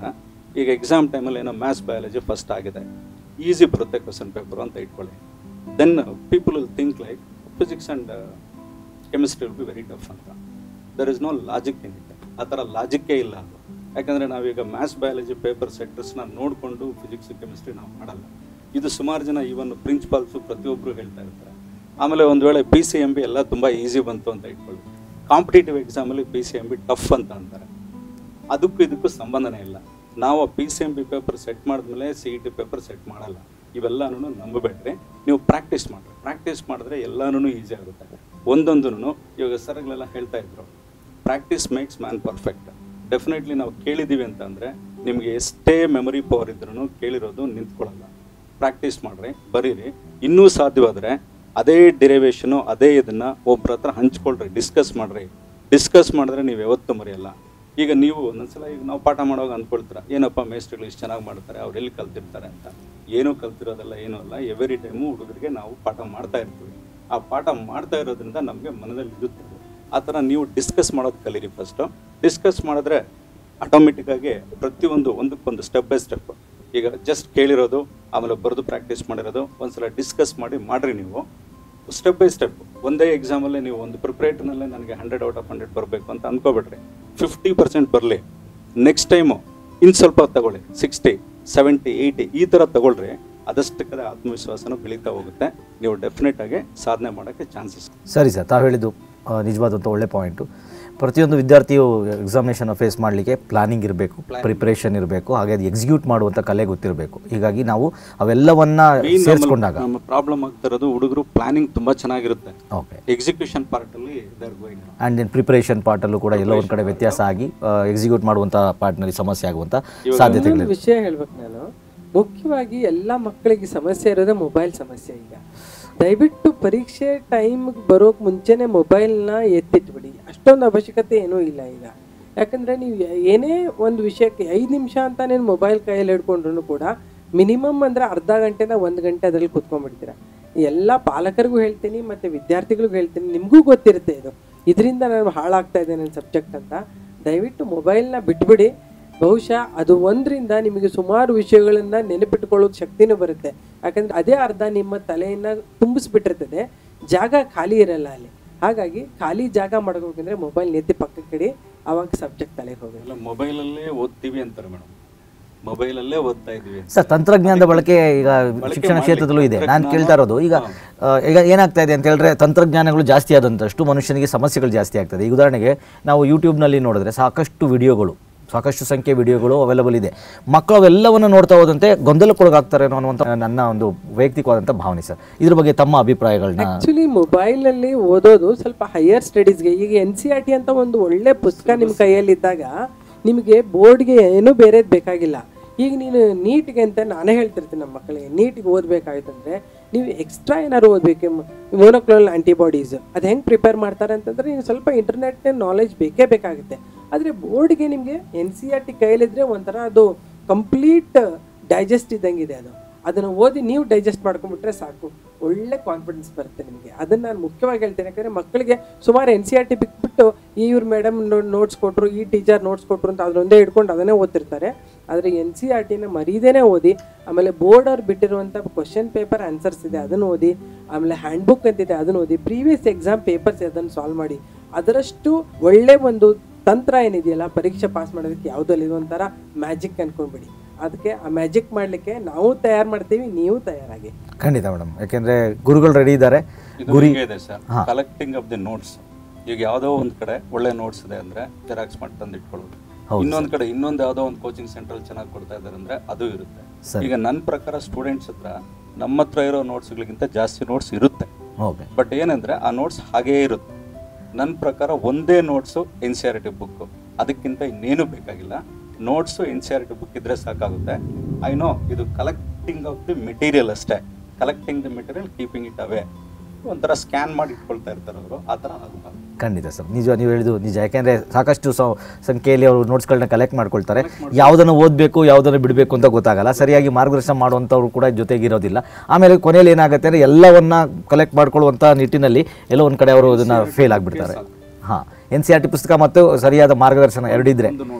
ಈಗ ಎಕ್ಸಾಮ್ ಟೈಮಲ್ಲಿ ಏನೋ ಮ್ಯಾಥ್ಸ್ ಬಯಾಲಜಿ ಫಸ್ಟ್ ಆಗಿದೆ ಈಸಿ ಬರುತ್ತೆ ಕ್ವಶನ್ ಪೇಪರು ಅಂತ ಇಟ್ಕೊಳ್ಳಿ then people will think like physics and chemistry will be very tough ಅಂತ there is no logic in it ಆ ಥರ ಲಾಜಿಕ್ಕೇ ಇಲ್ಲ ಅದು ಯಾಕಂದರೆ ನಾವೀಗ ಮ್ಯಾಥ್ಸ್ ಬಯಾಲಜಿ ಪೇಪರ್ ಸೆಕ್ಟರ್ಸ್ನ ನೋಡಿಕೊಂಡು ಫಿಸಿಕ್ಸ್ ಕೆಮಿಸ್ಟ್ರಿ ನಾವು ಮಾಡಲ್ಲ ಇದು ಸುಮಾರು ಜನ ಈವನ್ ಪ್ರಿನ್ಸಿಪಾಲ್ಸು ಪ್ರತಿಯೊಬ್ಬರು ಹೇಳ್ತಾ ಇರ್ತಾರೆ ಆಮೇಲೆ ಒಂದು ವೇಳೆ ಪಿ ಸಿ ಎಮ್ ಬಿ ಎಲ್ಲ ತುಂಬ ಈಸಿ ಬಂತು ಅಂತ ಇಟ್ಕೊಳ್ಳಿ ಕಾಂಪಿಟೇಟಿವ್ ಎಕ್ಸಾಮಲ್ಲಿ P C M B tough ಅಂತ ಅಂತಾರೆ ಅದಕ್ಕೂ ಇದಕ್ಕೂ ಸಂಬಂಧನೇ ಇಲ್ಲ ನಾವು P C M B paper set ಮಾಡಿದ್ಮೇಲೆ C E T paper set ಮಾಡಲ್ಲ ಇವೆಲ್ಲನೂ ನಂಬಬೇಡ್ರಿ ನೀವು ಪ್ರಾಕ್ಟೀಸ್ ಮಾಡಿರಿ ಪ್ರಾಕ್ಟೀಸ್ ಮಾಡಿದ್ರೆ ಎಲ್ಲನೂ ಈಸಿ ಆಗುತ್ತೆ ಒಂದೊಂದೂ ಇವಾಗ ಸರ್ಗಳೆಲ್ಲ ಹೇಳ್ತಾ ಇದ್ರು practice makes man perfect definitely ನಾವು ಕೇಳಿದ್ದೀವಿ ಅಂತಂದರೆ ನಿಮಗೆ ಎಷ್ಟೇ ಮೆಮೊರಿ ಪವರ್ ಇದ್ರೂ ಕೇಳಿರೋದು ನಿಂತ್ಕೊಳ್ಳಲ್ಲ ಪ್ರಾಕ್ಟೀಸ್ ಮಾಡ್ರಿ ಬರೀರಿ ಇನ್ನೂ ಸಾಧ್ಯವಾದರೆ ಅದೇ ಡಿರೈವೇಶನು ಅದೇ ಇದನ್ನು ಒಬ್ರ ಹತ್ರ ಹಂಚ್ಕೊಳ್ರಿ ಡಿಸ್ಕಸ್ ಮಾಡ್ರಿ ಡಿಸ್ಕಸ್ ಮಾಡಿದ್ರೆ ನೀವು ಯಾವತ್ತೂ ಮರೆಯಲ್ಲ ಈಗ ನೀವು ಒಂದೊಂದ್ಸಲ ಈಗ ನಾವು ಪಾಠ ಮಾಡುವಾಗ ಅಂದ್ಕೊಳ್ತೀರ ಏನಪ್ಪ ಮೇಸ್ಟ್ರುಗಳು ಇಷ್ಟು ಚೆನ್ನಾಗಿ ಮಾಡ್ತಾರೆ ಅವ್ರು ಎಲ್ಲಿ ಕಲ್ತಿರ್ತಾರೆ ಅಂತ ಏನೂ ಕಲ್ತಿರೋದಲ್ಲ ಏನೂ ಅಲ್ಲ ಎವ್ರಿ ಟೈಮು ಹುಡುಗರಿಗೆ ನಾವು ಪಾಠ ಮಾಡ್ತಾ ಇರ್ತೀವಿ ಆ ಪಾಠ ಮಾಡ್ತಾ ಇರೋದ್ರಿಂದ ನಮಗೆ ಮನದಲ್ಲಿ ಇರುತ್ತೆ ಅದು. ಆ ಥರ ನೀವು ಡಿಸ್ಕಸ್ ಮಾಡೋದು ಕಲೀರಿ ಫಸ್ಟು ಡಿಸ್ಕಸ್ ಮಾಡಿದ್ರೆ ಆಟೋಮೆಟಿಕ್ಕಾಗಿ ಪ್ರತಿಯೊಂದು ಒಂದಕ್ಕೊಂದು ಸ್ಟೆಪ್ ಬೈ ಸ್ಟೆಪ್ ಈಗ ಜಸ್ಟ್ ಕೇಳಿರೋದು ಆಮೇಲೆ ಬರೆದು ಪ್ರಾಕ್ಟೀಸ್ ಮಾಡಿರೋದು ಒಂದ್ಸಲ ಡಿಸ್ಕಸ್ ಮಾಡಿ ಮಾಡಿರಿ ನೀವು ಸ್ಟೆಪ್ ಬೈ ಸ್ಟೆಪ್ ಒಂದೇ ಎಕ್ಸಾಮಲ್ಲೇ ನೀವು ಒಂದು ಪ್ರಿಪ್ರೇಟರ್ನಲ್ಲೇ ನನಗೆ ಹಂಡ್ರೆಡ್ ಔಟ್ ಆಫ್ ಹಂಡ್ರೆಡ್ ಬರಬೇಕು ಅಂತ ಅನ್ಕೋಬೇಡ್ರಿ ಫಿಫ್ಟಿ ಪರ್ಸೆಂಟ್ ಬರಲಿ ನೆಕ್ಸ್ಟ್ ಟೈಮು ಇನ್ನು ಸ್ವಲ್ಪ ತಗೊಳ್ಳಿ ಸಿಕ್ಸ್ಟಿ ಸೆವೆಂಟಿ ಏಯ್ಟಿ ಈ ಥರ ತಗೊಳ್ರಿ ಅದಷ್ಟಕ್ಕದ ಆತ್ಮವಿಶ್ವಾಸನೂ ಬೆಳೀತಾ ಹೋಗುತ್ತೆ ನೀವು ಡೆಫಿನೆಟ್ ಆಗಿ ಸಾಧನೆ ಮಾಡೋಕ್ಕೆ ಚಾನ್ಸಸ್ ಸರಿ ಸರ್ ತಾವು ಹೇಳಿದ್ದು ಆ, ನಿಜವಾದಂಥ ಒಳ್ಳೆ ಪಾಯಿಂಟು ಪ್ರತಿಯೊಂದು ವಿದ್ಯಾರ್ಥಿಯು ಎಕ್ಸಾಮಿನೇಷನ್ ಫೇಸ್ ಮಾಡಲಿಕ್ಕೆ ಪ್ಲಾನಿಂಗ್ ಇರಬೇಕು ಪ್ರಿಪ್ರೇಷನ್ ಇರಬೇಕು ಹಾಗೆ ಅದು ಎಕ್ಸಿಕ್ಯೂಟ್ ಮಾಡುವಂಥ ಕಲೆ ಗೊತ್ತಿರಬೇಕು ಹೀಗಾಗಿ ನಾವು ಅವೆಲ್ಲವನ್ನ ಸೇರಿಸ್ಕೊಂಡಾಗ ನಮ್ಮ ಪ್ರಾಬ್ಲಮ್ ಆಗ್ತಿರೋದು ಹುಡುಗರು ಪ್ಲಾನಿಂಗ್ ತುಂಬಾ ಚೆನ್ನಾಗಿರುತ್ತೆ ಓಕೆ ಎಕ್ಸಿಕ್ಯೂಷನ್ ಪಾರ್ಟಲ್ಲಿ they're going and then preparation ಪಾರ್ಟಲ್ಲೂ ಕೂಡ ಎಲ್ಲೋ ಒಂದು ಕಡೆ ವ್ಯತ್ಯಾಸ ಆಗಿ ಎಕ್ಸಿಕ್ಯೂಟ್ ಮಾಡುವಂಥ ಪಾರ್ಟ್ನಲ್ಲಿ ಸಮಸ್ಯೆ ಆಗುವಂಥ ಸಾಧ್ಯತೆಗಳಿವೆ ಇನ್ನೊಂದು ವಿಷಯ ಹೇಳ್ಬೇಕು ನಾನು ಮುಖ್ಯವಾಗಿ ಎಲ್ಲ ಮಕ್ಕಳಿಗೆ ಸಮಸ್ಯೆ ಇರೋದೇ ಮೊಬೈಲ್ ಸಮಸ್ಯೆ ಈಗ ದಯವಿಟ್ಟು ಪರೀಕ್ಷೆ ಟೈಮ್ಗೆ ಬರೋಕ್ ಮುಂಚೆನೆ ಮೊಬೈಲ್ನ ಎತ್ತಿಟ್ಬಿಡಿ ಅಷ್ಟೊಂದು ಅವಶ್ಯಕತೆ ಏನೂ ಇಲ್ಲ ಈಗ ಯಾಕಂದ್ರೆ ನೀವು ಏನೇ ಒಂದು ವಿಷಯಕ್ಕೆ ಐದು ನಿಮಿಷ ಅಂತ ನೀನು ಮೊಬೈಲ್ ಕೈಯಲ್ಲಿ ಹಿಡ್ಕೊಂಡ್ರು ಕೂಡ ಮಿನಿಮಮ್ ಅಂದ್ರೆ ಅರ್ಧ ಗಂಟೆನ ಒಂದು ಗಂಟೆ ಅದರಲ್ಲಿ ಕುತ್ಕೊಂಡ್ಬಿಡ್ತೀರ ಎಲ್ಲ ಪಾಲಕರಿಗೂ ಹೇಳ್ತೀನಿ ಮತ್ತೆ ವಿದ್ಯಾರ್ಥಿಗಳಿಗೂ ಹೇಳ್ತೀನಿ ನಿಮಗೂ ಗೊತ್ತಿರುತ್ತೆ ಇದು ಇದರಿಂದ ನಾನು ಹಾಳಾಗ್ತಾ ಇದ್ದೇನೆ ನನ್ನ ಸಬ್ಜೆಕ್ಟ್ ಅಂತ ದಯವಿಟ್ಟು ಮೊಬೈಲ್ನ ಬಿಟ್ಬಿಡಿ ಬಹುಶಃ ಅದು ಒಂದರಿಂದ ನಿಮಗೆ ಸುಮಾರು ವಿಷಯಗಳನ್ನ ನೆನಪಿಟ್ಕೊಳ್ಳೋದು ಶಕ್ತಿನೂ ಬರುತ್ತೆ ಯಾಕಂದ್ರೆ ಅದೇ ಅರ್ಧ ನಿಮ್ಮ ತಲೆಯನ್ನ ತುಂಬಿಸ್ಬಿಟ್ಟಿರ್ತದೆ ಜಾಗ ಖಾಲಿ ಇರಲ್ಲ ಅಲ್ಲಿ ಹಾಗಾಗಿ ಖಾಲಿ ಜಾಗ ಮಾಡ್ಕೋಬೇಕಂದ್ರೆ ಮೊಬೈಲ್ ನೆತ್ತಿ ಪಕ್ಕಕ್ಕೆ ಇಡಿ ಅವಾಗ ಸಬ್ಜೆಕ್ಟ್ ತಲೆಗೆ ಹೋಗುತ್ತೆ ಎಲ್ಲ ಮೊಬೈಲಲ್ಲೇ ಓದ್ತೀವಿ ಅಂತಾರೆ ಮೇಡಮ್ ಮೊಬೈಲಲ್ಲೇ ಓದ್ತಾ ಇದೀವಿ ಸರ್ ತಂತ್ರಜ್ಞಾನದ ಬಳಕೆ ಈಗ ಶಿಕ್ಷಣ ಕ್ಷೇತ್ರದಲ್ಲೂ ಇದೆ ನಾನು ಕೇಳ್ತಾ ಇರೋದು ಈಗ ಆ, ಈಗ ಏನಾಗ್ತಾ ಇದೆ ಅಂತ ಹೇಳಿದ್ರೆ ತಂತ್ರಜ್ಞಾನಗಳು ಜಾಸ್ತಿ ಆದಂತಷ್ಟು ಮನುಷ್ಯನಿಗೆ ಸಮಸ್ಯೆಗಳು ಜಾಸ್ತಿ ಆಗ್ತದೆ ಈಗ ಉದಾಹರಣೆಗೆ ನಾವು ಯೂಟ್ಯೂಬ್ನಲ್ಲಿ ನೋಡಿದ್ರೆ ಸಾಕಷ್ಟು ವಿಡಿಯೋಗಳು ಸಾಕಷ್ಟು ಸಂಖ್ಯೆ ವಿಡಿಯೋಗಳು ಅವೈಲಬಲ್ ಇದೆ ಮಕ್ಕಳು ಅವೆಲ್ಲವನ್ನು ನೋಡ್ತಾ ಹೋದಂತೆ ಗೊಂದಲಕ್ಕೊಳಗಾಗ್ತಾರೆ ಅನ್ನುವಂಥ ನನ್ನ ಒಂದು ವೈಯಕ್ತಿಕವಾದಂಥ ಭಾವನೆ ಸರ್ ಇದ್ರ ಬಗ್ಗೆ ತಮ್ಮ ಅಭಿಪ್ರಾಯಗಳನ್ನ ಆಕ್ಚುಲಿ ಮೊಬೈಲಲ್ಲಿ ಓದೋದು ಸ್ವಲ್ಪ ಹೈಯರ್ ಸ್ಟಡೀಸ್ಗೆ ಈಗ ಎನ್ ಸಿ ಆರ್ ಟಿ ಅಂತ ಒಂದು ಒಳ್ಳೆ ಪುಸ್ತಕ ನಿಮ್ಮ ಕೈಯಲ್ಲಿದ್ದಾಗ ನಿಮಗೆ ಬೋರ್ಡ್ಗೆ ಏನೂ ಬೇರೆದು ಬೇಕಾಗಿಲ್ಲ ಈಗ ನೀನು ನೀಟ್ಗೆ ಅಂತ ನಾನೇ ಹೇಳ್ತಿರ್ತೀನಿ ನಮ್ಮ ಮಕ್ಕಳಿಗೆ ನೀಟ್ಗೆ ಓದಬೇಕಾಯ್ತಂದ್ರೆ ನೀವು ಎಕ್ಸ್ಟ್ರಾ ಏನಾದ್ರು ಓದಬೇಕು ಮೋನೋಕ್ಲೋನಲ್ ಆಂಟಿಬಾಡೀಸ್ ಅದು ಹೆಂಗೆ ಪ್ರಿಪೇರ್ ಮಾಡ್ತಾರೆ ಅಂತಂದ್ರೆ ನೀವು ಸ್ವಲ್ಪ ಇಂಟರ್ನೆಟ್ ನಾಲೆಜ್ ಬೇಕೇ ಬೇಕಾಗುತ್ತೆ ಆದರೆ ಬೋರ್ಡ್ಗೆ ನಿಮಗೆ ಎನ್ ಸಿ ಆರ್ ಟಿ ಕೈಯಲ್ಲಿದ್ರೆ ಒಂಥರ ಅದು ಕಂಪ್ಲೀಟ್ ಡೈಜೆಸ್ಟ್ ಇದ್ದಂಗಿದೆ ಅದು ಅದನ್ನು ಓದಿ ನೀವು ಡೈಜೆಸ್ಟ್ ಮಾಡ್ಕೊಂಡ್ಬಿಟ್ರೆ ಸಾಕು ಒಳ್ಳೆ ಕಾನ್ಫಿಡೆನ್ಸ್ ಬರುತ್ತೆ ನಿಮಗೆ ಅದನ್ನು ನಾನು ಮುಖ್ಯವಾಗಿ ಹೇಳ್ತೇನೆ ಯಾಕಂದರೆ ಮಕ್ಕಳಿಗೆ ಸುಮಾರು ಎನ್ ಸಿ ಆರ್ ಟಿ ಬಿಟ್ಬಿಟ್ಟು ಈ ಇವ್ರ ಮೇಡಮ್ ನೋಟ್ಸ್ ಕೊಟ್ಟರು ಈ ಟೀಚರ್ ನೋಟ್ಸ್ ಕೊಟ್ಟರು ಅಂತ ಅದರೊಂದೇ ಹಿಡ್ಕೊಂಡು ಅದನ್ನೇ ಓದ್ತಿರ್ತಾರೆ ಆದರೆ ಎನ್ ಸಿ ಆರ್ ಟಿನ ಮರೀದೇನೆ ಓದಿ ಆಮೇಲೆ ಬೋರ್ಡ್ ಅವ್ರು ಬಿಟ್ಟಿರುವಂಥ ಕ್ವಶನ್ ಪೇಪರ್ ಆನ್ಸರ್ಸ್ ಇದೆ ಅದನ್ನು ಓದಿ ಆಮೇಲೆ ಹ್ಯಾಂಡ್ ಬುಕ್ ಅಂತಿದೆ ಅದನ್ನು ಓದಿ ಪ್ರೀವಿಯಸ್ ಎಕ್ಸಾಮ್ ಪೇಪರ್ಸ್ ಅದನ್ನು ಸಾಲ್ವ್ ಮಾಡಿ ಅದರಷ್ಟು ಒಳ್ಳೆ ಒಂದು ತಂತ್ರ ಏನಿದೆಯಲ್ಲ ಪರೀಕ್ಷೆ ಪಾಸ್ ಮಾಡೋದಕ್ಕೆ ಯಾವುದಲ್ಲಿ ಒಂಥರ ಮ್ಯಾಜಿಕ್ ಅನ್ಕೊಂಡ್ಬಿಡಿ ಅದಕ್ಕೆ ಆ ಮ್ಯಾಜಿಕ್ ಮಾಡಲಿಕ್ಕೆ ನಾವು ತಯಾರು ಮಾಡ್ತೀವಿ ನೀವು ತಯಾರಾಗಿ ಖಂಡಿತ ಮೇಡಮ್ ಯಾಕೆಂದ್ರೆ ಗುರುಗಳು ರೆಡಿ ಇದ್ದಾರೆ ಇದು ಗುರಿ ಹಿಂಗೆ ಇದೆ sir collecting of the notes ಈಗ ಯಾವುದೋ ಒಂದು ಕಡೆ ಒಳ್ಳೆ ನೋಟ್ಸ್ ಇದೆ ಅಂದ್ರೆ ಜೆರಾಕ್ಸ್ ಮಾಡಿ ತಂದು ಇಟ್ಕೊಳ್ಳೋದು ಇನ್ನೊಂದ್ ಕಡೆ ಇನ್ನೊಂದು ಯಾವುದೋ ಒಂದು ಕೋಚಿಂಗ್ ಸೆಂಟರ್ ಚೆನ್ನಾಗಿ ಕೊಡ್ತಾ ಇದ್ದಾರೆ ಅಂದ್ರೆ ಅದು ಇರುತ್ತೆ ಸರಿ. ಈಗ ನನ್ನ ಪ್ರಕಾರ ಸ್ಟೂಡೆಂಟ್ಸ್ ಹತ್ರ ನಮ್ಮ ಹತ್ರ ಇರೋ ನೋಟ್ಸ್ಗಳಿಗಿಂತ ಜಾಸ್ತಿ ನೋಟ್ಸ್ ಇರುತ್ತೆ ಓಕೆ ಬಟ್ ಏನಂದ್ರೆ ಆ ನೋಟ್ಸ್ ಹಾಗೇ ಇರುತ್ತೆ ನನ್ನ ಪ್ರಕಾರ ಒಂದೇ notes N C R T book ಅದಕ್ಕಿಂತ ಇನ್ನೇನು ಬೇಕಾಗಿಲ್ಲ notes N C R T book ಇದ್ರೆ ಸಾಕಾಗುತ್ತೆ ಐ ನೋ ಇದು ಕಲೆಕ್ಟಿಂಗ್ ಆಫ್ ದಿ ಮೆಟೀರಿಯಲ್ ಅಷ್ಟೇ collecting the material keeping it away ಒಂಥರ ಸ್ಕ್ಯಾನ್ ಮಾಡಿ ಇಟ್ಕೊಳ್ತಾ ಇರ್ತಾರೆ ಅವರು ಆ ಥರ ಆಗಬಾರ್ದು ಖಂಡಿತ ಸರ್ ನಿಜ ನೀವು ಹೇಳಿದ್ದು ನಿಜ ಯಾಕೆಂದರೆ ಸಾಕಷ್ಟು ಸ ಸಂಖ್ಯೆಯಲ್ಲಿ ಅವರು ನೋಟ್ಸ್ಗಳನ್ನ ಕಲೆಕ್ಟ್ ಮಾಡ್ಕೊಳ್ತಾರೆ ಯಾವುದನ್ನು ಓದಬೇಕು ಯಾವುದನ್ನು ಬಿಡಬೇಕು ಅಂತ ಗೊತ್ತಾಗಲ್ಲ ಸರಿಯಾಗಿ ಮಾರ್ಗದರ್ಶನ ಮಾಡುವಂಥವ್ರು ಕೂಡ ಜೊತೆಗಿರೋದಿಲ್ಲ ಆಮೇಲೆ ಕೊನೆಯಲ್ಲಿ ಏನಾಗುತ್ತೆ ಅಂದರೆ ಎಲ್ಲವನ್ನ ಕಲೆಕ್ಟ್ ಮಾಡ್ಕೊಳ್ಳುವಂಥ ನಿಟ್ಟಿನಲ್ಲಿ ಎಲ್ಲೋ ಒಂದು ಕಡೆ ಅವರು ಅದನ್ನು ಫೇಲ್ ಆಗಿಬಿಡ್ತಾರೆ ಹಾಂ ಎನ್ ಸಿ ಆರ್ ಟಿ ಪುಸ್ತಕ ಮತ್ತು ಸರಿಯಾದ ಮಾರ್ಗದರ್ಶನ ಎರಡಿದ್ರೆ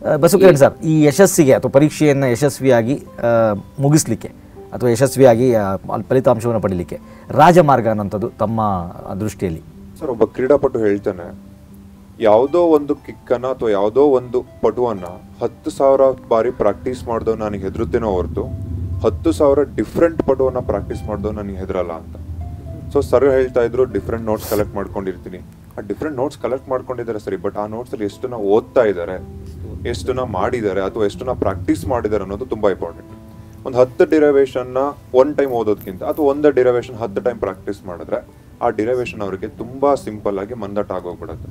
ಆ, ಬಸವಕಿರಣ್ ಸರ್ ಈ ಯಶಸ್ಸಿಗೆ ಅಥವಾ ಪರೀಕ್ಷೆಯನ್ನು ಯಶಸ್ವಿಯಾಗಿ ಆ, ಮುಗಿಸ್ಲಿಕ್ಕೆ ಅಥವಾ ಯಶಸ್ವಿಯಾಗಿ ಆ, ಅಲ್ಲಿ ಫಲಿತಾಂಶವನ್ನು ಪಡೀಲಿಕ್ಕೆ ರಾಜಮಾರ್ಗ ಅನ್ನೋಂಥದ್ದು ತಮ್ಮ ದೃಷ್ಟಿಯಲ್ಲಿ ಸರ್ ಒಬ್ಬ ಕ್ರೀಡಾಪಟು ಹೇಳ್ತಾನೆ ಯಾವುದೋ ಒಂದು ಕಿಕ್ಕನ್ನ ಅಥವಾ ಯಾವುದೋ ಒಂದು ಪಟುವನ್ನ ಹತ್ತು ಸಾವಿರ ಬಾರಿ ಪ್ರಾಕ್ಟೀಸ್ ಮಾಡ್ದೋ ನನಗೆ ಹೆದರುತ್ತೇನೋ ಹೊರತು ಹತ್ತು ಸಾವಿರ ಡಿಫ್ರೆಂಟ್ ಪಟುವನ್ನ ಪ್ರಾಕ್ಟೀಸ್ ಮಾಡ್ದೋ ನನಗೆ ಹೆದರಲ್ಲ ಅಂತ ಸೊ ಸರ್ ಹೇಳ್ತಾ ಇದ್ರು ಡಿಫ್ರೆಂಟ್ ನೋಟ್ಸ್ ಕಲೆಕ್ಟ್ ಮಾಡ್ಕೊಂಡಿರ್ತೀನಿ ಆ ಡಿಫ್ರೆಂಟ್ ನೋಟ್ಸ್ ಕಲೆಕ್ಟ್ ಮಾಡ್ಕೊಂಡಿದ್ದಾರೆ ಸರಿ ಬಟ್ ಆ ನೋಟ್ಸ್ ಅಲ್ಲಿ ಎಷ್ಟನ್ನ ಓದ್ತಾ ಇದ್ದಾರೆ ಎಷ್ಟನ್ನ ಮಾಡಿದ್ದಾರೆ ಅಥವಾ ಎಷ್ಟನ್ನ ಪ್ರಾಕ್ಟೀಸ್ ಮಾಡಿದ್ದಾರೆ ಅನ್ನೋದು ತುಂಬಾ ಇಂಪಾರ್ಟೆಂಟ್ ಒಂದು ಹತ್ತು ಡಿರೈವೇಶನ್ ನ ಒನ್ ಟೈಮ್ ಓದೋದ್ಕಿಂತ ಅಥವಾ ಒಂದೇ ಡಿರೈವೇಶನ್ ಹತ್ತು ಟೈಮ್ ಪ್ರಾಕ್ಟೀಸ್ ಮಾಡಿದ್ರೆ ಆ ಡಿರೈವೇಶನ್ ಅವರಿಗೆ ತುಂಬಾ ಸಿಂಪಲ್ ಆಗಿ ಮಂದಟ ಆಗೋಗ್ಬಿಡುತ್ತೆ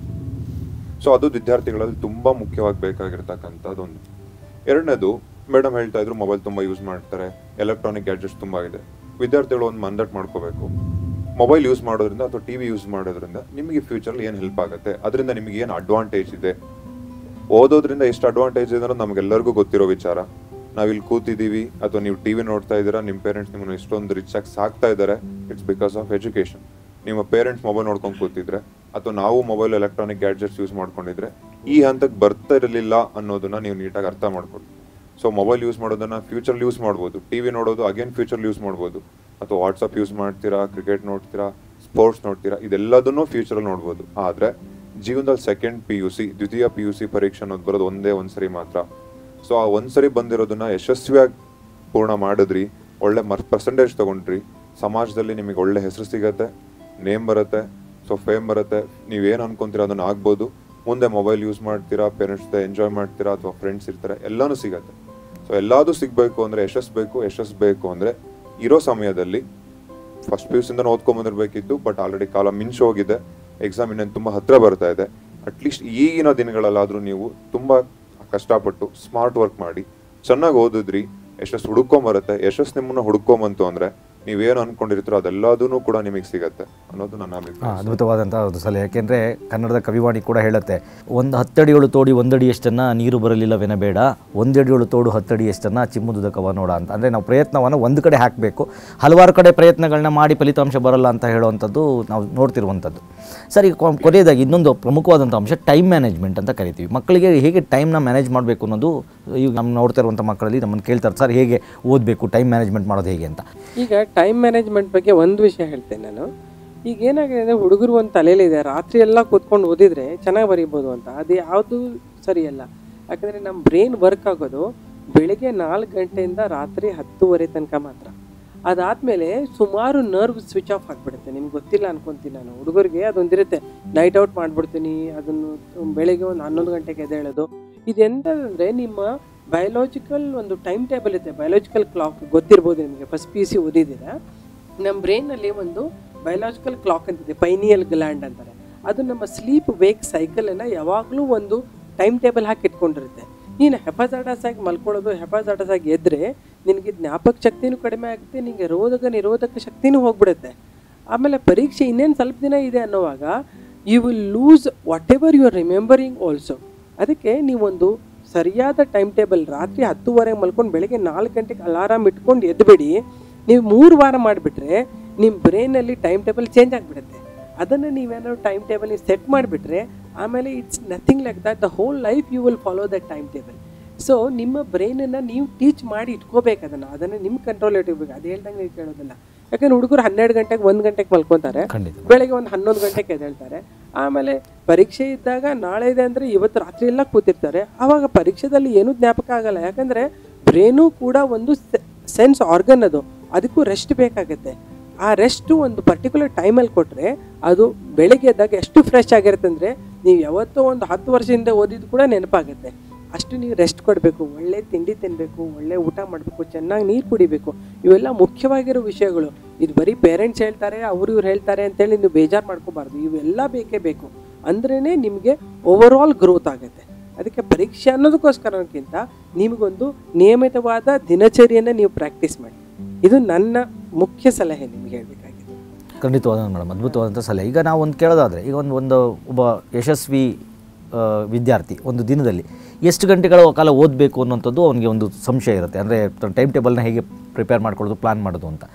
ಸೊ ಅದು ವಿದ್ಯಾರ್ಥಿಗಳಲ್ಲಿ ತುಂಬಾ ಮುಖ್ಯವಾಗಿ ಬೇಕಾಗಿರ್ತಕ್ಕಂಥದ್ದು ಒಂದು ಎರಡನೇದು ಮೇಡಮ್ ಹೇಳ್ತಾ ಇದ್ರು ಮೊಬೈಲ್ ತುಂಬಾ ಯೂಸ್ ಮಾಡ್ತಾರೆ ಎಲೆಕ್ಟ್ರಾನಿಕ್ ಗ್ಯಾಡ್ಜೆಟ್ಸ್ ತುಂಬಾ ಇದೆ ವಿದ್ಯಾರ್ಥಿಗಳು ಒಂದು ಮಂದಟ್ ಮಾಡ್ಕೋಬೇಕು ಮೊಬೈಲ್ ಯೂಸ್ ಮಾಡೋದ್ರಿಂದ ಅಥವಾ ಟಿವಿ ಯೂಸ್ ಮಾಡೋದ್ರಿಂದ ನಿಮಗೆ ಫ್ಯೂಚರ್ ಏನು ಹೆಲ್ಪ್ ಆಗುತ್ತೆ ಅದರಿಂದ ನಿಮಗೆ ಏನು ಅಡ್ವಾಂಟೇಜ್ ಇದೆ ಓದೋದ್ರಿಂದ ಎಷ್ಟು ಅಡ್ವಾಂಟೇಜ್ ಇದೆ ಅನ್ನೋದು ನಮಗೆಲ್ಲರಿಗೂ ಗೊತ್ತಿರೋ ವಿಚಾರ ನಾವಿಲ್ಲಿ ಕೂತಿದ್ದೀವಿ ಅಥವಾ ನೀವು ಟಿವಿ ನೋಡ್ತಾ ಇದ್ದೀರಾ ನಿಮ್ಮ ಪೇರೆಂಟ್ಸ್ ನಿಮ್ಮನ್ನು ಇಷ್ಟೊಂದು ರಿಚ್ ಆಗಿ ಸಾಕ್ತಾ ಇದ್ದಾರೆ ಇಟ್ಸ್ ಬಿಕಾಸ್ ಆಫ್ ಎಜುಕೇಶನ್ ನಿಮ್ಮ ಪೇರೆಂಟ್ಸ್ ಮೊಬೈಲ್ ನೋಡ್ಕೊಂಡು ಕೂತಿದ್ರೆ ಅಥವಾ ನಾವು ಮೊಬೈಲ್ ಎಲೆಕ್ಟ್ರಾನಿಕ್ ಗ್ಯಾಡ್ಜೆಟ್ಸ್ ಯೂಸ್ ಮಾಡ್ಕೊಂಡಿದ್ರೆ ಈ ಹಂತಕ್ಕೆ ಬರ್ತಾ ಇರಲಿಲ್ಲ ಅನ್ನೋದನ್ನ ನೀವು ನೀಟಾಗಿ ಅರ್ಥ ಮಾಡ್ಕೊಳ್ಳಿ ಸೊ ಮೊಬೈಲ್ ಯೂಸ್ ಮಾಡೋದನ್ನ ಫ್ಯೂಚರ್ ಯೂಸ್ ಮಾಡ್ಬೋದು ಟಿವಿ ನೋಡೋದು ಅಗೇನ್ ಫ್ಯೂಚರ್ ಯೂಸ್ ಮಾಡ್ಬೋದು ಅಥವಾ ವಾಟ್ಸಪ್ ಯೂಸ್ ಮಾಡ್ತೀರಾ ಕ್ರಿಕೆಟ್ ನೋಡ್ತೀರಾ ಸ್ಪೋರ್ಟ್ಸ್ ನೋಡ್ತೀರಾ ಇದೆಲ್ಲದನ್ನೂ ಫ್ಯೂಚರಲ್ಲಿ ನೋಡ್ಬೋದು ಆದ್ರೆ ಜೀವನದಲ್ಲಿ ಸೆಕೆಂಡ್ ಪಿ ಯು ಸಿ ದ್ವಿತೀಯ ಪಿ ಯು ಸಿ ಪರೀಕ್ಷೆ ಅನ್ನೋದು ಬರೋದು ಒಂದೇ ಒಂದ್ಸರಿ ಮಾತ್ರ ಸೊ ಆ ಒಂದ್ಸರಿ ಬಂದಿರೋದನ್ನ ಯಶಸ್ವಿಯಾಗಿ ಪೂರ್ಣ ಮಾಡಿದ್ರಿ ಒಳ್ಳೆ ಮರ್ ಪರ್ಸೆಂಟೇಜ್ ತಗೊಂಡ್ರಿ ಸಮಾಜದಲ್ಲಿ ನಿಮಗೆ ಒಳ್ಳೆ ಹೆಸರು ಸಿಗತ್ತೆ ನೇಮ್ ಬರುತ್ತೆ ಸೊ ಫೇಮ್ ಬರುತ್ತೆ ನೀವೇನು ಅನ್ಕೊಂತೀರಾ ಅದನ್ನ ಆಗ್ಬೋದು ಮುಂದೆ ಮೊಬೈಲ್ ಯೂಸ್ ಮಾಡ್ತೀರಾ ಪೇರೆಂಟ್ಸ್ ಜೊತೆ ಎಂಜಾಯ್ ಮಾಡ್ತೀರಾ ಅಥವಾ ಫ್ರೆಂಡ್ಸ್ ಇರ್ತಾರೆ ಎಲ್ಲಾನು ಸಿಗತ್ತೆ ಸೊ ಎಲ್ಲಾದು ಸಿಗ್ಬೇಕು ಅಂದ್ರೆ ಯಶಸ್ ಬೇಕು ಯಶಸ್ ಬೇಕು ಅಂದ್ರೆ ಇರೋ ಸಮಯದಲ್ಲಿ ಫಸ್ಟ್ ಪಿ ಯು ಸಿಂದ ಓದ್ಕೊಂಡ್ ಬಂದಿರ್ಬೇಕಿತ್ತು ಬಟ್ ಆಲ್ರೆಡಿ ಕಾಲ ಮಿಂಚ್ ಹೋಗಿದೆ ಎಕ್ಸಾಮ್ ಇನ್ನೇನು ತುಂಬಾ ಹತ್ರ ಬರ್ತಾ ಇದೆ ಅಟ್ಲೀಸ್ಟ್ ಈಗಿನ ದಿನಗಳಲ್ಲಾದ್ರೂ ನೀವು ತುಂಬಾ ಕಷ್ಟಪಟ್ಟು ಸ್ಮಾರ್ಟ್ ವರ್ಕ್ ಮಾಡಿ ಚೆನ್ನಾಗಿ ಓದಿದ್ರಿ ಯಶಸ್ ಹುಡುಕೊಂಬರುತ್ತೆ ಯಶಸ್ ನಿಮ್ಮನ್ನ ಹುಡುಕೊಂಬಂತು ಅಂದ್ರೆ ನೀವೇನು ಅನ್ಕೊಂಡಿರ್ತೀರೋ ಅದೆಲ್ಲದೂ ಕೂಡ ನಿಮಗೆ ಸಿಗತ್ತೆ ಅನ್ನೋದು ನನ್ನ ಹಾಂ ಅಭಿಪ್ರಾಯ ಅದ್ಭುತವಾದಂಥ ಒಂದು ಸಲಹೆ ಯಾಕೆಂದರೆ ಕನ್ನಡದ ಕವಿವಾಣಿ ಕೂಡ ಹೇಳುತ್ತೆ ಒಂದು ಹತ್ತಡಿಯೊಳು ತೋಡಿ ಒಂದಡಿಯಷ್ಟನ್ನು ನೀರು ಬರಲಿಲ್ಲವೆನ ಬೇಡ ಒಂದಡಿಯೊಳು ತೋಡು ಹತ್ತಡಿಯಷ್ಟನ್ನು ಚಿಮ್ಮುದುದ ಕವ ನೋಡ ಅಂತ ಅಂದರೆ ನಾವು ಪ್ರಯತ್ನವನ್ನು ಒಂದು ಕಡೆ ಹಾಕಬೇಕು ಹಲವಾರು ಕಡೆ ಪ್ರಯತ್ನಗಳನ್ನ ಮಾಡಿ ಫಲಿತಾಂಶ ಬರಲ್ಲ ಅಂತ ಹೇಳುವಂಥದ್ದು ನಾವು ನೋಡ್ತಿರುವಂಥದ್ದು ಸರ್ ಈಗ ಕೊ- ಕೊನೆಯದಾಗಿ ಇನ್ನೊಂದು ಪ್ರಮುಖವಾದಂಥ ಅಂಶ ಟೈಮ್ ಮ್ಯಾನೇಜ್ಮೆಂಟ್ ಅಂತ ಕರಿತೀವಿ ಮಕ್ಕಳಿಗೆ ಹೇಗೆ ಟೈಮ್ನ ಮ್ಯಾನೇಜ್ ಮಾಡಬೇಕು ಅನ್ನೋದು ಈಗ ನಮ್ಮ ನೋಡ್ತಾ ಇರುವಂಥ ಮಕ್ಕಳಲ್ಲಿ ನಮ್ಮನ್ನು ಕೇಳ್ತಾರೆ ಸರ್ ಹೇಗೆ ಓದಬೇಕು ಟೈಮ್ ಮ್ಯಾನೇಜ್ಮೆಂಟ್ ಮಾಡೋದು ಹೇಗೆ ಅಂತ ಈಗ ಟೈಮ್ ಮ್ಯಾನೇಜ್ಮೆಂಟ್ ಬಗ್ಗೆ ಒಂದು ವಿಷಯ ಹೇಳ್ತೇನೆ ನಾನು ಈಗ ಏನಾಗಿದೆ ಅಂದರೆ ಹುಡುಗರು ಒಂದು ತಲೆಯಲ್ಲಿದೆ ರಾತ್ರಿ ಎಲ್ಲ ಕೂತ್ಕೊಂಡು ಓದಿದ್ರೆ ಚೆನ್ನಾಗಿ ಬರೀಬೋದು ಅಂತ ಅದು ಯಾವುದು ಸರಿಯಲ್ಲ ಯಾಕಂದರೆ ನಮ್ಮ ಬ್ರೈನ್ ವರ್ಕ್ ಆಗೋದು ಬೆಳಿಗ್ಗೆ ನಾಲ್ಕು ಗಂಟೆಯಿಂದ ರಾತ್ರಿ ಹತ್ತುವರೆ ತನಕ ಮಾತ್ರ ಅದಾದಮೇಲೆ ಸುಮಾರು ನರ್ವ್ ಸ್ವಿಚ್ ಆಫ್ ಆಗಿಬಿಡುತ್ತೆ ನಿಮ್ಗೆ ಗೊತ್ತಿಲ್ಲ ಅನ್ಕೊಂತೀನಿ ನಾನು ಹುಡುಗರಿಗೆ ಅದೊಂದಿರುತ್ತೆ ನೈಟ್ ಔಟ್ ಮಾಡಿಬಿಡ್ತೀನಿ ಅದನ್ನು ಬೆಳಿಗ್ಗೆ ಒಂದು ಹನ್ನೊಂದು ಗಂಟೆಗೆ ಎದ್ದೇಳೋದು ಇದೆಂತಂದರೆ ನಿಮ್ಮ ಬಯೋಲಾಜಿಕಲ್ ಒಂದು ಟೈಮ್ ಟೇಬಲ್ ಇದೆ ಬಯೋಲಾಜಿಕಲ್ ಕ್ಲಾಕ್ ಗೊತ್ತಿರ್ಬೋದು ನಿಮಗೆ ಫಸ್ಟ್ ಪಿ ಸಿ ಓದಿದ್ದೀರಾ ನಮ್ಮ ಬ್ರೈನಲ್ಲಿ ಒಂದು ಬಯೋಲಾಜಿಕಲ್ ಕ್ಲಾಕ್ ಅಂತಿದೆ ಪೈನಿಯಲ್ ಗ್ಲ್ಯಾಂಡ್ ಅಂತಾರೆ ಅದು ನಮ್ಮ ಸ್ಲೀಪ್ ವೇಕ್ ಸೈಕಲನ್ನು ಯಾವಾಗಲೂ ಒಂದು ಟೈಮ್ ಟೇಬಲ್ ಹಾಕಿ ಇಟ್ಕೊಂಡಿರುತ್ತೆ ನೀನು ಹೆಫಾಜಾಡಸ್ ಆಗಿ ಮಲ್ಕೊಳ್ಳೋದು ಹೆಫಾಜಾಡಸ್ ಆಗಿ ಎದ್ದರೆ ನಿನಗೆ ಜ್ಞಾಪಕ ಶಕ್ತಿನೂ ಕಡಿಮೆ ಆಗುತ್ತೆ ನಿನಗೆ ರೋಧಕ ನಿರೋಧಕ ಶಕ್ತಿನೂ ಹೋಗ್ಬಿಡುತ್ತೆ ಆಮೇಲೆ ಪರೀಕ್ಷೆ ಇನ್ನೇನು ಸ್ವಲ್ಪ ದಿನ ಇದೆ ಅನ್ನೋವಾಗ you will lose whatever you are remembering also ಅದಕ್ಕೆ ನೀವೊಂದು ಸರಿಯಾದ ಟೈಮ್ ಟೇಬಲ್ ರಾತ್ರಿ ಹತ್ತುವರೆಗೆ ಮಲ್ಕೊಂಡು ಬೆಳಗ್ಗೆ ನಾಲ್ಕು ಗಂಟೆಗೆ ಅಲಾರಾಮ್ ಇಟ್ಕೊಂಡು ಎದ್ಬೇಡಿ ನೀವು ಮೂರು ವಾರ ಮಾಡಿಬಿಟ್ರೆ ನಿಮ್ಮ ಬ್ರೈನಲ್ಲಿ ಟೈಮ್ ಟೇಬಲ್ ಚೇಂಜ್ ಆಗಿಬಿಡುತ್ತೆ ಅದನ್ನು ನೀವೇನಾದ್ರು ಟೈಮ್ ಟೇಬಲ್ ನೀವು ಸೆಟ್ ಮಾಡಿಬಿಟ್ರೆ ಆಮೇಲೆ it's nothing like that the whole life you will follow that time table so ನಿಮ್ಮ ಬ್ರೈನನ್ನು ನೀವು ಟೀಚ್ ಮಾಡಿ ಇಟ್ಕೋಬೇಕು ಅದನ್ನು ಅದನ್ನು ನಿಮ್ಮ ಕಂಟ್ರೋಲ್ ಇಟ್ಕೋಬೇಕು ಅದು ಹೇಳ್ದಂಗೆ ನೀವು ಕೇಳೋದಿಲ್ಲ ಯಾಕಂದ್ರೆ ಹುಡುಗರು ಹನ್ನೆರಡು ಗಂಟೆಗೆ ಒಂದು ಗಂಟೆಗೆ ಮಲ್ಕೊತಾರೆ ಖಂಡಿತ. ಬೆಳಗ್ಗೆ ಒಂದು ಹನ್ನೊಂದು ಗಂಟೆಗೆ ಎದ್ದೇಳ್ತಾರೆ ಆಮೇಲೆ ಪರೀಕ್ಷೆ ಇದ್ದಾಗ ನಾಳೆ ಇದೆ ಅಂದರೆ ಇವತ್ತು ರಾತ್ರಿ ಎಲ್ಲ ಕೂತಿರ್ತಾರೆ ಆವಾಗ ಪರೀಕ್ಷೆದಲ್ಲಿ ಏನೂ ಜ್ಞಾಪಕ ಆಗಲ್ಲ ಯಾಕಂದರೆ ಬ್ರೇನು ಕೂಡ ಒಂದು ಸೆನ್ಸ್ ಆರ್ಗನ್ ಅದು ಅದಕ್ಕೂ ರೆಸ್ಟ್ ಬೇಕಾಗುತ್ತೆ ಆ ರೆಸ್ಟು ಒಂದು ಪರ್ಟಿಕ್ಯುಲರ್ ಟೈಮಲ್ಲಿ ಕೊಟ್ಟರೆ ಅದು ಬೆಳಿಗ್ಗೆ ಎದ್ದಾಗ ಎಷ್ಟು ಫ್ರೆಶ್ ಆಗಿರುತ್ತೆ ಅಂದರೆ ನೀವು ಯಾವತ್ತೋ ಒಂದು ಹತ್ತು ವರ್ಷದಿಂದ ಓದಿದ್ದು ಕೂಡ ನೆನಪಾಗುತ್ತೆ ಅಷ್ಟು ನೀವು ರೆಸ್ಟ್ ಕೊಡಬೇಕು ಒಳ್ಳೆ ತಿಂಡಿ ತಿನ್ನಬೇಕು ಒಳ್ಳೆ ಊಟ ಮಾಡಬೇಕು ಚೆನ್ನಾಗಿ ನೀರು ಕುಡಿಬೇಕು ಇವೆಲ್ಲ ಮುಖ್ಯವಾಗಿರೋ ವಿಷಯಗಳು ಇದು ಬರೀ ಪೇರೆಂಟ್ಸ್ ಹೇಳ್ತಾರೆ ಅವ್ರು ಇವ್ರು ಹೇಳ್ತಾರೆ ಅಂತೇಳಿ ನೀವು ಬೇಜಾರು ಮಾಡ್ಕೋಬಾರ್ದು ಇವೆಲ್ಲ ಬೇಕೇ ಬೇಕು ಅಂದ್ರೇ ನಿಮಗೆ ಓವರ್ ಆಲ್ ಗ್ರೋತ್ ಆಗುತ್ತೆ ಅದಕ್ಕೆ ಪರೀಕ್ಷೆ ಅನ್ನೋದಕ್ಕೋಸ್ಕರಕ್ಕಿಂತ ನಿಮಗೊಂದು ನಿಯಮಿತವಾದ ದಿನಚರಿಯನ್ನು ನೀವು ಪ್ರಾಕ್ಟೀಸ್ ಮಾಡಿ ಇದು ನನ್ನ ಮುಖ್ಯ ಸಲಹೆ ನಿಮಗೆ ಹೇಳಬೇಕಾಗಿದೆ ಖಂಡಿತವಾದ ಮೇಡಮ್ ಅದ್ಭುತವಾದಂಥ ಸಲಹೆ ಈಗ ನಾವು ಒಂದು ಕೇಳೋದಾದರೆ ಈಗ ಒಂದು ಒಂದು ಒಬ್ಬ ಯಶಸ್ವಿ ಆ, ವಿದ್ಯಾರ್ಥಿ ಒಂದು ದಿನದಲ್ಲಿ ಎಷ್ಟು ಗಂಟೆಗಳ ಕಾಲ ಓದಬೇಕು ಅನ್ನೋಂಥದ್ದು ಅವನಿಗೆ ಒಂದು ಸಂಶಯ ಇರುತ್ತೆ ಅಂದರೆ ಟೈಮ್ ಟೇಬಲ್ನ ಹೇಗೆ ಪ್ರಿಪೇರ್ ಮಾಡ್ಕೊಳ್ಳೋದು ಪ್ಲಾನ್ ಮಾಡೋದು ಅಂತ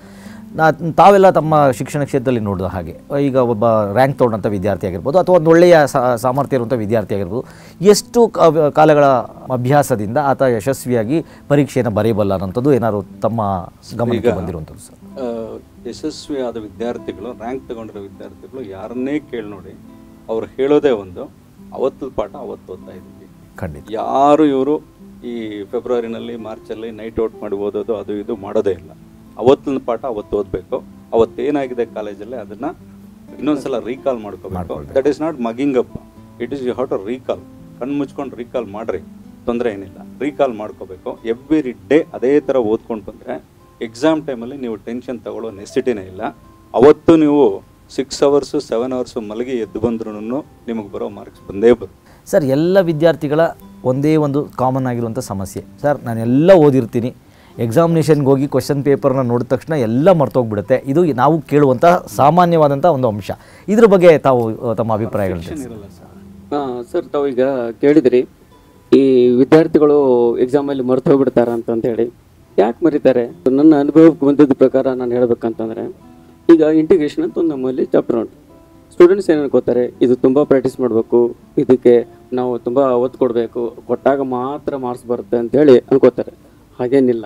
ನಾ ತಾವೆಲ್ಲ ತಮ್ಮ ಶಿಕ್ಷಣ ಕ್ಷೇತ್ರದಲ್ಲಿ ನೋಡಿದ ಹಾಗೆ ಈಗ ಒಬ್ಬ ರ್ಯಾಂಕ್ ತೊಗೊಂಡಂಥ ವಿದ್ಯಾರ್ಥಿ ಆಗಿರ್ಬೋದು ಅಥವಾ ಒಂದು ಒಳ್ಳೆಯ ಸಾ- ಸಾಮರ್ಥ್ಯ ಇರುವಂಥ ವಿದ್ಯಾರ್ಥಿ ಆಗಿರ್ಬೋದು ಎಷ್ಟು ಕ- ಕಾಲಗಳ ಅಭ್ಯಾಸದಿಂದ ಆತ ಯಶಸ್ವಿಯಾಗಿ ಪರೀಕ್ಷೆಯನ್ನು ಬರೆಯಬಲ್ಲ ಅನ್ನೋಂಥದ್ದು ಏನಾದ್ರು ತಮ್ಮ ಗಮನಕ್ಕೆ ಬಂದಿರುವಂಥದ್ದು ಸರ್ ಆ, ಯಶಸ್ವಿಯಾದ ವಿದ್ಯಾರ್ಥಿಗಳು ರ್ಯಾಂಕ್ ತಗೊಂಡಿರೋ ವಿದ್ಯಾರ್ಥಿಗಳು ಯಾರನ್ನೇ ಕೇಳಿ ನೋಡಿ ಅವ್ರು ಹೇಳೋದೇ ಒಂದು ಅವತ್ತು ಪಾಠ ಅವತ್ತು ಓದ್ತಾ ಇದ್ದೀವಿ ಖಂಡಿತ ಯಾರು ಇವರು ಈ ಫೆಬ್ರವರಿನಲ್ಲಿ ಮಾರ್ಚಲ್ಲಿ ನೈಟ್ ಔಟ್ ಮಾಡಿ ಓದೋದು ಅದು ಇದು ಮಾಡೋದೇ ಇಲ್ಲ ಅವತ್ತಿನ ಪಾಠ ಅವತ್ತು ಓದಬೇಕು ಅವತ್ತೇನಾಗಿದೆ ಕಾಲೇಜಲ್ಲಿ ಅದನ್ನ ಇನ್ನೊಂದ್ಸಲ ರೀಕಾಲ್ ಮಾಡ್ಕೋಬೇಕು that is not mugging up it is you how to recall ಕಣ್ಣು ಮುಚ್ಕೊಂಡು ರೀಕಾಲ್ ಮಾಡ್ರಿ ತೊಂದರೆ ಏನಿಲ್ಲ ರೀಕಾಲ್ ಮಾಡ್ಕೋಬೇಕು ಎವ್ರಿ ಡೇ ಅದೇ ಥರ ಓದ್ಕೊಂಡು ಬಂದರೆ ಎಕ್ಸಾಮ್ ಟೈಮಲ್ಲಿ ನೀವು ಟೆನ್ಷನ್ ತಗೊಳ್ಳೋ ನೆಸಿಟಿನೇ ಇಲ್ಲ ಅವತ್ತು ನೀವು ಸಿಕ್ಸ್ ಅವರ್ಸು ಸೆವೆನ್ ಅವರ್ಸು ಮಲಗಿ ಎದ್ದು ಬಂದ್ರೂ ನಿಮಗೆ ಬರೋ ಮಾರ್ಕ್ಸ್ ಬಂದೇ ಬರುತ್ತೆ ಸರ್ ಎಲ್ಲ ವಿದ್ಯಾರ್ಥಿಗಳ ಒಂದೇ ಒಂದು ಕಾಮನ್ ಆಗಿರುವಂಥ ಸಮಸ್ಯೆ ಸರ್ ನಾನೆಲ್ಲ ಓದಿರ್ತೀನಿ ಎಕ್ಸಾಮಿನೇಷನ್ಗೆ ಹೋಗಿ ಕ್ವಶನ್ ಪೇಪರ್ನ ನೋಡಿದ ತಕ್ಷಣ ಎಲ್ಲ ಮರ್ತೋಗ್ಬಿಡುತ್ತೆ ಇದು ನಾವು ಕೇಳುವಂಥ ಸಾಮಾನ್ಯವಾದಂಥ ಒಂದು ಅಂಶ ಇದ್ರ ಬಗ್ಗೆ ತಾವು ಅಹ್, ತಮ್ಮ ಅಭಿಪ್ರಾಯಗಳು ತಿಳಿಸಿ. ಹಾಂ ಸರ್ ತಾವು ಈಗ ಕೇಳಿದ್ರಿ ಈ ವಿದ್ಯಾರ್ಥಿಗಳು ಎಕ್ಸಾಮಲ್ಲಿ ಮರ್ತು ಹೋಗ್ಬಿಡ್ತಾರ ಅಂತಂದೇಳಿ ಯಾಕೆ ಮರಿತಾರೆ ನನ್ನ ಅನುಭವಕ್ಕೆ ಬಂದಿದ್ದ ಪ್ರಕಾರ ನಾನು ಹೇಳ್ಬೇಕಂತಂದ್ರೆ ಈಗ ಇಂಟಿಗ್ರೇಷನ್ ಅಂತ ಒಂದು ನಮ್ಮಲ್ಲಿ ಚಾಪ್ಟರ್ ಉಂಟು ಸ್ಟೂಡೆಂಟ್ಸ್ ಏನು ಅನ್ಕೋತಾರೆ ಇದು ತುಂಬ ಪ್ರಾಕ್ಟೀಸ್ ಮಾಡಬೇಕು ಇದಕ್ಕೆ ನಾವು ತುಂಬ ಒತ್ತು ಕೊಡಬೇಕು ಕೊಟ್ಟಾಗ ಮಾತ್ರ ಮಾರ್ಕ್ಸ್ ಬರುತ್ತೆ ಅಂತೇಳಿ ಅನ್ಕೋತಾರೆ ಹಾಗೇನಿಲ್ಲ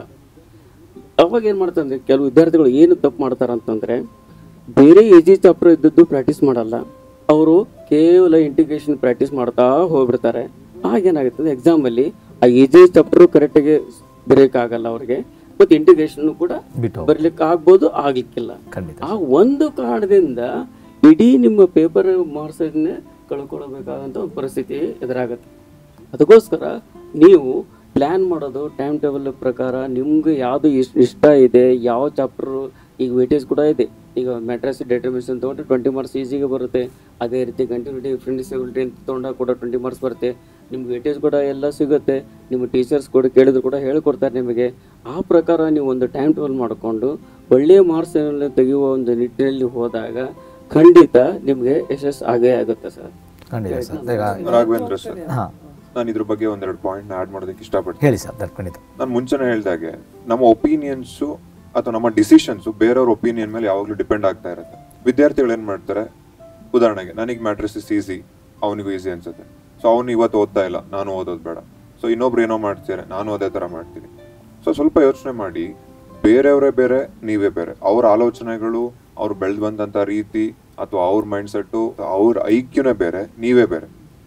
ಅವಾಗ ಏನು ಮಾಡ್ತಾರೆ ಕೆಲವು ವಿದ್ಯಾರ್ಥಿಗಳು ಏನು ತಪ್ಪು ಮಾಡ್ತಾರೆ ಅಂತಂದ್ರೆ ಬೇರೆ ಈಜಿ ಚಾಪ್ಟರ್ ಇದ್ದದ್ದು ಪ್ರಾಕ್ಟೀಸ್ ಮಾಡಲ್ಲ ಅವರು ಕೇವಲ ಇಂಟಿಗ್ರೇಷನ್ ಪ್ರಾಕ್ಟೀಸ್ ಮಾಡ್ತಾ ಹೋಗ್ಬಿಡ್ತಾರೆ ಆಗೇನಾಗುತ್ತದೆ ಎಕ್ಸಾಮಲ್ಲಿ ಆ ಈಜಿ ಚಾಪ್ಟರ್ ಕರೆಕ್ಟಾಗಿ ಬರೆಯೋಕ್ಕಾಗಲ್ಲ ಅವ್ರಿಗೆ ಮತ್ತು ಇಂಟಿಗ್ರೇಷನ್ ಕೂಡ ಬಿಟ್ಟು ಹೋಗ್ತಾರೆ. ಬರ್ಲಿಕ್ಕೆ ಆಗ್ಬೋದು ಆಗ್ಲಿಕ್ಕಿಲ್ಲ ಖಂಡಿತ ಆ ಒಂದು ಕಾರಣದಿಂದ ಇಡೀ ನಿಮ್ಮ ಪೇಪರ್ ಮಾರ್ಕ್ಸನ್ನೇ ಕಳ್ಕೊಳ್ಬೇಕಾದಂಥ ಒಂದು ಪರಿಸ್ಥಿತಿ ಎದುರಾಗುತ್ತೆ ಅದಕ್ಕೋಸ್ಕರ ನೀವು ಪ್ಲ್ಯಾನ್ ಮಾಡೋದು ಟೈಮ್ ಟೇಬಲ್ ಪ್ರಕಾರ ನಿಮ್ಗೆ ಯಾವುದು ಇಷ್ಟ ಇಷ್ಟ ಇದೆ ಯಾವ ಚಾಪ್ಟರ್ ಈಗ ವೇಟೇಜ್ ಕೂಡ ಇದೆ ಈಗ ಮ್ಯಾಟ್ರಸ್ ಡೆಟರ್ಮಿನೇಷನ್ ತೊಗೊಂಡ್ರೆ ಟ್ವೆಂಟಿ ಮಾರ್ಕ್ಸ್ ಈಸಿಗೆ ಬರುತ್ತೆ ಅದೇ ರೀತಿ ಕಂಟಿನ್ಯೂಟಿ ಫ್ರೆಂಡಿಸಬಿಲಿಟಿ ಅಂತ ತೊಗೊಂಡಾಗ ಕೂಡ ಟ್ವೆಂಟಿ ಮಾರ್ಕ್ಸ್ ಬರುತ್ತೆ ನಿಮ್ಗೆ ವೇಟೇಜ್ ಕೂಡ ಎಲ್ಲ ಸಿಗುತ್ತೆ ನಿಮ್ಮ ಟೀಚರ್ಸ್ ಕೂಡ ಕೇಳಿದ್ರು ಕೂಡ ಹೇಳ್ಕೊಡ್ತಾರೆ ನಿಮಗೆ ಆ ಪ್ರಕಾರ ನೀವು ಒಂದು ಟೈಮ್ ಟೇಬಲ್ ಮಾಡಿಕೊಂಡು ಒಳ್ಳೆಯ ಮಾರ್ಕ್ಸ್ ತೆಗೆಯುವ ಒಂದು ನಿಟ್ಟಿನಲ್ಲಿ ಹೋದಾಗ ಖಂಡಿತ ನಿಮಗೆ ಯಶಸ್ಸು ಆಗೇ ಆಗುತ್ತೆ ಸರ್ ಖಂಡಿತ ಸರ್ ಈಗ ರಾಘವೇಂದ್ರ ಸರ್ ಹಾಂ ನಾನು ಇದ್ರ ಬಗ್ಗೆ ಒಂದೆರಡು ಪಾಯಿಂಟ್ ಆಡ್ ಮಾಡೋದಕ್ಕೆ ಇಷ್ಟಪಡ್ತೀನಿ ಹೇಳಿ ಸರ್ ದಟ್ ಖಂಡಿತ ನಾನು ಮುಂಚೆನೇ ಹೇಳ್ದಾಗೆ ನಮ್ಮ ಒಪಿನಿಯನ್ಸು ಅಥವಾ ನಮ್ಮ ಡಿಸಿಷನ್ಸು ಬೇರೆಯವ್ರ ಒಪಿನಿಯನ್ ಮೇಲೆ ಯಾವಾಗಲೂ ಡಿಪೆಂಡ್ ಆಗ್ತಾ ಇರುತ್ತೆ ವಿದ್ಯಾರ್ಥಿಗಳು ಏನು ಮಾಡ್ತಾರೆ ಉದಾಹರಣೆಗೆ ನನಗೆ ಮ್ಯಾಟ್ರಿಸ್ ಇಸ್ ಈಸಿ ಅವನಿಗೂ ಈಸಿ ಅನ್ಸುತ್ತೆ ಸೊ ಅವನು ಇವತ್ತು ಓದ್ತಾ ಇಲ್ಲ ನಾನು ಓದೋದು ಬೇಡ ಸೊ ಇನ್ನೊಬ್ರು ಏನೋ ಮಾಡ್ತಾರೆ ನಾನು ಅದೇ ಥರ ಮಾಡ್ತೀನಿ ಸೊ ಸ್ವಲ್ಪ ಯೋಚನೆ ಮಾಡಿ ಬೇರೆಯವರೇ ಬೇರೆ ನೀವೇ ಬೇರೆ ಅವ್ರ ಆಲೋಚನೆಗಳು ಅವ್ರು ಬೆಳೆದು ಬಂದಂಥ ರೀತಿ ಅಥವಾ ಅವ್ರ ಮೈಂಡ್ಸೆಟ್ಟು ಅವ್ರ ಐಕ್ಯನೇ ಬೇರೆ ನೀವೇ ಬೇರೆ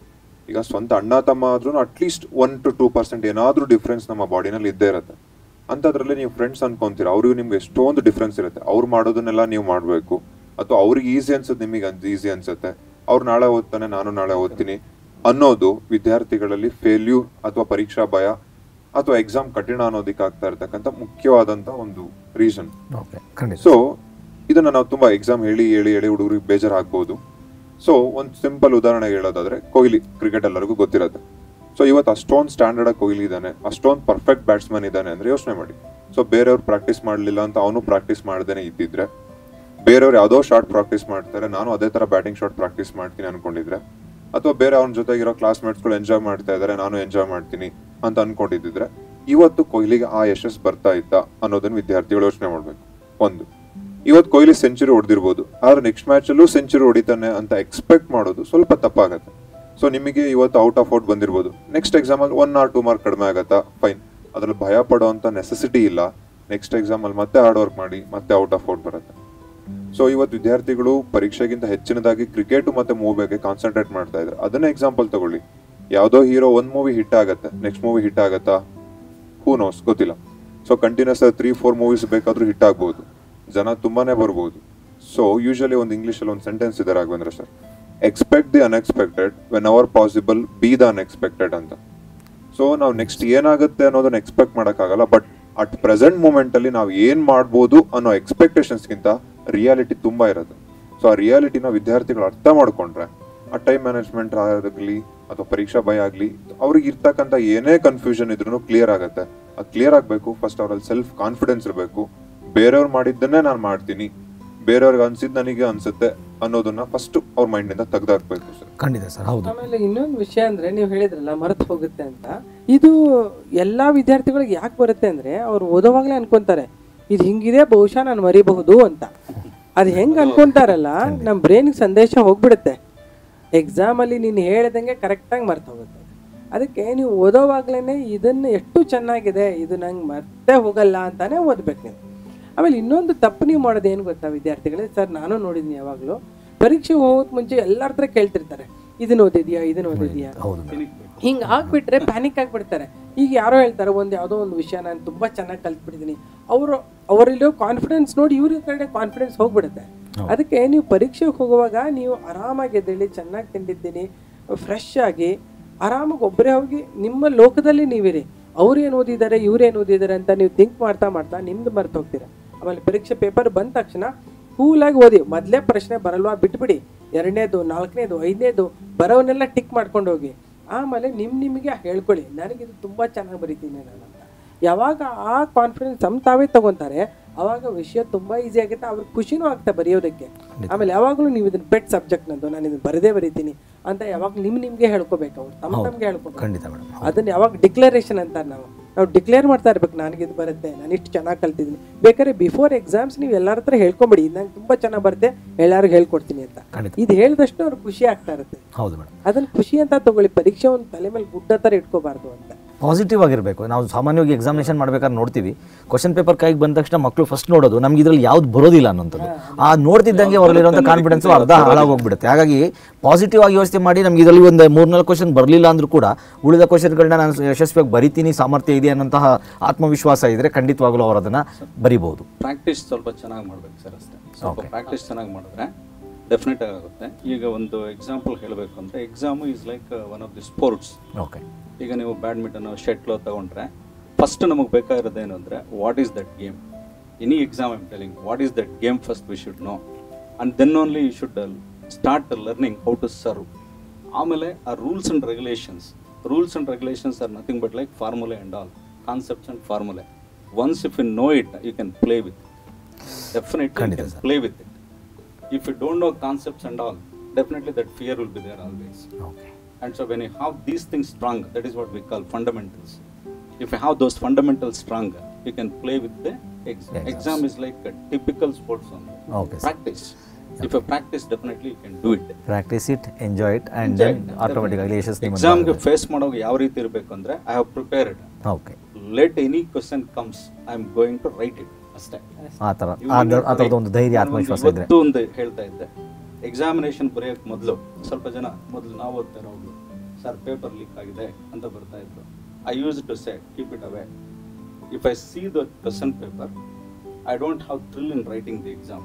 ಈಗ ಸ್ವಂತ ಅಣ್ಣ ತಮ್ಮ ಆದ್ರೂ at least one two two percent ಏನಾದ್ರೂ ಡಿಫ್ರೆನ್ಸ್ ನಮ್ಮ ಬಾಡಿನಲ್ಲಿ ಇದ್ದೇ ಇರುತ್ತೆ ಅಂಥದ್ರಲ್ಲಿ ನೀವು ಫ್ರೆಂಡ್ಸ್ ಅನ್ಕೊಂತೀರ ಅವ್ರಿಗೂ ನಿಮ್ಗೆ ಎಷ್ಟೊಂದು ಡಿಫ್ರೆನ್ಸ್ ಇರುತ್ತೆ ಅವ್ರು ಮಾಡೋದನ್ನೆಲ್ಲ ನೀವು ಮಾಡಬೇಕು ಅಥವಾ ಅವ್ರಿಗೆ ಈಸಿ ಅನ್ಸುತ್ತೆ ನಿಮಗೆ ಈಸಿ ಅನ್ಸುತ್ತೆ ಅವ್ರು ನಾಳೆ ಓದ್ತಾನೆ ನಾನು ನಾಳೆ ಓದ್ತೀನಿ ಅನ್ನೋದು ವಿದ್ಯಾರ್ಥಿಗಳಲ್ಲಿ ಫೇಲ್ಯೂರ್ ಅಥವಾ ಪರೀಕ್ಷಾ ಭಯ ಅಥವಾ ಎಕ್ಸಾಮ್ ಕಠಿಣ ಅನ್ನೋದಕ್ಕೆ ಆಗ್ತಾ ಇರ್ತಕ್ಕಂಥ ಮುಖ್ಯವಾದಂಥ ಒಂದು ರೀಸನ್ ಓಕೆ ಖಂಡಿತ ಸೊ ಇದನ್ನ ನಾವು ತುಂಬಾ ಎಕ್ಸಾಮ್ ಹೇಳಿ ಹೇಳಿ ಹೇಳಿ ಹುಡುಗರಿಗೆ ಬೇಜಾರಾಗ್ಬೋದು ಸೊ ಒಂದು ಸಿಂಪಲ್ ಉದಾಹರಣೆ ಹೇಳೋದಾದ್ರೆ ಕೊಹ್ಲಿ ಕ್ರಿಕೆಟ್ ಎಲ್ಲರಿಗೂ ಗೊತ್ತಿರುತ್ತೆ ಸೊ ಇವತ್ತು ಅಷ್ಟೊಂದು ಸ್ಟ್ಯಾಂಡರ್ಡ್ ಆಗಿ ಕೊಹ್ಲಿ ಇದ್ದಾನೆ ಅಷ್ಟೊಂದು ಪರ್ಫೆಕ್ಟ್ ಬ್ಯಾಟ್ಸ್ಮನ್ ಇದ್ದಾನೆ ಅಂದ್ರೆ ಯೋಚನೆ ಮಾಡಿ ಸೊ ಬೇರೆಯವ್ರು ಪ್ರಾಕ್ಟೀಸ್ ಮಾಡಲಿಲ್ಲ ಅಂತ ಅವನು ಪ್ರಾಕ್ಟೀಸ್ ಮಾಡ್ದೇನೆ ಇದ್ದಿದ್ರೆ ಬೇರೆಯವ್ರು ಯಾವುದೋ ಶಾರ್ಟ್ ಪ್ರಾಕ್ಟೀಸ್ ಮಾಡ್ತಾರೆ ನಾನು ಅದೇ ತರ ಬ್ಯಾಟಿಂಗ್ ಶಾಟ್ ಪ್ರಾಕ್ಟೀಸ್ ಮಾಡ್ತೀನಿ ಅನ್ಕೊಂಡಿದ್ರೆ ಅಥವಾ ಬೇರೆ ಅವನ ಜೊತೆಗಿರೋ ಕ್ಲಾಸ್ಮೇಟ್ಸ್ಗಳು ಎಂಜಾಯ್ ಮಾಡ್ತಾ ಇದ್ದಾರೆ ನಾನು ಎಂಜಾಯ್ ಮಾಡ್ತೀನಿ ಅಂತ ಅನ್ಕೊಂಡಿದ್ದಿದ್ರೆ ಇವತ್ತು ಕೊಹ್ಲಿಗೆ ಆ ಯಶಸ್ ಬರ್ತಾ ಇತ್ತ ಅನ್ನೋದನ್ನ ವಿದ್ಯಾರ್ಥಿಗಳು ಯೋಚನೆ ಮಾಡ್ಬೇಕು ಒಂದು ಇವತ್ತು ಕೊಹ್ಲಿ ಸೆಂಚುರಿ ಹೊಡೆದಿರ್ಬೋದು ಆದ್ರೆ ನೆಕ್ಸ್ಟ್ ಮ್ಯಾಚ್ ಅಲ್ಲೂ ಸೆಂಚುರಿ ಹೊಡಿತಾನೆ ಅಂತ ಎಕ್ಸ್ಪೆಕ್ಟ್ ಮಾಡೋದು ಸ್ವಲ್ಪ ತಪ್ಪಾಗತ್ತೆ ಸೊ ನಿಮಗೆ ಇವತ್ತು ಔಟ್ ಆಫ್ ಔಟ್ ಬಂದಿರ್ಬೋದು ನೆಕ್ಸ್ಟ್ ಎಕ್ಸಾಮ್ ಅಲ್ಲಿ ಒನ್ ಆರ್ ಟೂ ಮಾರ್ಕ್ ಕಡಿಮೆ ಆಗತ್ತಾ ಫೈನ್ ಅದ್ರಲ್ಲಿ ಭಯ ಪಡುವಂತ ನೆಸೆಸಿಟಿ ಇಲ್ಲ ನೆಕ್ಸ್ಟ್ ಎಕ್ಸಾಮ್ ಅಲ್ಲಿ ಮತ್ತೆ ಹಾರ್ಡ್ ವರ್ಕ್ ಮಾಡಿ ಮತ್ತೆ ಔಟ್ ಆಫ್ ಔಟ್ ಬರುತ್ತೆ ಸೊ ಇವತ್ತು ವಿದ್ಯಾರ್ಥಿಗಳು ಪರೀಕ್ಷೆಗಿಂತ ಹೆಚ್ಚಿನದಾಗಿ ಕ್ರಿಕೆಟ್ ಮತ್ತೆ ಮೂವಿ ಬಗ್ಗೆ ಕಾನ್ಸಂಟ್ರೇಟ್ ಮಾಡ್ತಾ ಇದ್ದಾರೆ ಅದನ್ನ ಎಕ್ಸಾಂಪಲ್ ತಗೊಳ್ಳಿ ಯಾವ್ದೋ ಹೀರೋ ಒಂದ್ ಮೂವಿ ಹಿಟ್ ಆಗತ್ತೆ ನೆಕ್ಸ್ಟ್ ಮೂವಿ ಹಿಟ್ ಆಗತ್ತಾ ಹೂ ನೋಸ್ ಗೊತ್ತಿಲ್ಲ so continuous three four movies ಬೇಕಾದ್ರೂ ಹಿಟ್ ಆಗ್ಬೋದು ಜನ ತುಂಬಾನೇ ಬರ್ಬೋದು ಸೊ ಯೂಶಲಿ ಒಂದು ಇಂಗ್ಲಿಷ್ ಅಲ್ಲಿ ಒಂದು ಸೆಂಟೆನ್ಸ್ ಇದೆ Raghavendra sir expect the unexpected when our possible be the unexpected ಅಂತ ಸೊ ನಾವು ನೆಕ್ಸ್ಟ್ ಏನಾಗುತ್ತೆ ಅನ್ನೋದನ್ನ ಎಕ್ಸ್ಪೆಕ್ಟ್ ಮಾಡೋಕ್ಕಾಗಲ್ಲ ಬಟ್ ಅಟ್ ಪ್ರೆಸೆಂಟ್ ಮೂಮೆಂಟ್ ಅಲ್ಲಿ ನಾವು ಏನ್ ಮಾಡ್ಬೋದು ಅನ್ನೋ ಎಕ್ಸ್ಪೆಕ್ಟೇಷನ್ಸ್ಗಿಂತ ರಿಯಾಲಿಟಿ ತುಂಬಾ ಇರುತ್ತೆ ಸೊ ಆ ರಿಯಾಲಿಟಿನ ವಿದ್ಯಾರ್ಥಿಗಳು ಅರ್ಥ ಮಾಡ್ಕೊಂಡ್ರೆ ಆ ಟೈಮ್ ಮ್ಯಾನೇಜ್ಮೆಂಟ್ ಆಗಲಿ ಅಥವಾ ಪರೀಕ್ಷಾ ಭಯ ಆಗಲಿ ಅವ್ರಿಗೆ ಇರ್ತಕ್ಕಂಥ ಏನೇ ಕನ್ಫ್ಯೂಷನ್ ಇದ್ರೂ ಕ್ಲಿಯರ್ ಆಗುತ್ತೆ ಅದು ಕ್ಲಿಯರ್ ಆಗಬೇಕು ಫಸ್ಟ್ ಅವರಲ್ಲಿ ಸೆಲ್ಫ್ ಕಾನ್ಫಿಡೆನ್ಸ್ ಇರಬೇಕು ಬೇರೆಯವ್ರು ಮಾಡಿದ್ದನ್ನೇ ನಾನು ಮಾಡ್ತೀನಿ ಬೇರೆಯವ್ರಿಗೆ ಅನ್ಸಿದ್ ನನಗೆ ಅನ್ಸುತ್ತೆ ಅನ್ನೋದನ್ನ ಫಸ್ಟ್ ಅವ್ರ ಮೈಂಡಿಂದ ತೆಗೆದಾಕ್ಬೇಕು ಸರ್ ಖಂಡಿತ ಸರ್ ಹೌದು ಆಮೇಲೆ ಇನ್ನೊಂದು ವಿಷಯ ಅಂದ್ರೆ ನೀವು ಹೇಳಿದ್ರಲ್ಲ ಮರೆತು ಹೋಗುತ್ತೆ ಅಂತ ಇದು ಎಲ್ಲಾ ವಿದ್ಯಾರ್ಥಿಗಳಿಗೆ ಯಾಕೆ ಬರುತ್ತೆ ಅಂದ್ರೆ ಅವ್ರು ಓದೋವಾಗ್ಲೇ ಅನ್ಕೊಂತಾರೆ ಇದು ಹಿಂಗಿದೆ ಬಹುಶಃ ನಾನು ಮರಿಬಹುದು ಅಂತ ಅದು ಹೆಂಗೆ ಅನ್ಕೊಂತಾರಲ್ಲ ನಮ್ಮ ಬ್ರೈನ್ಗೆ ಸಂದೇಶ ಹೋಗ್ಬಿಡುತ್ತೆ ಎಕ್ಸಾಮಲ್ಲಿ ನೀನು ಹೇಳ್ದಂಗೆ ಕರೆಕ್ಟಾಗಿ ಮರ್ತು ಹೋಗುತ್ತೆ ಅದಕ್ಕೆ ನೀವು ಓದೋವಾಗ್ಲೇ ಇದನ್ನು ಎಷ್ಟು ಚೆನ್ನಾಗಿದೆ ಇದು ನಂಗೆ ಮರ್ತೇ ಹೋಗಲ್ಲ ಅಂತಾನೆ ಓದ್ಬೇಕು ನೀವು ಆಮೇಲೆ ಇನ್ನೊಂದು ತಪ್ಪು ನೀವು ಮಾಡೋದು ಏನು ಗೊತ್ತಾ ವಿದ್ಯಾರ್ಥಿಗಳೇ ಸರ್ ನಾನು ನೋಡಿದ್ದೀನಿ ಯಾವಾಗಲೂ ಪರೀಕ್ಷೆಗೆ ಹೋಗೋಕೆ ಮುಂಚೆ ಎಲ್ಲರ ಹತ್ರ ಕೇಳ್ತಿರ್ತಾರೆ ಇದನ್ನ ಓದಿದ್ಯಾ ಇದನ್ನ ಓದಿದ್ಯಾ ಹಿಂಗೆ ಆಗ್ಬಿಟ್ರೆ ಪ್ಯಾನಿಕ್ ಆಗಿಬಿಡ್ತಾರೆ ಈಗ ಯಾರೋ ಹೇಳ್ತಾರೆ ಒಂದು ಯಾವುದೋ ಒಂದು ವಿಷಯ ನಾನು ತುಂಬ ಚೆನ್ನಾಗಿ ಕಲ್ತ್ಬಿಟ್ಟಿದ್ದೀನಿ ಅವರು ಅವರಲ್ಲಿರೋ ಕಾನ್ಫಿಡೆನ್ಸ್ ನೋಡಿ ಇವ್ರ ಕಡೆ ಕಾನ್ಫಿಡೆನ್ಸ್ ಹೋಗ್ಬಿಡುತ್ತೆ ಅದಕ್ಕೆ ನೀವು ಪರೀಕ್ಷೆಗೆ ಹೋಗುವಾಗ ನೀವು ಆರಾಮಾಗಿ ಎದ್ದೇಳಿ ಚೆನ್ನಾಗಿ ತಿಂದಿದ್ದೀನಿ ಫ್ರೆಶ್ ಆಗಿ ಆರಾಮಾಗಿ ಒಬ್ಬರೇ ಹೋಗಿ ನಿಮ್ಮ ಲೋಕದಲ್ಲಿ ನೀವಿರಿ ಅವ್ರೇನು ಓದಿದ್ದಾರೆ ಇವ್ರೇನು ಓದಿದ್ದಾರೆ ಅಂತ ನೀವು ಥಿಂಕ್ ಮಾಡ್ತಾ ಮಾಡ್ತಾ ನಿಮ್ದು ಮರ್ತು ಹೋಗ್ತೀರಾ ಆಮೇಲೆ ಪರೀಕ್ಷೆ ಪೇಪರ್ ಬಂದ ತಕ್ಷಣ ಕೂಲಾಗಿ ಓದಿ ಮೊದಲೇ ಪ್ರಶ್ನೆ ಬರಲ್ವಾ ಬಿಟ್ಬಿಡಿ ಎರಡನೇದು ನಾಲ್ಕನೇದು ಐದನೇದು ಬರೋವನ್ನೆಲ್ಲ ಟಿಕ್ ಮಾಡ್ಕೊಂಡು ಹೋಗಿ ಆಮೇಲೆ ನಿಮ್ ನಿಮಗೆ ಹೇಳ್ಕೊಳ್ಳಿ ನನಗಿದು ತುಂಬ ಚೆನ್ನಾಗಿ ಬರೀತೀನಿ ನಾನು ಅಂತ ಯಾವಾಗ ಆ ಕಾನ್ಫಿಡೆನ್ಸ್ ತಮ್ಮ ತಾವೇ ತಗೊಂತಾರೆ ಅವಾಗ ವಿಷಯ ತುಂಬಾ ಈಸಿ ಆಗುತ್ತೆ ಅವ್ರಿಗೆ ಖುಷಿನೂ ಆಗ್ತಾ ಬರೆಯೋದಕ್ಕೆ ಆಮೇಲೆ ಯಾವಾಗಲೂ ನೀವು ಇದನ್ನ ಪೆಟ್ ಸಬ್ಜೆಕ್ಟ್ ನಂದು ನಾನು ಇದನ್ನ ಬರದೇ ಬರೀತೀನಿ ಅಂತ ಯಾವಾಗ ನಿಮ್ ನಿಮ್ಗೆ ಹೇಳ್ಕೋಬೇಕು ಅವ್ರು ತಮ್ಮ ತಮ್ಗೆ ಹೇಳ್ಕೋಬೇಕು ಖಂಡಿತ ಮೇಡಮ್ ಅದನ್ನ ಯಾವಾಗ ಡಿಕ್ಲರೇಷನ್ ಅಂತಾರೆ ನಾವು ನಾವು ಡಿಕ್ಲೇರ್ ಮಾಡ್ತಾ ಇರ್ಬೇಕು ನನಗೆ ಇದು ಬರುತ್ತೆ ನಾನು ಇಷ್ಟು ಚೆನ್ನಾಗಿ ಕಲ್ತಿದ್ದೀನಿ ಬೇಕಾದ್ರೆ ಬಿಫೋರ್ ಎಕ್ಸಾಮ್ಸ್ ನೀವು ಎಲ್ಲರ ಹತ್ರ ಹೇಳ್ಕೊಂಬಿಡಿ ನಂಗೆ ತುಂಬಾ ಚೆನ್ನಾಗಿ ಬರುತ್ತೆ ಎಲ್ಲರಿಗೂ ಹೇಳ್ಕೊಡ್ತೀನಿ ಅಂತ ಇದು ಹೇಳಿದಷ್ಟು ಅವ್ರಿಗೆ ಖುಷಿ ಆಗ್ತಾ ಇರುತ್ತೆ ಹೌದು ಮೇಡಮ್ ಅದನ್ನ ಖುಷಿ ಅಂತ ತಗೊಳ್ಳಿ ಪರೀಕ್ಷೆ ಒಂದು ತಲೆ ಮೇಲೆ ಗುಡ್ಡ ಥರ ಇಟ್ಕೋಬಾರ್ದು ಅಂತ ಪಾಸಿಟಿವ್ ಆಗಿರಬೇಕು ನಾವು ಸಾಮಾನ್ಯವಾಗಿ ಎಕ್ಸಾಮಿನೇಷನ್ ಮಾಡ್ಬೇಕಾದ್ರೆ ನೋಡ್ತೀವಿ ಕ್ವಶನ್ ಪೇಪರ್ ಕೈಗೆ ಬಂದ ತಕ್ಷಣ ಮಕ್ಕಳು ಫಸ್ಟ್ ನೋಡೋದು ನಮ್ಗೆ ಇದ್ರಲ್ಲಿ ಯಾವ್ದು ಬರೋದಿಲ್ಲ ಅನ್ನೋಂಥದ್ದು ಆ ನೋಡ್ತಿದ್ದಂಗೆ ಅವರಲ್ಲಿರುವಂಥ ಕಾನ್ಫಿಡೆನ್ಸು ಅರ್ಧ ಹಾಳಾಗೋಗ್ಬಿಡುತ್ತೆ ಹಾಗಾಗಿ ಪಾಸಿಟಿವ್ ಆಗಿ ಯೋಚನೆ ಮಾಡಿ ನಮ್ಗೆ ಇದರಲ್ಲಿ ಒಂದು ಮೂರ್ನಾಲ್ಕು ಕ್ವಶನ್ ಬರಲಿಲ್ಲ ಅಂದ್ರೂ ಕೂಡ ಉಳಿದ ಕ್ವಶನ್ಗಳನ್ನ ನಾನು ಯಶಸ್ವಿಯಾಗಿ ಬರಿತೀನಿ ಸಾಮರ್ಥ್ಯ ಇದೆ ಅನ್ನೋಂತಹ ಆತ್ಮವಿಶ್ವಾಸ ಇದ್ರೆ ಖಂಡಿತವಾಗ್ಲೂ ಅವರು ಅದನ್ನ ಬರಿಬಹುದು ಪ್ರಾಕ್ಟೀಸ್ ಸ್ವಲ್ಪ ಚೆನ್ನಾಗಿ ಮಾಡ್ಬೇಕು ಸರ್ ಅಷ್ಟೇ ಸ್ವಲ್ಪ ಪ್ರಾಕ್ಟೀಸ್ ಚೆನ್ನಾಗಿ ಮಾಡಿದ್ರೆ ಡೆಫಿನೆಟ್ ಆಗುತ್ತೆ ಈಗ ಒಂದು ಎಕ್ಸಾಂಪಲ್ ಹೇಳಬೇಕು ಅಂದರೆ exam is like one of the sports okay ಈಗ ನೀವು ಬ್ಯಾಡ್ಮಿಂಟನ್ ಶಟ್ಲು ತಗೊಂಡ್ರೆ ಫಸ್ಟ್ ನಮಗೆ ಬೇಕಾಗಿರೋದು ಏನು ಅಂದರೆ what is that game any exam I'm telling what is that game first we should know and then only you should start learning how to serve ಆಮೇಲೆ ಆ rules and regulations rules and regulations are nothing but like formulae and all concepts and formulae once if you know it you can play with definitely play with it if you don't know concepts and all definitely that fear will be there always okay And so when you have these things strong, that is what we call fundamentals. If you have those fundamentals strong, you can play with the exam. Exams. Exam is like a typical sports only. Okay, sir. Practice. If you practice, definitely you can do it. Practice it enjoy it and then ಆಟೋಮೆಟಿಕ್ಕಾಗಿ ಯಶಸ್ಸು ಎಕ್ಸಾಮ್ಗೆ face ಮಾಡೋಕೆ ಯಾವ ರೀತಿ ಇರಬೇಕು ಅಂದ್ರೆ I have prepared okay let any question comes I am going to write it ಅಷ್ಟೇ ಆ ಥರ You ಆ will ಥರ- not ಆ ಥರದ worry. ಒಂದು ಧೈರ್ಯ ನಾನು ಒಂದು ಆತ್ಮವಿಶ್ವಾಸ ಇದ್ರೆ ಇವತ್ತು ಒಂದು ಹೇಳ್ತಾ ಇದ್ದೆ ಎಕ್ಸಾಮಿನೇಷನ್ ಬರೆಯೋಕೆ ಮೊದಲು ಸ್ವಲ್ಪ ಜನ ಮೊದಲು ನಾವು ಓದ್ತಾ ಇರೋದು ಸರ್ ಪೇಪರ್ ಲೀಕ್ ಆಗಿದೆ ಅಂತ ಬರ್ತಾ ಇದ್ರು I use to say keep it away if I see the question paper I don't have thrill in writing the exam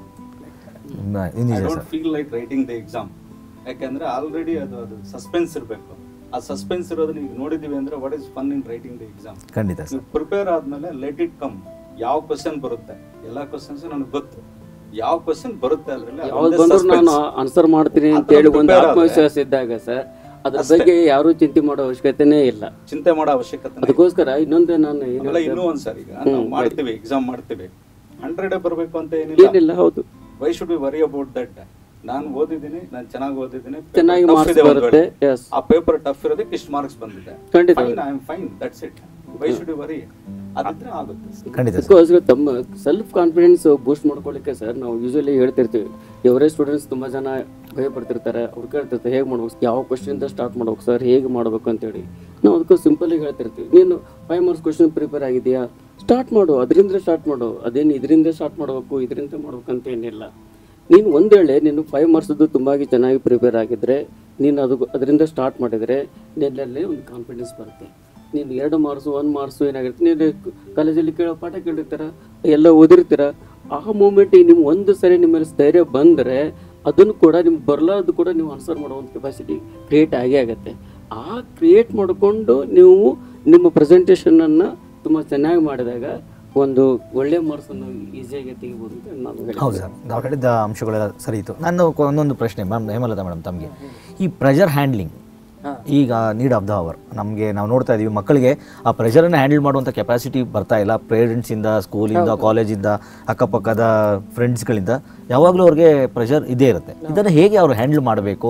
ನ- ಇದು ಐ ನಿಜ don't sir feel like writing the exam ಯಾಕಂದ್ರೆ already ಅದು ಅದು ಸಸ್ಪೆನ್ಸ್ ಇರಬೇಕು ಆ suspense ಇರೋದು ನೀವು ನೋಡಿದೀವಿ ಅಂದ್ರೆ what is fun in writing the exam ಖಂಡಿತ ಸರ್ ನೀವು ಪ್ರಿಪೇರ್ ಆದ್ಮೇಲೆ ಲೆಟ್ ಇಟ್ ಕಮ್ ಯಾವ ಕ್ವಶನ್ ಬರುತ್ತೆ ಎಲ್ಲಾ ಕ್ವಶನ್ಸ್ ನನಗೆ ಗೊತ್ತು ಯಾವ ಕ್ವಶನ್ ಬರುತ್ತೆ ಅದ್ರಲ್ಲಿ ಯಾವ್ದು ಬಂದ್ರು ನಾನು ಆನ್ಸರ್ ಮಾಡ್ತೀನಿ ಅಂತ ಹೇಳಿ ಒಂದು ಆತ್ಮವಿಶ್ವಾಸ ಇದ್ದಾಗ ಸರ್ ಅದ್ರ ಬಗ್ಗೆ ಯಾರು ಚಿಂತೆ ಮಾಡೋ ಅವಶ್ಯಕತೆನೇ ಇಲ್ಲ ಚಿಂತೆ ಮಾಡೋ ಅವಶ್ಯಕತೆ ಇಲ್ಲ. ಅದಕ್ಕೋಸ್ಕರ ಇನ್ನೊಂದು ನಾನು ಏನು ಆಮೇಲೆ ಇನ್ನೂ ಒಂದ್ ಸರ್ ಈಗ ನಾವು ಮಾಡ್ತೀವಿ ಎಕ್ಸಾಮ್ ಮಾಡ್ತೀವಿ ಹಂಡ್ರೆಡ್ ಬರಬೇಕು ಅಂತ ಏನಿಲ್ಲ ಏನಿಲ್ಲ ಹೌದು why should be worry about that ನಾನು ಓದಿದ್ದೀನಿ ನಾನು ಚೆನ್ನಾಗಿ ಓದಿದ್ದೀನಿ paper ಚೆನ್ನಾಗಿ tough marks ಇದೆ ಒಂದ್ ಬರುತ್ತೆ, ವೇಳೆ. yes. ಆ ಪೇಪರ್ ಟಫ್ ಇರೋದಕ್ಕೆ ಇಷ್ಟು ಮಾರ್ಕ್ಸ್ ಬಂದಿದೆ ಖಂಡಿತ. Fine I am fine that's it why should be worry ಅದಿದ್ರೆ ಆಗುತ್ತೆ ಖಂಡಿತ ಸರ್ ಅದಕ್ಕೋಸ್ಕರ ತಮ್ಮ ಸೆಲ್ಫ್ ಕಾನ್ಫಿಡೆನ್ಸ್ ಬೂಸ್ಟ್ ಮಾಡ್ಕೊಳ್ಳಿಕ್ಕೆ ಸರ್ ನಾವು ಯೂಶಲಿ ಹೇಳ್ತಿರ್ತೀವಿ ಇವರೇ ಸ್ಟೂಡೆಂಟ್ಸ್ ತುಂಬ ಜನ ಭಯ ಪಡ್ತಿರ್ತಾರೆ ಅವ್ರು ಕೇಳ್ತಿರ್ತಾರೆ ಹೇಗೆ ಮಾಡ್ಬೇಕು ಯಾವ ಕ್ವಶನಿಂದ ಸ್ಟಾರ್ಟ್ ಮಾಡ್ಬೇಕು ಸರ್ ಹೇಗೆ ಮಾಡ್ಬೇಕು ಅಂತೇಳಿ ನಾವು ಅದಕ್ಕೂ ಸಿಂಪಲ್ ಆಗಿ ಹೇಳ್ತಿರ್ತೀವಿ ನೀನು ಫೈವ್ ಮಾರ್ಕ್ಸ್ ಕ್ವಶನ್ ಪ್ರಿಪೇರ್ ಆಗಿದೆಯಾ ಸ್ಟಾರ್ಟ್ ಮಾಡು ಅದರಿಂದ ಸ್ಟಾರ್ಟ್ ಮಾಡು ಅದೇನು ಇದರಿಂದ ಸ್ಟಾರ್ಟ್ ಮಾಡಬೇಕು ಇದರಿಂದ ಮಾಡ್ಬೇಕು ಅಂತ ಏನಿಲ್ಲ ನೀನು ಒಂದು ವೇಳೆ ನೀನು ಫೈವ್ ಮಾರ್ಕ್ಸ್ದು ತುಂಬಾಗಿ ಚೆನ್ನಾಗಿ ಪ್ರಿಪೇರ್ ಆಗಿದ್ರೆ ನೀನು ಅದು ಅದರಿಂದ ಸ್ಟಾರ್ಟ್ ಮಾಡಿದರೆ ನಿನ್ನಲ್ಲಿ ಒಂದು ಕಾನ್ಫಿಡೆನ್ಸ್ ಬರುತ್ತೆ ನೀನು ಎರಡು ಮಾರ್ಕ್ಸು ಒಂದು ಮಾರ್ಕ್ಸು ಏನಾಗಿರುತ್ತೆ ನೀನು ಕಾಲೇಜಲ್ಲಿ ಕೇಳೋ ಪಾಠ ಕೇಳಿರ್ತೀರ ಎಲ್ಲ ಓದಿರ್ತೀರ ಆ ಮೂಮೆಂಟ್ ನಿಮ್ಗೆ ಒಂದು ಸರಿ ನಿಮ್ಮಲ್ಲಿ ಸ್ಥೈರ್ಯ ಬಂದರೆ ಅದನ್ನು ಕೂಡ ನಿಮ್ಗೆ ಬರಲಾರ್ದು ಕೂಡ ನೀವು ಆನ್ಸರ್ ಮಾಡುವಂಥ ಕೆಪಾಸಿಟಿ ಕ್ರಿಯೇಟ್ ಆಗೇ ಆಗುತ್ತೆ ಆ ಕ್ರಿಯೇಟ್ ಮಾಡಿಕೊಂಡು ನೀವು ನಿಮ್ಮ ಪ್ರೆಸೆಂಟೇಷನನ್ನು ತುಂಬ ಚೆನ್ನಾಗಿ ಮಾಡಿದಾಗ ಒಂದು ಒಳ್ಳೆ ಮಾರ್ಕ್ಸನ್ನು ಈಸಿಯಾಗಿ ತೆಗಿಬೋದು ಅಂತ ನಾನು ಹೌದು ಹೇಳ್ತೀನಿ ಸರ್ ನಾವು ಹೇಳಿದ ಅಂಶಗಳೆಲ್ಲ ಸರಿ ಇತ್ತು ನನ್ನ ಕೊ- ಒಂದೊಂದು ಪ್ರಶ್ನೆ ಮ್ಯಾಮ್ ಹೇಮಲತಾ ಮೇಡಮ್ ತಮಗೆ ಈ ಪ್ರೆಷರ್ ಹ್ಯಾಂಡ್ಲಿಂಗ್ ಈಗ ನೀಡ್ ಆಫ್ ದ ಅವರ್ ನಮಗೆ ನಾವು ನೋಡ್ತಾ ಇದೀವಿ ಮಕ್ಕಳಿಗೆ ಆ ಪ್ರೆಷರನ್ನು ಹ್ಯಾಂಡಲ್ ಮಾಡುವಂಥ ಕೆಪಾಸಿಟಿ ಬರ್ತಾ ಇಲ್ಲ ಪೇರೆಂಟ್ಸಿಂದ ಸ್ಕೂಲಿಂದ ಕಾಲೇಜಿಂದ ಅಕ್ಕಪಕ್ಕದ ಫ್ರೆಂಡ್ಸ್ಗಳಿಂದ ಯಾವಾಗಲೂ ಅವ್ರಿಗೆ ಪ್ರೆಷರ್ ಇದೇ ಇರುತ್ತೆ ಇದನ್ನು ಹೇಗೆ ಅವರು ಹ್ಯಾಂಡಲ್ ಮಾಡಬೇಕು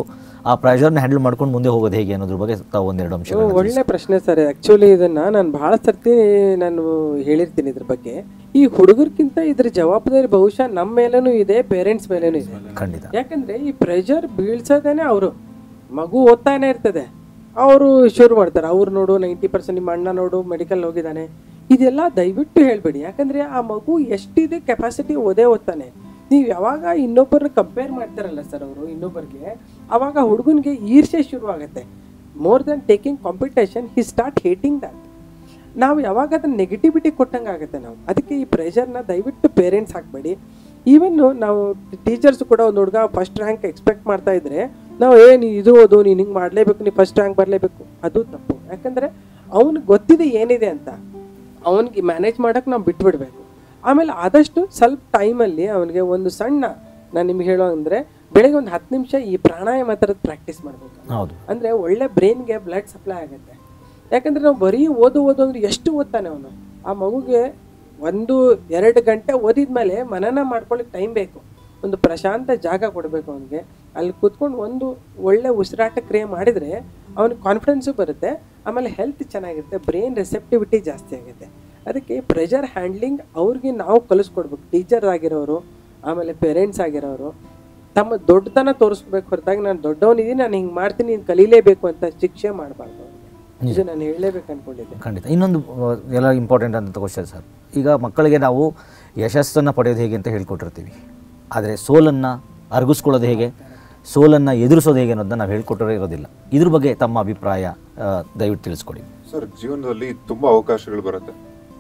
ಆ ಪ್ರೆಷರ್ನ ಹ್ಯಾಂಡಲ್ ಮಾಡ್ಕೊಂಡು ಮುಂದೆ ಹೋಗೋದು ಹೇಗೆ ಅನ್ನೋದ್ರ ಬಗ್ಗೆ ತಾವು ಒಂದೆರಡು ಅಂಶಗಳು ಒಳ್ಳೆ ಪ್ರಶ್ನೆ ಸರ್ ಆಕ್ಚುಲಿ ಇದನ್ನ ನಾನು ಬಹಳ ಸರ್ತಿ ನಾನು ಹೇಳಿರ್ತೀನಿ ಇದ್ರ ಬಗ್ಗೆ ಈ ಹುಡುಗರ್ಕಿಂತ ಇದ್ರ ಜವಾಬ್ದಾರಿ ಬಹುಶಃ ನಮ್ಮ ಮೇಲೇನೂ ಇದೆ ಪೇರೆಂಟ್ಸ್ ಮೇಲೇನೂ ಇದೆ ಖಂಡಿತ ಯಾಕಂದ್ರೆ ಈ ಪ್ರೆಷರ್ ಬೀಳ್ಸೋದೇನೆ ಅವರು ಮಗು ಓದ್ತಾನೆ ಇರ್ತದೆ ಅವರು ಶುರು ಮಾಡ್ತಾರೆ ಅವ್ರು ನೋಡು ನೈಂಟಿ ಪರ್ಸೆಂಟ್ ನಿಮ್ಮ ಅಣ್ಣ ನೋಡು ಮೆಡಿಕಲ್ ಹೋಗಿದ್ದಾನೆ ಇದೆಲ್ಲ ದಯವಿಟ್ಟು ಹೇಳ್ಬೇಡಿ ಯಾಕಂದ್ರೆ ಆ ಮಗು ಎಷ್ಟಿದೆ ಕೆಪಾಸಿಟಿ ಓದೇ ಓದ್ತಾನೆ ನೀವು ಯಾವಾಗ ಇನ್ನೊಬ್ಬರನ್ನ ಕಂಪೇರ್ ಮಾಡ್ತಾರಲ್ಲ ಸರ್ ಅವರು ಇನ್ನೊಬ್ಬರಿಗೆ ಅವಾಗ ಹುಡುಗನಿಗೆ ಈರ್ಷೆ ಶುರು ಆಗುತ್ತೆ more than taking competition he start hating that ನಾವು ಯಾವಾಗ ಅದನ್ನ ನೆಗೆಟಿವಿಟಿ ಕೊಟ್ಟಂಗೆ ಆಗುತ್ತೆ ನಾವು ಅದಕ್ಕೆ ಈ ಪ್ರೆಷರ್ನ ದಯವಿಟ್ಟು ಪೇರೆಂಟ್ಸ್ ಹಾಕಬೇಡಿ ಈವನ್ ನಾವು ಟೀಚರ್ಸ್ ಕೂಡ ಒಂದು ಹುಡುಗ ಫಸ್ಟ್ ರ್ಯಾಂಕ್ ಎಕ್ಸ್ಪೆಕ್ಟ್ ಮಾಡ್ತಾ ಇದ್ರೆ ನಾವು ಏ ನೀನು ಇದು ಓದು ನೀನು ಹಿಂಗೆ ಮಾಡಲೇಬೇಕು ನೀನು ಫಸ್ಟ್ ರ್ಯಾಂಕ್ ಬರಲೇಬೇಕು ಅದು ತಪ್ಪು ಯಾಕಂದರೆ ಅವ್ನಿಗೆ ಗೊತ್ತಿದೆ ಏನಿದೆ ಅಂತ ಅವನಿಗೆ ಮ್ಯಾನೇಜ್ ಮಾಡೋಕೆ ನಾವು ಬಿಟ್ಬಿಡ್ಬೇಕು ಆಮೇಲೆ ಆದಷ್ಟು ಸ್ವಲ್ಪ ಟೈಮಲ್ಲಿ ಅವನಿಗೆ ಒಂದು ಸಣ್ಣ ನಾನು ನಿಮ್ಗೆ ಹೇಳೋ ಅಂದರೆ ಬೆಳಗ್ಗೆ ಒಂದು ಹತ್ತು ನಿಮಿಷ ಈ ಪ್ರಾಣಾಯಾಮ ಥರದ್ದು ಪ್ರಾಕ್ಟೀಸ್ ಮಾಡಬೇಕು ಹೌದು ಅಂದರೆ ಒಳ್ಳೆ ಬ್ರೈನ್ಗೆ ಬ್ಲಡ್ ಸಪ್ಲೈ ಆಗುತ್ತೆ ಯಾಕಂದ್ರೆ ನಾವು ಬರೀ ಓದು ಓದು ಅಂದ್ರೆ ಎಷ್ಟು ಓದ್ತಾನೆ ಅವನು ಆ ಮಗುಗೆ ಒಂದು ಎರಡು ಗಂಟೆ ಓದಿದ್ಮೇಲೆ ಮನನ ಮಾಡ್ಕೊಳ್ಳಿಕ್ಕೆ ಟೈಮ್ ಬೇಕು ಒಂದು ಪ್ರಶಾಂತ ಜಾಗ ಕೊಡಬೇಕು ಅವನಿಗೆ ಅಲ್ಲಿ ಕೂತ್ಕೊಂಡು ಒಂದು ಒಳ್ಳೆ ಉಸಿರಾಟ ಕ್ರಿಯೆ ಮಾಡಿದರೆ ಅವನಿಗೆ ಕಾನ್ಫಿಡೆನ್ಸು ಬರುತ್ತೆ ಆಮೇಲೆ ಹೆಲ್ತ್ ಚೆನ್ನಾಗಿರುತ್ತೆ ಬ್ರೈನ್ ರೆಸೆಪ್ಟಿವಿಟಿ ಜಾಸ್ತಿ ಆಗುತ್ತೆ ಅದಕ್ಕೆ ಪ್ರೆಷರ್ ಹ್ಯಾಂಡ್ಲಿಂಗ್ ಅವ್ರಿಗೆ ನಾವು ಕಲಿಸ್ಕೊಡ್ಬೇಕು ಟೀಚರ್ ಆಗಿರೋರು ಆಮೇಲೆ ಪೇರೆಂಟ್ಸ್ ಆಗಿರೋರು ತಮ್ಮ ದೊಡ್ಡತನ ತೋರಿಸ್ಬೇಕು ಹೊರತಾಗಿ ನಾನು ದೊಡ್ಡವನಿದ್ದೀನಿ ನಾನು ಹಿಂಗೆ ಮಾಡ್ತೀನಿ ನೀನು ಕಲೀಲೇಬೇಕು ಅಂತ ಶಿಕ್ಷೆ ಮಾಡಬಾರ್ದು ಅವ್ರಿಗೆ ಇದು ನಾನು ಹೇಳಲೇಬೇಕು ಅನ್ಕೊಂಡಿದ್ದೆ ಖಂಡಿತ ಇನ್ನೊಂದು ಆ, ಎಲ್ಲ ಇಂಪಾರ್ಟೆಂಟ್ ಅಂತ ಕ್ವಶನ್ ಸರ್ ಈಗ ಮಕ್ಕಳಿಗೆ ನಾವು ಯಶಸ್ಸನ್ನು ಪಡೆಯೋದು ಹೇಗೆ ಅಂತ ಹೇಳ್ಕೊಟ್ಟಿರ್ತೀವಿ ಆದರೆ ಸೋಲನ್ನು ಅರಗಿಸ್ಕೊಳ್ಳೋದು ಹೇಗೆ ಸೋಲನ್ನು ಎದುರಿಸೋದು ಹೇಗೆ ಅನ್ನೋದನ್ನ ನಾವು ಹೇಳ್ಕೊಟ್ಟರೆ ಇರೋದಿಲ್ಲ ಇದ್ರ ಬಗ್ಗೆ ತಮ್ಮ ಅಭಿಪ್ರಾಯ ಆ, ದಯವಿಟ್ಟು ತಿಳಿಸ್ಕೊಡಿ ಸರ್ ಜೀವನದಲ್ಲಿ ತುಂಬಾ ಅವಕಾಶಗಳು ಬರುತ್ತೆ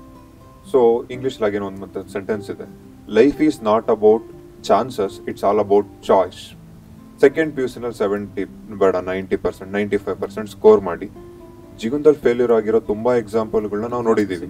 ಸೊ ಇಂಗ್ಲಿಷ್ ಲಾಗೇನೋ ಒಂದು ಮತ್ತೆ ಸೆಂಟೆನ್ಸ್ ಇದೆ life is not about chances it's all about choice second P U ಸಿನಲ್ಲಿ ಸೆವೆಂಟಿ ಬೇಡ ninety percent ninety five percent score ಮಾಡಿ ಜೀವನದಲ್ಲಿ ಫೇಲ್ಯೂರ್ ಆಗಿರೋ ತುಂಬಾ ಎಕ್ಸಾಂಪಲ್ಗಳನ್ನ ನಾವು ನೋಡಿದ್ದೀವಿ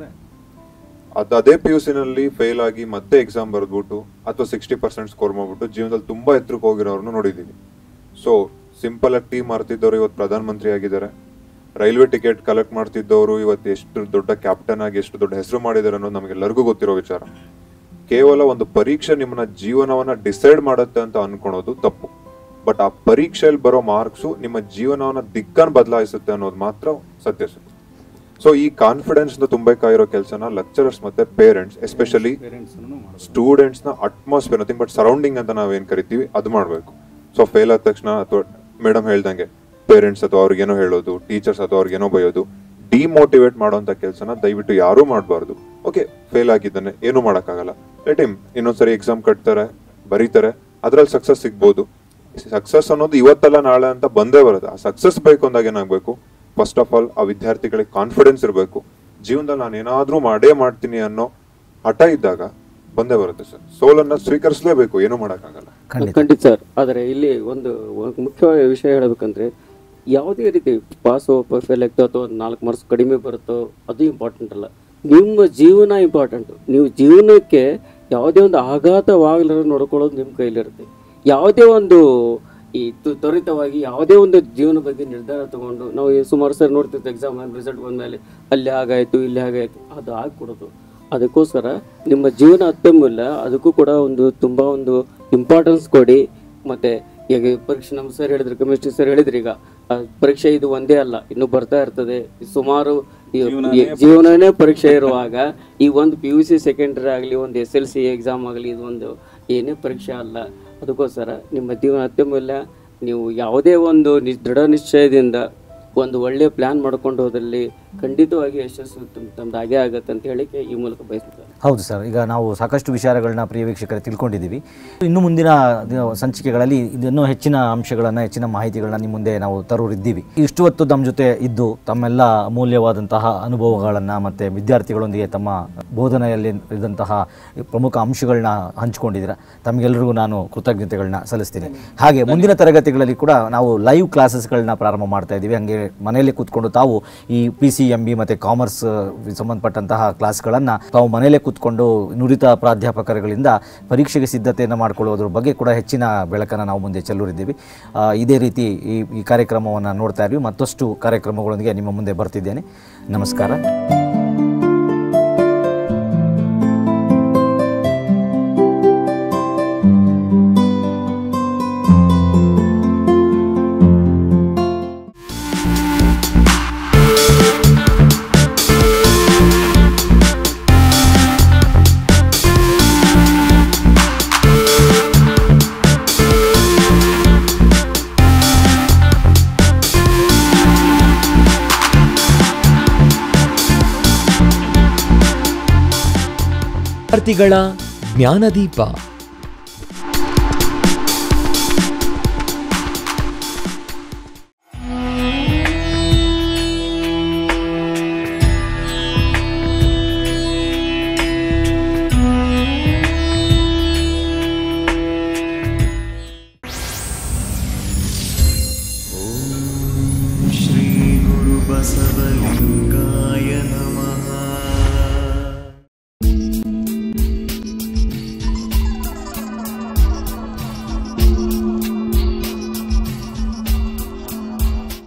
ಅದು ಅದೇ ಪಿ ಯು ನಲ್ಲಿ ಫೇಲ್ ಆಗಿ ಮತ್ತೆ ಎಕ್ಸಾಮ್ ಬರೆದ್ಬಿಟ್ಟು ಅಥವಾ ಸಿಕ್ಸ್ಟಿ ಪರ್ಸೆಂಟ್ ಸ್ಕೋರ್ ಮಾಡ್ಬಿಟ್ಟು ಜೀವನದಲ್ಲಿ ತುಂಬಾ ಎತ್ತರಕ್ಕೆ ಹೋಗಿರೋರ್ನು ನೋಡಿದ್ದೀವಿ ಸೊ ಸಿಂಪಲ್ ಆಗಿ ಟೀ ಮಾರ್ತಿದ್ದವರು ಇವತ್ತು ಪ್ರಧಾನ ಮಂತ್ರಿ ಆಗಿದ್ದಾರೆ ರೈಲ್ವೆ ಟಿಕೆಟ್ ಕಲೆಕ್ಟ್ ಮಾಡ್ತಿದ್ದವರು ಇವತ್ತು ಎಷ್ಟು ದೊಡ್ಡ ಕ್ಯಾಪ್ಟನ್ ಆಗಿ ಎಷ್ಟು ದೊಡ್ಡ ಹೆಸರು ಮಾಡಿದ್ದಾರೆ ಅನ್ನೋದು ನಮಗೆಲ್ಲರಿಗೂ ಗೊತ್ತಿರೋ ವಿಚಾರ ಕೇವಲ ಒಂದು ಪರೀಕ್ಷೆ ನಿಮ್ಮನ್ನ ಜೀವನವನ್ನ ಡಿಸೈಡ್ ಮಾಡುತ್ತೆ ಅಂತ ಅನ್ಕೊಳೋದು ತಪ್ಪು ಬಟ್ ಆ ಪರೀಕ್ಷೆಯಲ್ಲಿ ಬರೋ ಮಾರ್ಕ್ಸು ನಿಮ್ಮ ಜೀವನವನ್ನ ದಿಕ್ಕನ್ನು ಬದಲಾಯಿಸುತ್ತೆ ಅನ್ನೋದು ಮಾತ್ರ ಸತ್ಯ ಸರ್ ಸೊ ಈ ಕಾನ್ಫಿಡೆನ್ಸ್ ನ ತುಂಬಬೇಕಾಗಿರೋ ಕೆಲಸನ ಲೆಕ್ಚರರ್ಸ್ ಮತ್ತೆ ಪೇರೆಂಟ್ಸ್ ಎಸ್ಪೆಷಲಿ ಸ್ಟೂಡೆಂಟ್ಸ್ ನ ಅಟ್ಮಾಸ್ಫಿಯರ್ ನಥಿಂಗ್ ಬಟ್ ಸರೌಂಡಿಂಗ್ ಅಂತ ನಾವೇನ್ ಕರಿತೀವಿ ಅದು ಮಾಡಬೇಕು ಸೊ ಫೇಲ್ ಆದ ತಕ್ಷಣ ಅಥವಾ ಮೇಡಮ್ ಹೇಳ್ದಂಗೆ ಪೇರೆಂಟ್ಸ್ ಅಥವಾ ಅವ್ರಿಗೇನೋ ಹೇಳೋದು ಟೀಚರ್ಸ್ ಅಥವಾ ಅವ್ರಿಗೇನೋ ಬೈಯೋದು ಡಿಮೋಟಿವೇಟ್ ಮಾಡುವಂತ ಕೆಲಸನ ದಯವಿಟ್ಟು ಯಾರೂ ಮಾಡಬಾರ್ದು ಓಕೆ ಫೇಲ್ ಆಗಿದ್ದಾನೆ ಏನು ಮಾಡೋಕ್ಕಾಗಲ್ಲ ಲೆಟ್ ಹಿಮ್ ಇನ್ನೊಂದ್ಸರಿ ಎಕ್ಸಾಮ್ ಕಟ್ತಾರೆ ಬರೀತಾರೆ ಅದ್ರಲ್ಲಿ ಸಕ್ಸಸ್ ಸಿಗ್ಬೋದು ಸಕ್ಸಸ್ ಅನ್ನೋದು ಇವತ್ತಲ್ಲ ನಾಳೆ ಅಂತ ಬಂದೇ ಬರುತ್ತೆ ಆ ಸಕ್ಸಸ್ ಬೇಕು ಅಂದಾಗ ಏನಾಗಬೇಕು ಫಸ್ಟ್ ಆಫ್ ಆಲ್ ಆ ವಿದ್ಯಾರ್ಥಿಗಳಿಗೆ ಕಾನ್ಫಿಡೆನ್ಸ್ ಇರಬೇಕು ಜೀವನದಲ್ಲಿ ನಾನು ಏನಾದ್ರೂ ಮಾಡೇ ಮಾಡ್ತೀನಿ ಅನ್ನೋ ಹಠ ಇದ್ದಾಗ ಬಂದೇ ಬರುತ್ತೆ ಸರ್ ಸೋಲನ್ನ ಸ್ವೀಕರಿಸಲೇಬೇಕು ಏನು ಮಾಡೋಕ್ಕಾಗಲ್ಲ ಖಂಡಿತ ಖಂಡಿತ ಸರ್ ಆದರೆ ಇಲ್ಲಿ ಒಂದು ಒಂದು ಮುಖ್ಯವಾದ ವಿಷಯ ಹೇಳಬೇಕಂದ್ರೆ ಯಾವುದೇ ರೀತಿ ಪಾಸು ಫೇಲ್ ಆಗ್ತೋ ಅಥವಾ ನಾಲ್ಕು ಮಾರ್ಕ್ಸ್ ಕಡಿಮೆ ಬರುತ್ತೋ ಅದು ಇಂಪಾರ್ಟೆಂಟ್ ಅಲ್ಲ ನಿಮ್ಮ ಜೀವನ ಇಂಪಾರ್ಟೆಂಟು ನೀವು ಜೀವನಕ್ಕೆ ಯಾವುದೇ ಒಂದು ಆಘಾತವಾಗಲಾರ ನೋಡ್ಕೊಳ್ಳೋದು ನಿಮ್ಮ ಕೈಲಿರುತ್ತೆ ಯಾವುದೇ ಒಂದು ಈ ತು- ತ್ವರಿತವಾಗಿ ಯಾವುದೇ ಒಂದು ಜೀವನ ಬಗ್ಗೆ ನಿರ್ಧಾರ ತಗೊಂಡು ನಾವು ಈ ಸುಮಾರು ಸರಿ ನೋಡ್ತಿರ್ತೀವಿ ಎಕ್ಸಾಮ್ ರಿಸಲ್ಟ್ ಬಂದಮೇಲೆ ಅಲ್ಲಿ ಹಾಗಾಯಿತು ಇಲ್ಲಿ ಹಾಗಾಯಿತು ಅದು ಆಗಿಕೊಡೋದು ಅದಕ್ಕೋಸ್ಕರ ನಿಮ್ಮ ಜೀವನ ಅತ್ಯಮೂಲ್ಯ ಅದಕ್ಕೂ ಕೂಡ ಒಂದು ತುಂಬ ಒಂದು ಇಂಪಾರ್ಟೆನ್ಸ್ ಕೊಡಿ ಮತ್ತು ಈಗ ಪರೀಕ್ಷೆ ನಮ್ಮ ಸರ್ ಹೇಳಿದ್ರು ಕೆಮಿಸ್ಟ್ರಿ ಸರ್ ಹೇಳಿದ್ರು ಈಗ ಆ, ಪರೀಕ್ಷೆ ಇದು ಒಂದೇ ಅಲ್ಲ ಇನ್ನು ಬರ್ತಾ ಇರ್ತದೆ ಸುಮಾರು ಈ- ಈ ಜೀವನನೇ ಪರೀಕ್ಷೆ ಇರುವಾಗ ಈ ಒಂದು ಪಿ ಯು ಸಿ ಸೆಕೆಂಡರಿ ಆಗಲಿ ಒಂದು ಎಸ್ ಎಲ್ ಸಿ ಎಕ್ಸಾಮ್ ಆಗಲಿ ಇದು ಒಂದು ಏನೇ ಪರೀಕ್ಷೆ ಅಲ್ಲ ಅದಕ್ಕೋಸ್ಕರ ನಿಮ್ಮ ಜೀವನ ಅತ್ಯಮೂಲ್ಯ ನೀವು ಯಾವುದೇ ಒಂದು ನಿ ದೃಢ ನಿಶ್ಚಯದಿಂದ ಒಂದು ಒಳ್ಳೆಯ ಪ್ಲ್ಯಾನ್ ಮಾಡ್ಕೊಂಡು ಹೋದಲ್ಲಿ ಖಂಡಿತವಾಗಿ ಯಶಸ್ಸು ತಮ್- ತಮ್ದು ಆಗೇ ಆಗುತ್ತೆ ಅಂತ ಹೇಳಿಕೆ ಈ ಮೂಲಕ ಬಯಸ್ತಾರೆ ಹೌದು ಸರ್ ಈಗ ನಾವು ಸಾಕಷ್ಟು ವಿಚಾರಗಳನ್ನ ಪ್ರಿಯ ವೀಕ್ಷಕರೇ ತಿಳ್ಕೊಂಡಿದ್ದೀವಿ ಇನ್ನು ಮುಂದಿನ ದಿನ- ಸಂಚಿಕೆಗಳಲ್ಲಿ ಇನ್ನೂ ಹೆಚ್ಚಿನ ಅಂಶಗಳನ್ನು ಹೆಚ್ಚಿನ ಮಾಹಿತಿಗಳನ್ನ ನಿಮ್ಮ ಮುಂದೆ ನಾವು ತರೋರಿದ್ದೀವಿ ಇಷ್ಟು ಹೊತ್ತು ನಮ್ಮ ಜೊತೆ ಇದ್ದು ತಮ್ಮೆಲ್ಲ ಅಮೂಲ್ಯವಾದಂತಹ ಅನುಭವಗಳನ್ನು ಮತ್ತು ವಿದ್ಯಾರ್ಥಿಗಳೊಂದಿಗೆ ತಮ್ಮ ಬೋಧನೆಯಲ್ಲಿ ಇದ್ದಂತಹ ಪ್ರಮುಖ ಅಂಶಗಳನ್ನ ಹಂಚಿಕೊಂಡಿದ್ದೀರಾ ತಮಗೆಲ್ಲರಿಗೂ ನಾನು ಕೃತಜ್ಞತೆಗಳನ್ನ ಸಲ್ಲಿಸ್ತೀನಿ ಹಾಗೆ ಮುಂದಿನ ತರಗತಿಗಳಲ್ಲಿ ಕೂಡ ನಾವು ಲೈವ್ ಕ್ಲಾಸಸ್ಗಳನ್ನ ಪ್ರಾರಂಭ ಮಾಡ್ತಾ ಇದ್ದೀವಿ ಹಾಗೆ ಮನೆಯಲ್ಲೇ ಕೂತ್ಕೊಂಡು ತಾವು ಈ ಪಿ ಸಿ ಎಂ ಬಿ ಮತ್ತು ಕಾಮರ್ಸ್ ಸಂಬಂಧಪಟ್ಟಂತಹ ಕ್ಲಾಸ್ಗಳನ್ನು ತಾವು ಮನೆಯಲ್ಲೇ ಕೂತ್ಕೊಂಡು ನುರಿತ ಪ್ರಾಧ್ಯಾಪಕರುಗಳಿಂದ ಪರೀಕ್ಷೆಗೆ ಸಿದ್ಧತೆಯನ್ನು ಮಾಡಿಕೊಳ್ಳೋದ್ರ ಬಗ್ಗೆ ಕೂಡ ಹೆಚ್ಚಿನ ಬೆಳಕನ್ನು ನಾವು ಮುಂದೆ ಚೆಲ್ಲೂರಿದ್ದೀವಿ ಆ, ಇದೇ ರೀತಿ ಈ ಈ ಕಾರ್ಯಕ್ರಮವನ್ನು ನೋಡ್ತಾ ಇದ್ವಿ ಮತ್ತಷ್ಟು ಕಾರ್ಯಕ್ರಮಗಳೊಂದಿಗೆ ನಿಮ್ಮ ಮುಂದೆ ಬರ್ತಿದ್ದೇನೆ ನಮಸ್ಕಾರ ವಿದ್ಯಾರ್ಥಿಗಳ ಜ್ಞಾನದೀಪ